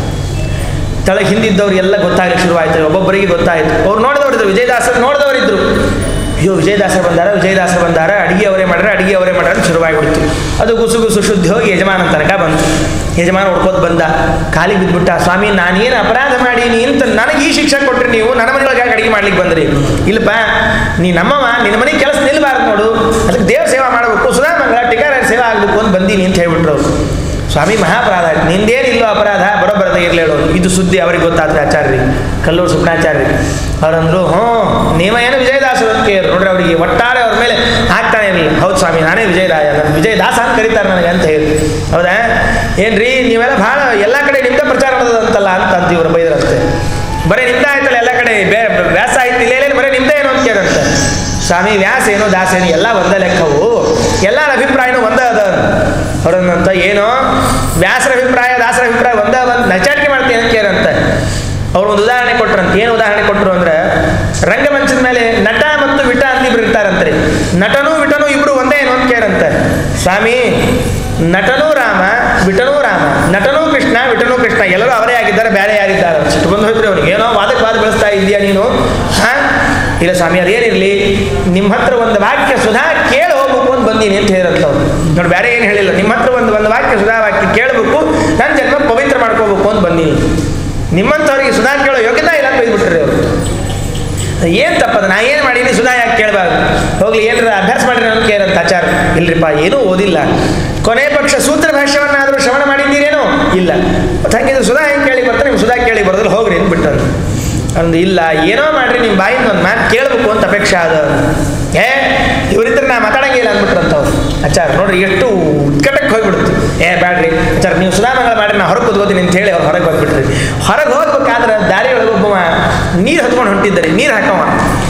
ತಳಗೆ ಹಿಂದಿದ್ದವ್ರು ಎಲ್ಲ ಗೊತ್ತಾಗಲಿಕ್ಕೆ ಶುರುವಾಯಿತು ಒಬ್ಬೊಬ್ಬರಿಗೆ ಗೊತ್ತಾಯಿತು ಅವ್ರು ನೋಡಿದವರಿದ್ರು ವಿಜಯದಾಸರು ನೋಡಿದವರಿದ್ರು ಅಯ್ಯೋ ವಿಜಯದಾಸರು ಬಂದಾರ ವಿಜಯದಾಸರು ಬಂದಾರ ಅಡಿಗೆ ಅವರೇ ಮಾಡ್ರೆ ಅಡಿಗೆ ಅವರೇ ಮಾಡ್ರೆ ಅಂತ ಶುರುವಾಗಿಬಿಡ್ತು ಅದು ಗುಸು ಗುಸು ಶುದ್ಧಿ ಹೋಗಿ ಯಜಮಾನ ತನಕ ಬಂತು ಯಜಮಾನ ಹೊಡ್ಕೋದು ಬಂದ ಕಾಲಿಗೆ ಬಿದ್ದುಬಿಟ್ಟ ಸ್ವಾಮಿ ನಾನೇನು ಅಪರಾಧ ಮಾಡೀನಿ ಅಂತ ನನಗೆ ಈ ಶಿಕ್ಷೆ ಕೊಟ್ರಿ ನೀವು ನನ್ನ ಮನೆಯೊಳಗೆ ಯಾಕೆ ಅಡಿಗೆ ಮಾಡ್ಲಿಕ್ಕೆ ಬಂದ್ರಿ ಇಲ್ಲಪ್ಪ ನೀ ನಮ್ಮವ ನಿನ್ನ ಮನೆಗೆ ಕೆಲಸ ನಿಲ್ಬಾರ್ದು ನೋಡು ಅದಕ್ಕೆ ದೇವ್ರ ಸೇವಾ ಮಾಡಬೇಕು ಸುಧಾಮಂಗಳ ಟಿಕಾರ ಸೇವಾ ಆಗಬೇಕು ಅಂತ ಬಂದೀನಿ ಅಂತ ಹೇಳ್ಬಿಟ್ರು ಅವ್ರು ಸ್ವಾಮಿ ಮಹಾಪರಾಧ ಆಯ್ತು ನಿಂದೇನಿಲ್ಲೋ ಅಪರಾಧ ಬರೋಬ್ಬರದ ಇರಲಿ ಹೇಳೋದು ಇದು ಸುದ್ದಿ ಅವ್ರಿಗೆ ಗೊತ್ತಾದ್ರೆ ಆಚಾರ್ಯ ಕಲ್ಲೂರು ಸುಪ್ನಾಚಾರ್ಯ ಅವರಂದ್ರು ಹ್ಞೂ ನೀವ ಏನು ವಿಜಯದಾಸರು ಅಂತ ಕೇಳಿ ನೋಡ್ರಿ ಅವರಿಗೆ ಒಟ್ಟಾರೆ ಅವ್ರ ಮೇಲೆ ಆಗ್ತಾನೆ ಇರಲಿಲ್ಲ ಹೌದು ಸ್ವಾಮಿ ನಾನೇ ವಿಜಯರಾಯ ನಾನು ವಿಜಯದಾಸ ಅಂತ ಕರೀತಾರೆ ನನಗೆ ಅಂತ ಹೇಳಿ ಹೌದಾ ಏನ್ರಿ ನೀವೆಲ್ಲ ಭಾಳ ಎಲ್ಲ ಕಡೆ ನಿಮ್ದ ಪ್ರಚಾರ ಮಾಡೋದಂತಲ್ಲ ಅಂತ ಅಂತ ಇವ್ರು ಬೈದ್ರಂತೆ ಬರೀ ನಿಮ್ದ ಆಯ್ತಲ್ಲ ಎಲ್ಲ ಕಡೆ ಬೇ ವ್ಯಾಸ ಆಯ್ತು ಇಲ್ಲೇನು ಬರೀ ನಿಮ್ದೇ ಏನು ಅಂತ ಕೇಳಂತೆ ಸ್ವಾಮಿ ವ್ಯಾಸ ಏನು ದಾಸ ಏನು ಎಲ್ಲ ಒಂದ ಲೆಕ್ಕವು ಎಲ್ಲರ ಅಭಿಪ್ರಾಯನೂ ಒಂದ ಅದ ಅವ್ರನ್ನಂತ ಏನೋ ವ್ಯಾಸರ ಅಭಿಪ್ರಾಯ ದಾಸರ ಅಭಿಪ್ರಾಯ ಒಂದ ಒಂದು ನಚಾಟಿಕೆ ಮಾಡ್ತೀನಿ ಅಂತ ಕೇಳಂತ ಅವ್ರು ಒಂದು ಉದಾಹರಣೆ ಕೊಟ್ರಂತ ಏನು ಉದಾಹರಣೆ ಕೊಟ್ಟರು ಅಂದ್ರೆ ರಂಗಮಂಚದ ಮೇಲೆ ನಟ ಮತ್ತು ವಿಟ ಅಂತ ಇಬ್ರು ಇರ್ತಾರಂತ್ರಿ ನಟನೂ ವಿಟನೂ ಇಬ್ರು ಒಂದೇ ಏನು ಅಂತ ಕೇಳಂತ ಸ್ವಾಮಿ ನಟನೂ ರಾಮ ವಿಟನೂ ರಾಮ ನಟನೂ ಕೃಷ್ಣ ವಿಟನೂ ಕೃಷ್ಣ ಎಲ್ಲರೂ ಅವರೇ ಆಗಿದ್ದಾರೆ ಬೇರೆ ಯಾರಿದ್ದಾರೆ ಸಿಟ್ಟು ಬಂದು ಹೋಯ್ತು ಅವ್ರಿಗೆ ಏನೋ ವಾದಕ್ಕೆ ವಾದ ಬೆಳೆಸ್ತಾ ಇದೆಯಾ ನೀನು ಹಾ ಇಲ್ಲ ಸ್ವಾಮಿ ಅದೇನಿರಲಿ ನಿಮ್ಮ ಹತ್ರ ಒಂದು ವಾಕ್ಯ ಸುಧಾ ಕೇಳಿ ಹೋಗ್ಬೇಕು ಅಂತ ಬಂದೀನಿ ಅಂತ ಹೇಳಿರಂತವ್ರು ನೋಡಿ ಬೇರೆ ಏನು ಹೇಳಿಲ್ಲ ನಿಮ್ಮ ಹತ್ರ ಒಂದು ಒಂದು ವಾಕ್ಯ ಸುಧಾ ವಾಕ್ಯ ಕೇಳಬೇಕು ನನ್ನ ಜನ್ಮ ಪವಿತ್ರ ಮಾಡ್ಕೋಬೇಕು ಅಂತ ಬಂದೀನಿ ನಿಮ್ಮಂಥವ್ರಿಗೆ ಸುಧಾ ಕೇಳೋ ಯೋಗ್ಯತಾ ಇಲ್ಲ ಅಂತ ಬೈದ್ಬಿಟ್ರಿ ಅವರು ಏನು ತಪ್ಪದ ನಾ ಏನು ಮಾಡೀನಿ ಸುಧಾ ಯಾಕೆ ಕೇಳಬಾರ್ದು ಹೋಗ್ಲಿ ಏನಾರ ಅಭ್ಯಾಸ ಮಾಡಿರಿ ಅಂತ ಕೇಳಂತ ಆಚಾರ ಇಲ್ರಿಪ್ಪ ಏನೂ ಓದಿಲ್ಲ ಕೊನೆ ಪಕ್ಷ ಸೂತ್ರ ಭಾಷ್ಯವನ್ನಾದರೂ ಶ್ರವಣ ಮಾಡಿದ್ದೀರೇನೋ ಇಲ್ಲ ಮತ್ತೆ ಹಂಗಿದ್ರೆ ಸುಧಾ ಹೆಂಗೆ ಕೇಳಿ ಬರ್ತಾರೆ ನೀವು ಸುಧಾ ಕೇಳಿ ಬರೋದಿಲ್ಲ ಹೋಗ್ರಿ ಅಂತ ಬಿಟ್ಟರು ಅಂದು ಇಲ್ಲ ಏನೋ ಮಾಡ್ರಿ ನಿಮ್ಮ ಬಾಯಿಂದ ಒಂದು ಮಾತು ಕೇಳಬೇಕು ಅಂತ ಅಪೇಕ್ಷೆ ಆದ ಏ ಇವರಿದ್ರೆ ನಾ ಮಾತಾಡಂಗಿಲ್ಲ ಅಂದ್ಬಿಟ್ರಂತವ್ರು ಆಚಾರ ನೋಡ್ರಿ ಎಷ್ಟು ಉತ್ಕಟಕ್ಕೆ ಹೋಗ್ಬಿಡ್ತು ಏ ಬ್ಯಾಡ್ರಿ ಆಚಾರ ನೀವು ಸುಧಾಮಂಗಳ ಮಾಡ್ರಿ ನಾ ಹೊರಗೆ ಕೂತ್ಕೋತೀನಿ ಅಂತ ಹೇಳಿ ಅವ್ರು ಹೊರಗೆ ಬಂದ್ಬಿಟ್ರಿ ಹೊರಗೆ ಹೋಗ್ಬೇಕಾದ್ರೆ ದಾರಿ ಒಳಗೆ ಒಬ್ಬವ ನೀರು ಹತ್ಕೊಂಡು ಹೊಂಟಿದ್ದಾರೆ ನೀರು ಹಾಕವ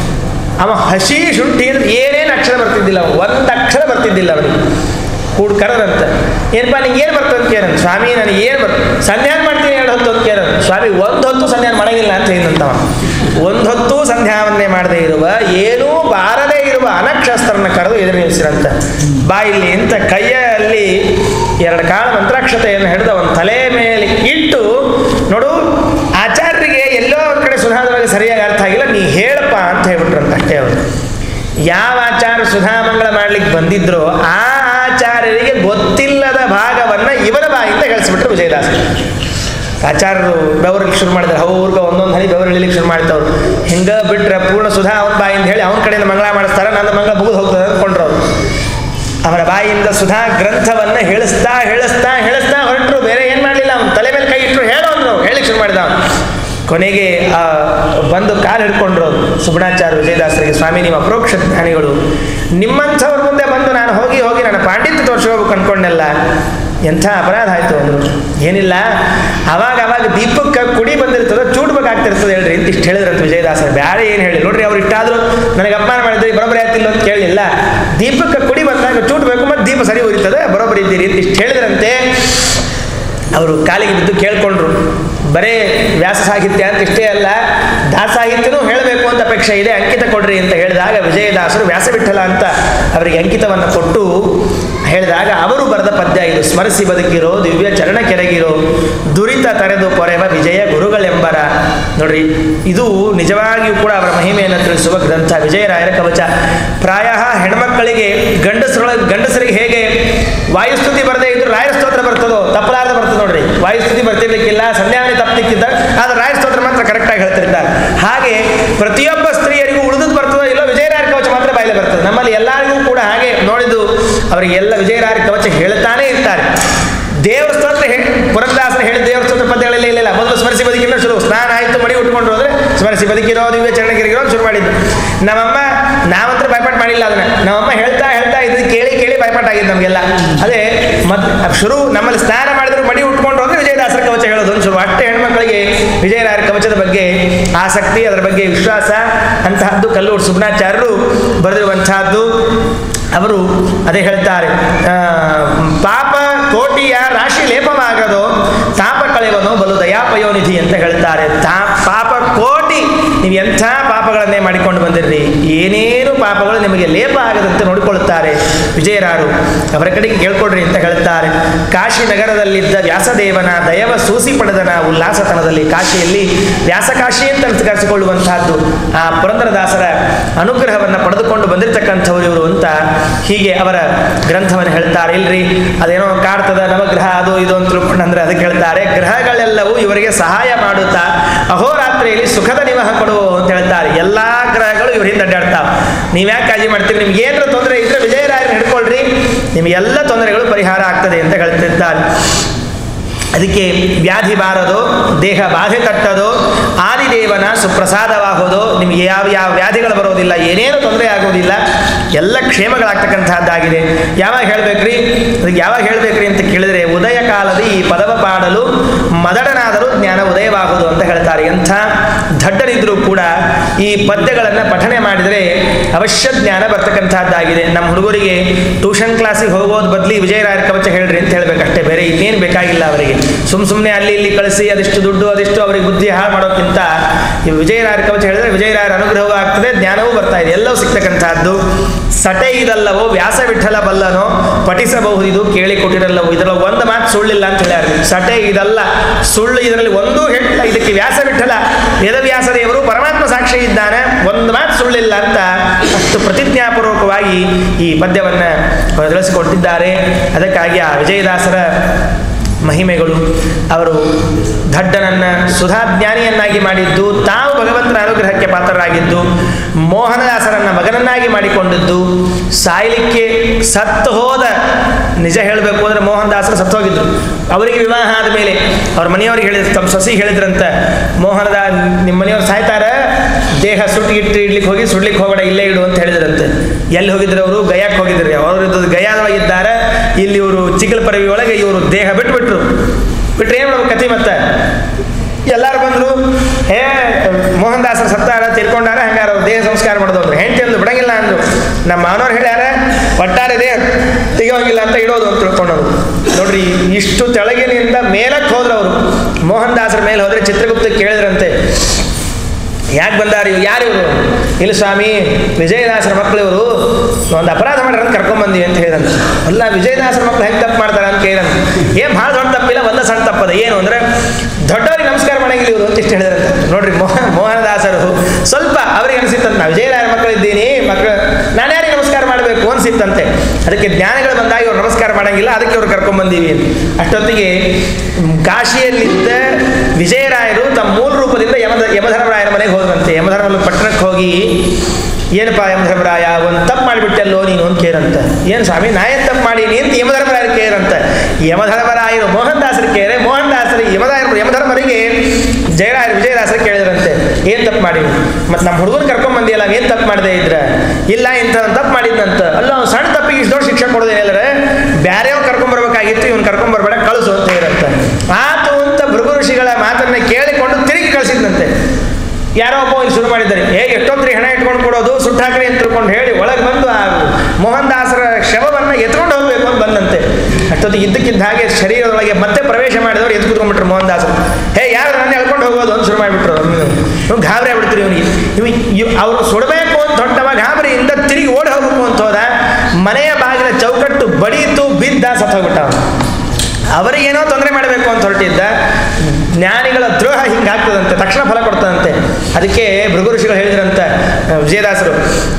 ಅವ ಹಸಿ ಶುಂಠಿ ಅಂದ್ರೆ ಏನೇನು ಅಕ್ಷರ ಬರ್ತಿದ್ದಿಲ್ಲ ಅವ ಒಂದು ಅಕ್ಷರ ಬರ್ತಿದ್ದಿಲ್ಲ ಅವನಿಗೆ ಕೂಡ್ ಕರದಂತ ಏನಪ್ಪ ನಿಂಗೆ ಏನು ಬರ್ತದೆ ಅಂತ ಕೇಳಂತ ಸ್ವಾಮಿ ನನಗೆ ಏನು ಬರ್ತದೆ ಸಂಧ್ಯಾನ ಮಾಡ್ತೀನಿ ಎರಡು ಹೊತ್ತು ಅಂತ ಕೇಳಂತ ಸ್ವಾಮಿ ಒಂದು ಹೊತ್ತು ಸಂಧ್ಯಾನ ಮಾಡಂಗಿಲ್ಲ ಅಂತ ಹೇಳಿದಂತವ ಒಂದು ಹೊತ್ತು ಸಂಧ್ಯಾವನ್ನೇ ಮಾಡದೇ ಇರುವ ಏನೂ ಬಾರದೇ ಇರುವ ಅನಕ್ಷಸ್ತ್ರನ ಕರೆದು ಎದುರು ನಿಲ್ಲಿಸಿರಂತ ಬಾಯಿಲಿ ಅಂತ ಕೈಯಲ್ಲಿ ಎರಡು ಕಾಳ ಮಂತ್ರಾಕ್ಷತೆಯನ್ನು ಹಿಡಿದ ಒಂದು ತಲೆ ಮೇಲೆ ಇಟ್ಟು ನೋಡು ಆಚಾರ್ಯರಿಗೆ ಎಲ್ಲೋ ಒಂದು ಕಡೆ ಸುಧಾದವಾಗಿ ಸರಿಯಾಗಿ ಅರ್ಥ ಆಗಿಲ್ಲ ನೀ ಹೇಳಪ್ಪ ಅಂತ ಹೇಳ್ಬಿಟ್ರಂತ ಅಷ್ಟೇ ಅವರು ಯಾವ ಆಚಾರ ಸುಧಾಮಂಗಳ ಮಾಡ್ಲಿಕ್ಕೆ ಬಂದಿದ್ರೋ ಆ ಆಚಾರ್ಯರಿಗೆ ಗೊತ್ತಿಲ್ಲದ ಭಾಗವನ್ನ ಇವರ ಬಾಯಿಂದ ಹೇಳಿಸ್ಬಿಟ್ರು ವಿಜಯದಾಸ ಆಚಾರ್ಯರು ಬೆವರಿಗೆ ಶುರು ಮಾಡಿದ್ರು ಅವ್ರಿಗೆ ಒಂದೊಂದು ಹನಿ ಬೆವರು ಇಳಿಲಿಕ್ಕೆ ಶುರು ಮಾಡ್ತವ್ರು ಹಿಂಗ ಬಿಟ್ರೆ ಪೂರ್ಣ ಸುಧಾ ಅವನ ಬಾಯಿಂದ ಹೇಳಿ ಅವನ ಕಡೆಯಿಂದ ಮಂಗಳ ಮಾಡಿಸ್ತಾರೆ ನನ್ನ ಮಂಗಳ ಮುಗಿದು ಹೋಗ್ತದೆ ಅಂದ್ಕೊಂಡ್ರು ಅವ್ರು ಅವರ ಬಾಯಿಂದ ಸುಧಾ ಗ್ರಂಥವನ್ನ ಹೇಳಿಸ್ತಾ ಹೇಳಿಸ್ತಾ ಹೇಳಿಸ್ತಾ ಹೊರಟರು ಬೇರೆ ಏನ್ ಮಾಡಲಿಲ್ಲ ಅವ್ನು ತಲೆ ಮೇಲೆ ಕೈ ಇಟ್ಟರು ಹೇಳೋ ಅಂದ್ರು ಹೇಳಿಕ್ ಶುರು ಮಾಡಿದ ಅವ್ನು ಕೊನೆಗೆ ಆ ಬಂದು ಕಾಲು ಹಿಡ್ಕೊಂಡ್ರು ಸುಗುಣಾಚಾರ್ಯ ವಿಜಯದಾಸರಿಗೆ ಸ್ವಾಮಿ ನಿಮ್ಮ ಅಪರೋಕ್ಷ ಜ್ಞಾನಿಗಳು ನಿಮ್ಮಂಥವ್ರ ಮುಂದೆ ಬಂದು ನಾನು ಹೋಗಿ ಹೋಗಿ ನನ್ನ ಪಾಂಡಿತ್ಯ ತೋರಿಸ್ಕೋಬೇಕು ಅನ್ಕೊಂಡೆಲ್ಲ ಎಂಥ ಅಪರಾಧ ಆಯಿತು ಅಂದರು ಏನಿಲ್ಲ ಅವಾಗ ಅವಾಗ ದೀಪಕ್ಕೆ ಕುಡಿ ಬಂದಿರ್ತದೆ ಚೂಡ್ಬೇಕಾಗ್ತಿರ್ತದೆ ಹೇಳ್ರಿ ಅಂತ ಇಷ್ಟು ಹೇಳಿದ್ರಂತ ವಿಜಯದಾಸರು ಬೇರೆ ಏನು ಹೇಳಿ ನೋಡ್ರಿ ಅವ್ರು ಇಷ್ಟಾದರೂ ನನಗೆ ಅಪಮಾನ ಮಾಡಿದ್ರಿ ಬರೋಬ್ಬರಿ ಆಗ್ತಿಲ್ಲ ಅಂತ ಕೇಳಲಿಲ್ಲ ದೀಪಕ್ಕೆ ಕುಡಿ ಬಂದಾಗ ಚೂಟ್ಬೇಕು ಮತ್ತು ದೀಪ ಸರಿ ಉರಿತದೆ ಬರೋಬ್ಬರಿ ಇದ್ದೀರಿ ಅಂತ ಇಷ್ಟು ಹೇಳಿದ್ರಂತೆ ಅವರು ಕಾಲಿಗೆ ಬಿದ್ದು ಕೇಳ್ಕೊಂಡ್ರು ಬರೇ ವ್ಯಾಸ ಸಾಹಿತ್ಯ ಅಂತ ಇಷ್ಟೇ ಅಲ್ಲ ದಾಸ ಸಾಹಿತ್ಯನೂ ಹೇಳಬೇಕು ಅಂತ ಅಪೇಕ್ಷೆ ಇದೆ ಅಂಕಿತ ಕೊಡ್ರಿ ಅಂತ ಹೇಳಿದಾಗ ವಿಜಯದಾಸರು ವ್ಯಾಸವಿಠಲ ಅಂತ ಅವರಿಗೆ ಅಂಕಿತವನ್ನು ಕೊಟ್ಟು ಹೇಳಿದಾಗ ಅವರು ಬರೆದ ಪದ್ಯ ಇದು ಸ್ಮರಿಸಿ ಬದುಕಿರೋ ದಿವ್ಯ ಚರಣ ಕೆರಗಿರೋ ದುರಿತ ತರೆದು ಕೊರೆವ ವಿಜಯ ಗುರುಗಳೆಂಬರ ನೋಡ್ರಿ ಇದು ನಿಜವಾಗಿಯೂ ಕೂಡ ಅವರ ಮಹಿಮೆಯನ್ನು ತಿಳಿಸುವ ಗ್ರಂಥ ವಿಜಯರಾಯರ ಕವಚ ಪ್ರಾಯ ಹೆಣ್ಮಕ್ಕಳಿಗೆ ಗಂಡಸರೊಳ ಗಂಡಸರಿಗೆ ಹೇಗೆ ವಾಯುಸ್ತುತಿ ಬರದೇ ಇದ್ರು ರಾಯರ ಸ್ತೋತ್ರ ಬರ್ತದೋ ತಪ್ಪಲಾರ್ದ ಬರ್ತದೆ ನೋಡ್ರಿ ವಾಯುಸ್ತುತಿ ಬರ್ತಿರ್ಲಿಕ್ಕಿಲ್ಲ ಸಂಧ್ಯಾವನೆ ತಪ್ಪಲಿಕ್ಕಿದ್ದ ಆದ್ರೆ ರಾಯರ ಸ್ತೋತ್ರ ಮಾತ್ರ ಕರೆಕ್ಟಾಗಿ ಹೇಳ್ತಿರ್ತಾರೆ ಹಾಗೆ ಪ್ರತಿಯೊಬ್ಬ ಸ್ತ್ರೀಯರಿಗೂ ಉಳಿದದ್ದು ಬರ್ತದೋ ಇಲ್ಲೋ ವಿಜಯರಾಯರ ಕವಚ ಮಾತ್ರ ಬಾಯಿಲೆ ಬರ್ತದೆ ನಮ್ಮಲ್ಲಿ ಎಲ್ಲರಿಗೂ ಕೂಡ ಹಾಗೆ ನೋಡಿದ್ದು ಅವರಿಗೆಲ್ಲ ವಿಜಯರಾಯರ ಕವಚ ಹೇಳ್ತಾನೆ ಇರ್ತಾರೆ ದೇವರ ಸ್ತೋತ್ರ ಹೇ ಪುರಂದಾಸನ ಹೇಳಿ ದೇವರ ಸ್ತೋತ್ರ ಪದ್ಯಗಳಲ್ಲಿ ಇಲ್ಲ ಮೊದಲು ಸ್ಮರಿಸಿ ಬದುಕಿನ ಶುರು ಸ್ನಾನ ಆಯಿತು ಮಡಿ ಉಟ್ಕೊಂಡು ಹೋದ್ರೆ ಸ್ಮರಿಸಿ ಬದುಕಿರೋ ದಿವ್ಯ ಚರಣಗಿರಿಗಿರೋ ಶುರು ಮಾಡಿದ್ದು ನಮ್ಮಮ್ಮ ನಾವಂತ್ರ ಭಯಪಟ್ಟು ಮಾಡಿಲ್ಲ ಅದನ್ನ ನಮ್ಮಮ್ಮ ಹೇಳ್ತಾ ಹೇಳ್ತಾ ಇದು ಕೇಳಿ ಕೇಳಿ ಭಯಪಟ್ಟು ಆಗಿದ್ದು ನಮಗೆಲ್ಲ ಅದೇ ಮತ್ ಶುರು ನಮ್ಮಲ್ಲಿ ಸ್ನಾನ ಮಾಡಿದ್ರು ಮಡಿ ಉಟ್ಕೊಂಡು ಹೋದ್ರೆ ವಿಜಯದಾಸರ ಕವಚ ಹೇಳೋದು ಒಂದು ಶುರು ಅಷ್ಟೇ ಹೆಣ್ಮಕ್ಳಿಗೆ ವಿಜಯರಾಯರ ಕವಚದ ಬಗ್ಗೆ ಆಸಕ್ತಿ ಅದರ ಬಗ್ಗೆ ವಿಶ್ವಾಸ ಅಂತಹದ್ದು ಕಲ್ಲೂರು ಸುಬ್ನಾಚಾರ್ಯರು ಬರೆದಿರುವಂತಹದ್ದು ಅವರು ಅದೇ ಹೇಳ್ತಾರೆ ಆ, ಪಾಪ ಕೋಟಿಯ ರಾಶಿ ಲೇಪವಾಗದೋ ತಾಪ ಕಳೆವನು ಬಲು ದಯಾಪಯೋನಿಧಿ ಅಂತ ಹೇಳ್ತಾರೆ ತಾ ಪಾಪ ಕೋಟಿ ನೀವು ಎಂಥ ಪಾಪಗಳನ್ನೇ ಮಾಡಿಕೊಂಡು ಬಂದಿರ್ರಿ ಏನೇನು ಪಾಪಗಳು ನಿಮಗೆ ಲೇಪ ಆಗದಂತೆ ನೋಡಿಕೊಳ್ಳುತ್ತಾರೆ ವಿಜಯರಾರು ಅವರ ಕಡೆಗೆ ಕೇಳ್ಕೊಡ್ರಿ ಅಂತ ಹೇಳ್ತಾರೆ ಕಾಶಿ ನಗರದಲ್ಲಿದ್ದ ವ್ಯಾಸದೇವನ ದಯವ ಸೂಸಿ ಪಡೆದನ ಉಲ್ಲಾಸತನದಲ್ಲಿ ಕಾಶಿಯಲ್ಲಿ ವ್ಯಾಸಕಾಶಿ ಅಂತ ಕರೆಸಿಕೊಳ್ಳುವಂತಹದ್ದು ಆ ಪುರಂದರದಾಸರ ಅನುಗ್ರಹವನ್ನು ಪಡೆದುಕೊಂಡು ಬಂದಿರತಕ್ಕಂಥವ್ರು ಇವರು ಅಂತ ಹೀಗೆ ಅವರ ಗ್ರಂಥವನ್ನು ಹೇಳ್ತಾರೆ ಇಲ್ರಿ ಅದೇನೋ ಕಾಡ್ತದ ನವಗ್ರಹ ಅದು ಇದು ಅಂತ ತಿಳ್ಕೊಂಡು ಅಂದ್ರೆ ಅದಕ್ಕೆ ಹೇಳ್ತಾರೆ ಗ್ರಹಗಳೆಲ್ಲವೂ ಇವರಿಗೆ ಸಹಾಯ ಮಾಡುತ್ತಾ ಅಹೋರಾತ್ರಿಯಲ್ಲಿ ಸುಖದ ನಿವಹ ಕೊಡುವು ಅಂತ ಹೇಳ್ತಾರೆ ಎಲ್ಲಾ ಗ್ರಹಗಳು ಇವ್ರ ಹಿಂದೆ ಅಡ್ಡಾಡ್ತಾವೆ ನೀವ್ಯಾಕೆ ಕಾಳಜಿ ಮಾಡ್ತೀರಿ ನಿಮ್ಗೆ ಏನಾರ ತೊಂದರೆ ಇದ್ರೆ ವಿಜಯರಾಯರನ್ನ ಹಿಡ್ಕೊಳ್ರಿ ನಿಮ್ಗೆಲ್ಲ ತೊಂದರೆಗಳು ಪರಿಹಾರ ಆಗ್ತದೆ ಅಂತ ಹೇಳ್ತಿದ್ದಾರೆ ಅದಕ್ಕೆ ವ್ಯಾಧಿ ಬಾರದು ದೇಹ ಬಾಧೆ ತಟ್ಟದು ಆದಿದೇವನ ಸುಪ್ರಸಾದವಾಗೋದು ನಿಮಗೆ ಯಾವ ಯಾವ ವ್ಯಾಧಿಗಳು ಬರೋದಿಲ್ಲ ಏನೇನು ತೊಂದರೆ ಆಗೋದಿಲ್ಲ ಎಲ್ಲ ಕ್ಷೇಮಗಳಾಗ್ತಕ್ಕಂಥದ್ದಾಗಿದೆ ಯಾವಾಗ ಹೇಳ್ಬೇಕ್ರಿ ಅದಕ್ಕೆ ಯಾವಾಗ ಹೇಳ್ಬೇಕ್ರಿ ಅಂತ ಕೇಳಿದ್ರೆ ಉದಯ ಕಾಲದ ಈ ಪದವ ಪಾಡಲು ಮದಡನಾದರೂ ಜ್ಞಾನ ಉದಯವಾಗುವುದು ಅಂತ ಹೇಳ್ತಾರೆ ಎಂಥ ದಡ್ಡರಿದ್ರೂ ಕೂಡ ಈ ಪದ್ಯಗಳನ್ನು ಪಠನೆ ಮಾಡಿದರೆ ಅವಶ್ಯ ಜ್ಞಾನ ಬರ್ತಕ್ಕಂಥದ್ದಾಗಿದೆ ನಮ್ಮ ಹುಡುಗರಿಗೆ ಟ್ಯೂಷನ್ ಕ್ಲಾಸಿಗೆ ಹೋಗೋದು ಬದಲಿ ವಿಜಯರಾಯರ ಕವಚ ಹೇಳ್ರಿ ಅಂತ ಹೇಳ್ಬೇಕಷ್ಟೇ ಬೇರೆ ಇನ್ನೇನು ಬೇಕಾಗಿಲ್ಲ ಅವರಿಗೆ ಸುಮ್ ಸುಮ್ಮನೆ ಅಲ್ಲಿ ಇಲ್ಲಿ ಕಳಿಸಿ ಅದಿಷ್ಟು ದುಡ್ಡು ಅದಿಷ್ಟು ಅವರಿಗೆ ಬುದ್ಧಿ ಹಾಳು ಮಾಡೋಕ್ಕಿಂತ ಈ ವಿಜಯರಾಯರ ಕವಚ ಹೇಳಿದ್ರೆ ವಿಜಯರಾಯರ ಅನುಗ್ರಹವೂ ಆಗ್ತದೆ ಜ್ಞಾನವೂ ಬರ್ತಾ ಇದೆ ಎಲ್ಲವೂ ಸಿಗ್ತಕ್ಕಂಥದ್ದು ಸಟೆ ಇದಲ್ಲವೋ ವ್ಯಾಸ ವಿಠಲ ಬಲ್ಲನೋ ಪಠಿಸಬಹುದಿದು ಕೇಳಿ ಕೊಟ್ಟಿರಲ್ಲವೋ ಇದರಲ್ಲಿ ಒಂದು ಮಾತು ಸುಳ್ಳಿಲ್ಲ ಅಂತ ಹೇಳ್ಯಾರ ಸಟೆ ಇದಲ್ಲ ಸುಳ್ಳು ಇದರಲ್ಲಿ ಒಂದೂ ಹೇಳಿಲ್ಲ ಇದಕ್ಕೆ ವ್ಯಾಸ ವಿಠಲ ವೇದವ್ಯಾಸ ದೇವರು ಪರಮಾತ್ಮ ಸಾಕ್ಷಿ ಇದ್ದಾನೆ ಒಂದು ಮಾತು ಸುಳ್ಳಿಲ್ಲ ಅಂತ ಅಷ್ಟು ಪ್ರತಿಜ್ಞಾಪೂರ್ವಕವಾಗಿ ಈ ಪದ್ಯವನ್ನು ತಿಳಿಸಿಕೊಟ್ಟಿದ್ದಾರೆ ಅದಕ್ಕಾಗಿ ಆ ವಿಜಯದಾಸರ ಮಹಿಮೆಗಳು ಅವರು ದಡ್ಡನನ್ನು ಸುಧಾಜ್ಞಾನಿಯನ್ನಾಗಿ ಮಾಡಿದ್ದು ತಾವು ಭಗವಂತನ ಅನುಗ್ರಹಕ್ಕೆ ಪಾತ್ರರಾಗಿದ್ದು ಮೋಹನದಾಸರನ್ನ ಮಗನನ್ನಾಗಿ ಮಾಡಿಕೊಂಡಿದ್ದು ಸಾಯಲಿಕ್ಕೆ ಸತ್ತು ಹೋದ ನಿಜ ಹೇಳಬೇಕು ಅಂದರೆ ಮೋಹನದಾಸರು ಸತ್ತು ಹೋಗಿದ್ರು ಅವರಿಗೆ ವಿವಾಹ ಆದ ಮೇಲೆ ಅವ್ರ ಮನೆಯವ್ರಿಗೆ ಹೇಳಿದ್ರು ತಮ್ಮ ಸೊಸಿ ಹೇಳಿದ್ರಂತ ಮೋಹನದ ನಿಮ್ಮ ಮನೆಯವ್ರು ಸಾಯ್ತಾರ ದೇಹ ಸುಟ್ಟಿಗಿಟ್ಟು ಇಡ್ಲಿಕ್ಕೆ ಹೋಗಿ ಸುಡ್ಲಿಕ್ಕೆ ಹೋಗಬೇಡ ಇಲ್ಲೇ ಇಡು ಅಂತ ಹೇಳಿದ್ರಂತೆ ಎಲ್ಲಿ ಹೋಗಿದ್ರು ಅವರು ಗಯಾಕ್ಕೆ ಹೋಗಿದ್ರು ಅವರು ಇದ್ದದ್ದು ಗಯಾದೊಳಗಿದ್ದಾರೆ ಇಲ್ಲಿ ಇವರು ಚಿಕ್ಕಲಪರವಿ ಒಳಗೆ ಇವರು ದೇಹ ಬಿಟ್ಬಿಟ್ರು ಬಿಟ್ರೆ ಏನು ಮಾಡ್ಬೇಕು ಕಥೆ ಮತ್ತೆ ಎಲ್ಲರೂ ಬಂದರು ಹೇ ಮೋಹನ್ ದಾಸರ ಸತ್ತಾರ ತಿರ್ಕೊಂಡಾರ ಹಂಗಾರ ಅವ್ರು ದೇಹ ಸಂಸ್ಕಾರ ಮಾಡೋದು ಹೆಂಡತಿ ಅಂದು ಬಿಡಂಗಿಲ್ಲ ಅಂದ್ರು ನಮ್ಮ ಮಾನವ್ರು ಹೇಳ್ಯಾರ ಒಟ್ಟಾರೆ ದೇಹ ತೆಗಿಯೋಂಗಿಲ್ಲ ಅಂತ ಇಡೋದು ಅಂತ ತಿಳ್ಕೊಂಡವ್ರು ನೋಡ್ರಿ ಇಷ್ಟು ತೆಳಗಿನಿಂದ ಮೇಲಕ್ಕೆ ಹೋದ್ರು ಅವರು ಮೋಹನ್ ದಾಸರ ಮೇಲೆ ಹೋದ್ರೆ ಚಿತ್ರಗುಪ್ತ ಕೇಳಿದ್ರಂತೆ ಯಾಕೆ ಬಂದಾರ ಇವ್ ಯಾರು ಇವರು ಇಲ್ಲ ಸ್ವಾಮಿ ವಿಜಯದಾಸರ ಮಕ್ಕಳು ಇವರು ಒಂದು ಅಪರಾಧ ಮಾಡ್ಯಾರ ಅಂತ ಕರ್ಕೊಂಬಂದಿವಿ ಅಂತ ಹೇಳಿದಂತ ಅಲ್ಲ ವಿಜಯದಾಸರ ಮಕ್ಕಳು ಹೆಂಗೆ ತಪ್ಪು ಮಾಡ್ತಾರ ಅಂತ ಕೇಳಿದಂತ ಏನ್ ಭಾಳ ದೊಡ್ಡ ತಪ್ಪಿಲ್ಲ ಒಂದ ಸಣ್ಣ ತಪ್ಪದ ಏನು ಅಂದ್ರೆ ದೊಡ್ಡವ್ರಿಗೆ ನಮಸ್ಕಾರ ಮಾಡಂಗಿಲ್ಲ ಇವರು ಅಂತ ಇಷ್ಟು ಹೇಳಿದ್ರಂತ ನೋಡ್ರಿ ಮೋಹ ಮೋಹನದಾಸರು ಸ್ವಲ್ಪ ಅವ್ರಿಗೆ ಅನಿಸಿತ್ತಂತ ನಾ ವಿಜಯರಾಯರ ಮಕ್ಕಳು ಇದ್ದೀನಿ ಮಕ್ಕಳು ನಾನು ಯಾರಿಗೆ ನಮಸ್ಕಾರ ಮಾಡಬೇಕು ಅನಿಸಿತ್ತಂತೆ ಅದಕ್ಕೆ ಜ್ಞಾನಿಗಳು ಬಂದಾಗ ಇವ್ರು ನಮಸ್ಕಾರ ಮಾಡಂಗಿಲ್ಲ ಅದಕ್ಕೆ ಇವ್ರು ಕರ್ಕೊಂಬಂದೀವಿ ಅಷ್ಟೊತ್ತಿಗೆ ಮ್, ಕಾಶಿಯಲ್ಲಿದ್ದ ವಿಜಯರಾಯರು ತಮ್ಮ ಮೂಲ ರೂಪದಿಂದ ಯಮದ ಯಮಧರ್ಮರಾಯರ ಮನೆಗೆ ಹೋದ್ರಂತೆ ಯಮಧರ್ಮ ಪಟ್ಟಣಕ್ಕೆ ಹೋಗಿ ಏನಪ್ಪ ಯಮಧರ್ಮರಾಯ ಒಂದು ತಪ್ಪು ಮಾಡಿಬಿಟ್ಟಲ್ಲೋ ನೀನು ಅಂತ ಕೇರಂತ ಏನು ಸ್ವಾಮಿ ನಾ ಏನು ತಪ್ಪು ಮಾಡೀನಿ ಅಂತ ಯಮಧರ್ಮರಾಯರು ಕೇರಂತ ಯಮಧರ್ಮರಾಯರು ಮೋಹನ್ ದಾಸರು ಕೇರೆ ಮೋಹನ್ ದಾಸರು ಯಮದಾಯರು ಯಮಧರ್ಮರಿಗೆ ಜಯರಾಯರು ವಿಜಯದಾಸರು ಕೇಳಿದ್ರಂತೆ ಏನು ತಪ್ಪು ಮಾಡಿ ಮತ್ತು ನಮ್ಮ ಹುಡುಗನ ಕರ್ಕೊಂಬಂದಿಯಲ್ಲ ಏನು ತಪ್ಪು ಮಾಡದೇ ಇದ್ರೆ ಇಲ್ಲ ಇಂಥ ತಪ್ಪು ಮಾಡಿದ್ನಂತ ಅಲ್ಲ ಅವ್ನು ಸಣ್ಣ ತಪ್ಪಿಗೆ ಇಷ್ಟು ದೊಡ್ಡ ಶಿಕ್ಷೆ ಕೊಡೋದೇನಿಲ್ಲರೆ ಬೇರೆಯವ್ರು ಕರ್ಕೊಂಬರ್ಬೇಕಾಗಿತ್ತು ಇವ್ನು ಕರ್ಕೊಂಬರ್ ಶುರು ಮಾಡಿದ್ದಾರೆ ಏ ಎಷ್ಟೊತ್ತರಿ ಹಣ ಇಟ್ಕೊಂಡು ಕೊಡೋದು ಸುಟ್ಟು ಹಾಕ್ರಿ ಅಂತ ತಿಳ್ಕೊಂಡು ಹೇಳಿ ಒಳಗೆ ಬಂದು ಆ ಮೋಹನ್ ದಾಸರ ಶವವನ್ನು ಎತ್ಕೊಂಡು ಹೋಗ್ಬೇಕು ಅಂತ ಬಂದಂತೆ ಅಷ್ಟೊತ್ತಿಗೆ ಇದ್ದಕ್ಕಿದ್ದ ಹಾಗೆ ಶರೀರದೊಳಗೆ ಮತ್ತೆ ಪ್ರವೇಶ ಮಾಡಿದವರು ಎದ್ದು ಕೂತ್ಕೊಂಡ್ಬಿಟ್ರು ಮೋಹನ್ ದಾಸರು ಹೇ ಯಾರು ನನ್ನ ಎಳ್ಕೊಂಡು ಹೋಗೋದು ಅಂತ ಶುರು ಮಾಡಿಬಿಟ್ರು ಇವ್ನು ಗಾಬರಿ ಆಗ್ಬಿಡ್ತೀರಿ ಇವನಿಗೆ ಇವ್ ಅವ್ರು ಸುಡಬೇಕು ಅಂತ ಹೊಂಟವ ಗಾಬರಿಯಿಂದ ತಿರುಗಿ ಓಡಿ ಹೋಗ್ಬೇಕು ಅಂತ ಹೋದ ಮನೆಯ ಬಾಗಿಲ ಚೌಕಟ್ಟು ಬಡೀತು ಬಿದ್ದ ಸತ್ತು ಹೋಗ್ಬಿಟ್ಟ ಅವನು ಅವರಿಗೇನೋ ತೊಂದರೆ ಮಾಡಬೇಕು ಅಂತ ಹೊರಟಿದ್ದ ಜ್ಞಾನಿಗಳ ದ್ರೋಹ ಹಿಂಗಾಗ್ತದಂತೆ ತಕ್ಷಣ ಫಲ ಕೊಡ್ತದಂತೆ ಅದಕ್ಕೆ ಭೃಗು ಋಷಿಗಳು ಹೇಳಿದ್ರಂತ ಆ, ವಿಜಯದಾಸರು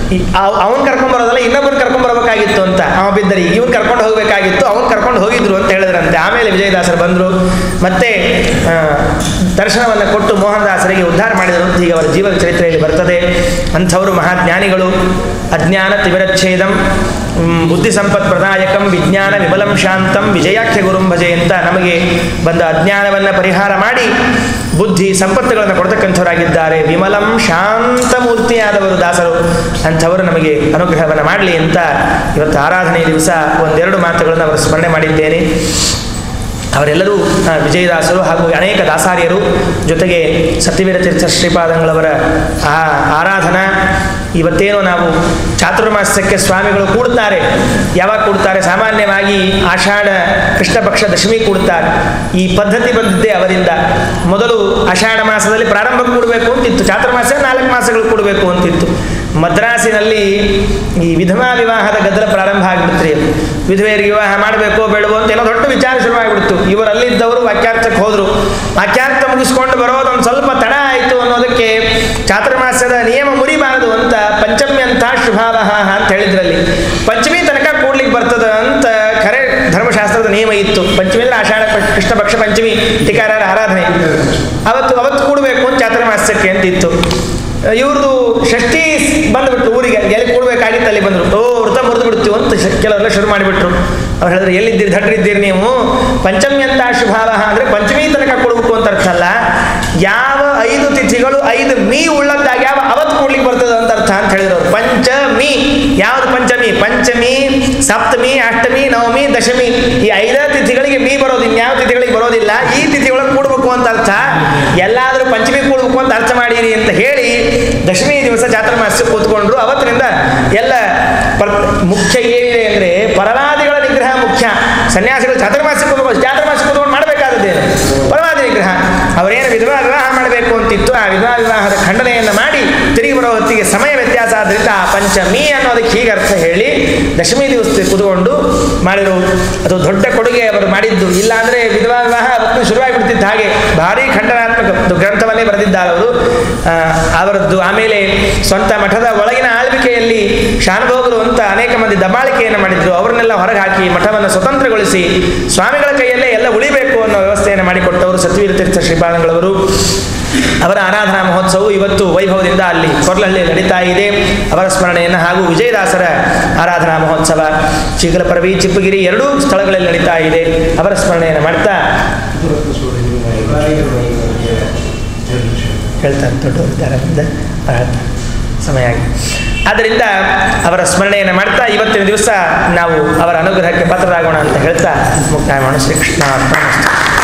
ಅವನ್ ಕರ್ಕೊಂಡ್ಬರೋದಲ್ಲ ಇನ್ನೊಬ್ಬನ ಕರ್ಕೊಂಡ್ಬರ್ಬೇಕಾಗಿತ್ತು ಅಂತ ಅವ ಬಿದ್ದರಿ ಇವನ್ ಕರ್ಕೊಂಡು ಹೋಗ್ಬೇಕಾಗಿತ್ತು ಅವನ್ ಕರ್ಕೊಂಡು ಹೋಗಿದ್ರು ಅಂತ ಹೇಳಿದ್ರಂತೆ ಆಮೇಲೆ ವಿಜಯದಾಸರು ಬಂದರು ಮತ್ತೆ ಆ, ದರ್ಶನವನ್ನು ಕೊಟ್ಟು ಮೋಹನದಾಸರಿಗೆ ಉದ್ಧಾರ ಮಾಡಿದರು ಅಂತ ಈಗ ಅವರ ಜೀವನ ಚರಿತ್ರೆಯಲ್ಲಿ ಬರ್ತದೆ ಅಂಥವರು ಮಹಾಜ್ಞಾನಿಗಳು ಅಜ್ಞಾನ ತಿಮಿರಚ್ಛೇದಂ ಮ್, ಬುದ್ಧಿ ಸಂಪತ್ ಪ್ರದಾಯಕಂ ವಿಜ್ಞಾನ ವಿಮಲಂ ಶಾಂತಂ ವಿಜಯಾಖ್ಯ ಗುರುಂ ಭಜೆ ಅಂತ ನಮಗೆ ಬಂದ ಅಜ್ಞಾನವನ್ನು ಪರಿಹಾರ ಮಾಡಿ ಬುದ್ಧಿ ಸಂಪತ್ತುಗಳನ್ನು ಕೊಡ್ತಕ್ಕಂಥವರಾಗಿದ್ದಾರೆ ವಿಮಲಂ ಶಾಂತ ಮೂರ್ತಿಯಾದವರು ದಾಸರು ಅಂಥವರು ನಮಗೆ ಅನುಗ್ರಹವನ್ನು ಮಾಡಲಿ ಅಂತ ಇವತ್ತು ಆರಾಧನೆ ದಿವಸ ಒಂದೆರಡು ಮಾತುಗಳನ್ನು ಅವರು ಸ್ಮರಣೆ ಮಾಡಿದ್ದೇನೆ ಅವರೆಲ್ಲರೂ ಆ, ವಿಜಯದಾಸರು ಹಾಗೂ ಅನೇಕ ದಾಸಾರ್ಯರು ಜೊತೆಗೆ ಸತ್ಯವೀರ ತೀರ್ಥ ಶ್ರೀಪಾದಂಗಳವರ ಆ ಆರಾಧನಾ ಇವತ್ತೇನು ನಾವು ಚಾತುರ್ಮಾಸ್ಯಕ್ಕೆ ಸ್ವಾಮಿಗಳು ಕೂಡ್ತಾರೆ ಯಾವಾಗ ಕೂಡ್ತಾರೆ ಸಾಮಾನ್ಯವಾಗಿ ಆಷಾಢ ಕೃಷ್ಣ ಪಕ್ಷ ದಶಮಿ ಕೂಡ್ತಾರೆ ಈ ಪದ್ಧತಿ ಬಂದಿದ್ದೇ ಅವರಿಂದ ಮೊದಲು ಆಷಾಢ ಮಾಸದಲ್ಲಿ ಪ್ರಾರಂಭ ಕೂಡಬೇಕು ಅಂತಿತ್ತು ಚಾತುರ್ಮಾಸ ನಾಲ್ಕು ಮಾಸಗಳು ಕೂಡಬೇಕು ಅಂತಿತ್ತು ಮದ್ರಾಸಿನಲ್ಲಿ ಈ ವಿಧವಾ ವಿವಾಹದ ಗದ್ದಲ ಪ್ರಾರಂಭ ಆಗಿಬಿಡ್ತ್ರಿ ವಿಧವೆಯರಿಗೆ ವಿವಾಹ ಮಾಡಬೇಕು ಬೇಡವೋ ಅಂತ ಏನೋ ದೊಡ್ಡ ವಿಚಾರ ಶುರುವಾಗಿಬಿಡ್ತು ಇವರು ಅಲ್ಲಿದ್ದವರು ವಾಕ್ಯಾರ್ಥಕ್ಕೆ ಹೋದರು ವಾಕ್ಯಾರ್ಥ ಮುಗಿಸ್ಕೊಂಡು ಬರೋದೊಂದು ಸ್ವಲ್ಪ ತಡ ಆಯಿತು ಅನ್ನೋದಕ್ಕೆ ಚಾತುರ್ಮಾಸ್ಯದ ನಿಯಮ ಮುರಿಬಾರದು ಅಂತ ಪಂಚಮಿ ಅಂತ ಶುಭಾವಹ ಅಂತ ಹೇಳಿದ್ರಲ್ಲಿ ಪಂಚಮಿ ತನಕ ಕೂಡ್ಲಿಕ್ಕೆ ಬರ್ತದ ಅಂತ ಖರೆ ಧರ್ಮಶಾಸ್ತ್ರದ ನಿಯಮ ಇತ್ತು ಪಂಚಮಿ ಅಂದ್ರೆ ಆಷಾಢ ಪ- ಕೃಷ್ಣ ಪಕ್ಷ ಪಂಚಮಿ ಟೀಕಾರರ ಆರಾಧನೆ ಅವತ್ತು ಅವತ್ತು ಕೂಡಬೇಕು ಅಂತ ಚಾತುರ್ಮಾಸ್ಯಕ್ಕೆ ಅಂತ ಇತ್ತು ಇವ್ರದ್ದು ಷಷ್ಠಿ ಬಂದ್ಬಿಟ್ರು ಊರಿಗೆ ಎಲ್ಲಿ ಕೂಡ್ಬೇಕಾಗಿತ್ತು ಅಲ್ಲಿ ಬಂದರು ಓ ವೃತ ಮುರಿದು ಬಿಡ್ತೀವಿ ಅಂತ ಶ- ಕೆಲವರೆಲ್ಲ ಶುರು ಮಾಡಿಬಿಟ್ರು ಅವ್ರು ಹೇಳಿದ್ರು ಎಲ್ಲಿದ್ದೀರಿ ದಡ್ರಿದ್ದೀರಿ ನೀವು ಪಂಚಮಿ ಅಂತ ಶುಭಾವ ಅಂದರೆ ಪಂಚಮಿ ತನಕ ಕೊಡಬೇಕು ಅಂತ ಅರ್ಥ ಅಲ್ಲ ಯಾವ ಐದು ತಿಥಿಗಳು ಐದು ಮೀ ಉಳ್ಳದ್ದಾಗ ಯಾವ ಅವತ್ತು ಕೊಡ್ಲಿಕ್ಕೆ ಬರ್ತದೆ ಅಂತ ಅರ್ಥ ಅಂತ ಹೇಳಿದ್ರು ಅವ್ರು ಪಂಚಮಿ ಯಾವ್ದು ಪಂಚಮಿ ಪಂಚಮಿ ಸಪ್ತಮಿ ಅಷ್ಟಮಿ ನವಮಿ ದಶಮಿ ಈ ಐದೇ ತಿಥಿಗಳಿಗೆ ಮೀ ಬರೋದು ಇನ್ಯಾವ ತಿಥಿಗಳಿಗೆ ಬರೋದಿಲ್ಲ ಈ ತಿಥಿಯೊಳಗೆ ಕೂಡಬೇಕು ಅಂತ ಅರ್ಥ ಎಲ್ಲಾದರೂ ಪಂಚಮಿ ಕೂಡಬೇಕು ಅಂತ ಅರ್ಥ ಮಾಡಿರಿ ಅಂತ ಹೇಳಿ ದಶಮಿ ದಿವಸ ಚಾತುರ್ಮಾಸ್ಯ ಕೂತ್ಕೊಂಡ್ರು ಅವತ್ತಿನಿಂದ ಎಲ್ಲ ಪರ್ ಮುಖ್ಯ ಏನಿದೆ ಅಂದರೆ ಪರವಾದಿಗಳ ನಿಗ್ರಹ ಮುಖ್ಯ ಸನ್ಯಾಸಿಗಳು ಚಾತುರ್ಮಾಸ್ಯ ಕೂತ್ಕೊಂಡು ಚಾತುರ್ಮಾಸ್ಯ ಕೂತ್ಕೊಂಡು ಮಾಡಬೇಕಾದದ್ದೇನು ಪರವಾದಿ ನಿಗ್ರಹ ಅವರೇನು ವಿಧವಾ ವಿವಾಹ ಮಾಡಬೇಕು ಅಂತಿತ್ತು ಆ ವಿಧವಾ ವಿವಾಹದ ಖಂಡನೆಯನ್ನು ಮಾಡಿ ತಿರುಗಿ ಬರೋ ಹೊತ್ತಿಗೆ ಸಮಯ ವ್ಯತ್ಯಾಸ ಆದ್ದರಿಂದ ಆ ಪಂಚಮಿ ಅನ್ನೋದಕ್ಕೆ ಹೀಗೆ ಅರ್ಥ ಹೇಳಿ ದಶಮಿ ದಿವಸ ಕೂತ್ಕೊಂಡು ಮಾಡಿರೋ ಅದು ದೊಡ್ಡ ಕೊಡುಗೆ ಅವರು ಮಾಡಿದ್ದು ಇಲ್ಲ ಅಂದರೆ ವಿಧವಾ ವಿವಾಹ ಅವತ್ತು ಶುರುವಾಗಿಬಿಡ್ತಿದ್ದ ಹಾಗೆ ಭಾರಿ ಖಂಡನಾತ್ಮಕ ಒಂದು ಗ್ರಂಥವನ್ನೇ ಬರೆದಿದ್ದಾರೆ ಅವರು ಆ, ಅವರದ್ದು ಆಮೇಲೆ ಸ್ವಂತ ಮಠದ ಒಳಗಿನ ಆಳ್ವಿಕೆಯಲ್ಲಿ ಶಾನುಭೋಗರು ಅಂತ ಅನೇಕ ಮಂದಿ ದಬ್ಬಾಳಿಕೆಯನ್ನು ಮಾಡಿದ್ರು ಅವರನ್ನೆಲ್ಲ ಹೊರಗೆ ಹಾಕಿ ಮಠವನ್ನು ಸ್ವತಂತ್ರಗೊಳಿಸಿ ಸ್ವಾಮಿಗಳ ಕೈಯಲ್ಲೇ ಎಲ್ಲ ಉಳಿಬೇಕು ಅನ್ನೋ ವ್ಯವಸ್ಥೆಯನ್ನು ಮಾಡಿಕೊಟ್ಟವರು ಸತ್ವೀರ ತೀರ್ಥ ಶ್ರೀಪಾದಂಗಳವರು ಅವರ ಆರಾಧನಾ ಮಹೋತ್ಸವ ಇವತ್ತು ವೈಭವದಿಂದ ಅಲ್ಲಿ ಕೊರ್ಲಹಳ್ಳಿ ನಡೀತಾ ಇದೆ ಅವರ ಸ್ಮರಣೆಯನ್ನು ಹಾಗೂ ವಿಜಯದಾಸರ ಆರಾಧನಾ ಮಹೋತ್ಸವ ಚಿಗಲಪರವಿ ಚಿಪ್ಪಗಿರಿ ಎರಡೂ ಸ್ಥಳಗಳಲ್ಲಿ ನಡೀತಾ ಇದೆ ಅವರ ಸ್ಮರಣೆಯನ್ನು ಮಾಡ್ತಾ ಹೇಳ್ತಾರೆ ದೊಡ್ಡವರಿದ್ದಾರೆ ಮುಂದೆ ಅವ್ರು ಹೇಳ್ತಾರೆ. ಸಮಯ ಆಗಿ ಆದ್ದರಿಂದ ಅವರ ಸ್ಮರಣೆಯನ್ನು ಮಾಡ್ತಾ ಇವತ್ತಿನ ದಿವಸ ನಾವು ಅವರ ಅನುಗ್ರಹಕ್ಕೆ ಪಾತ್ರರಾಗೋಣ ಅಂತ ಹೇಳ್ತಾ ಮುಕ್ತಾಯ ಮಾಡೋಣ ಶ್ರೀಕೃಷ್ಣ ಅರ್ಪಣಮಸ್ತು.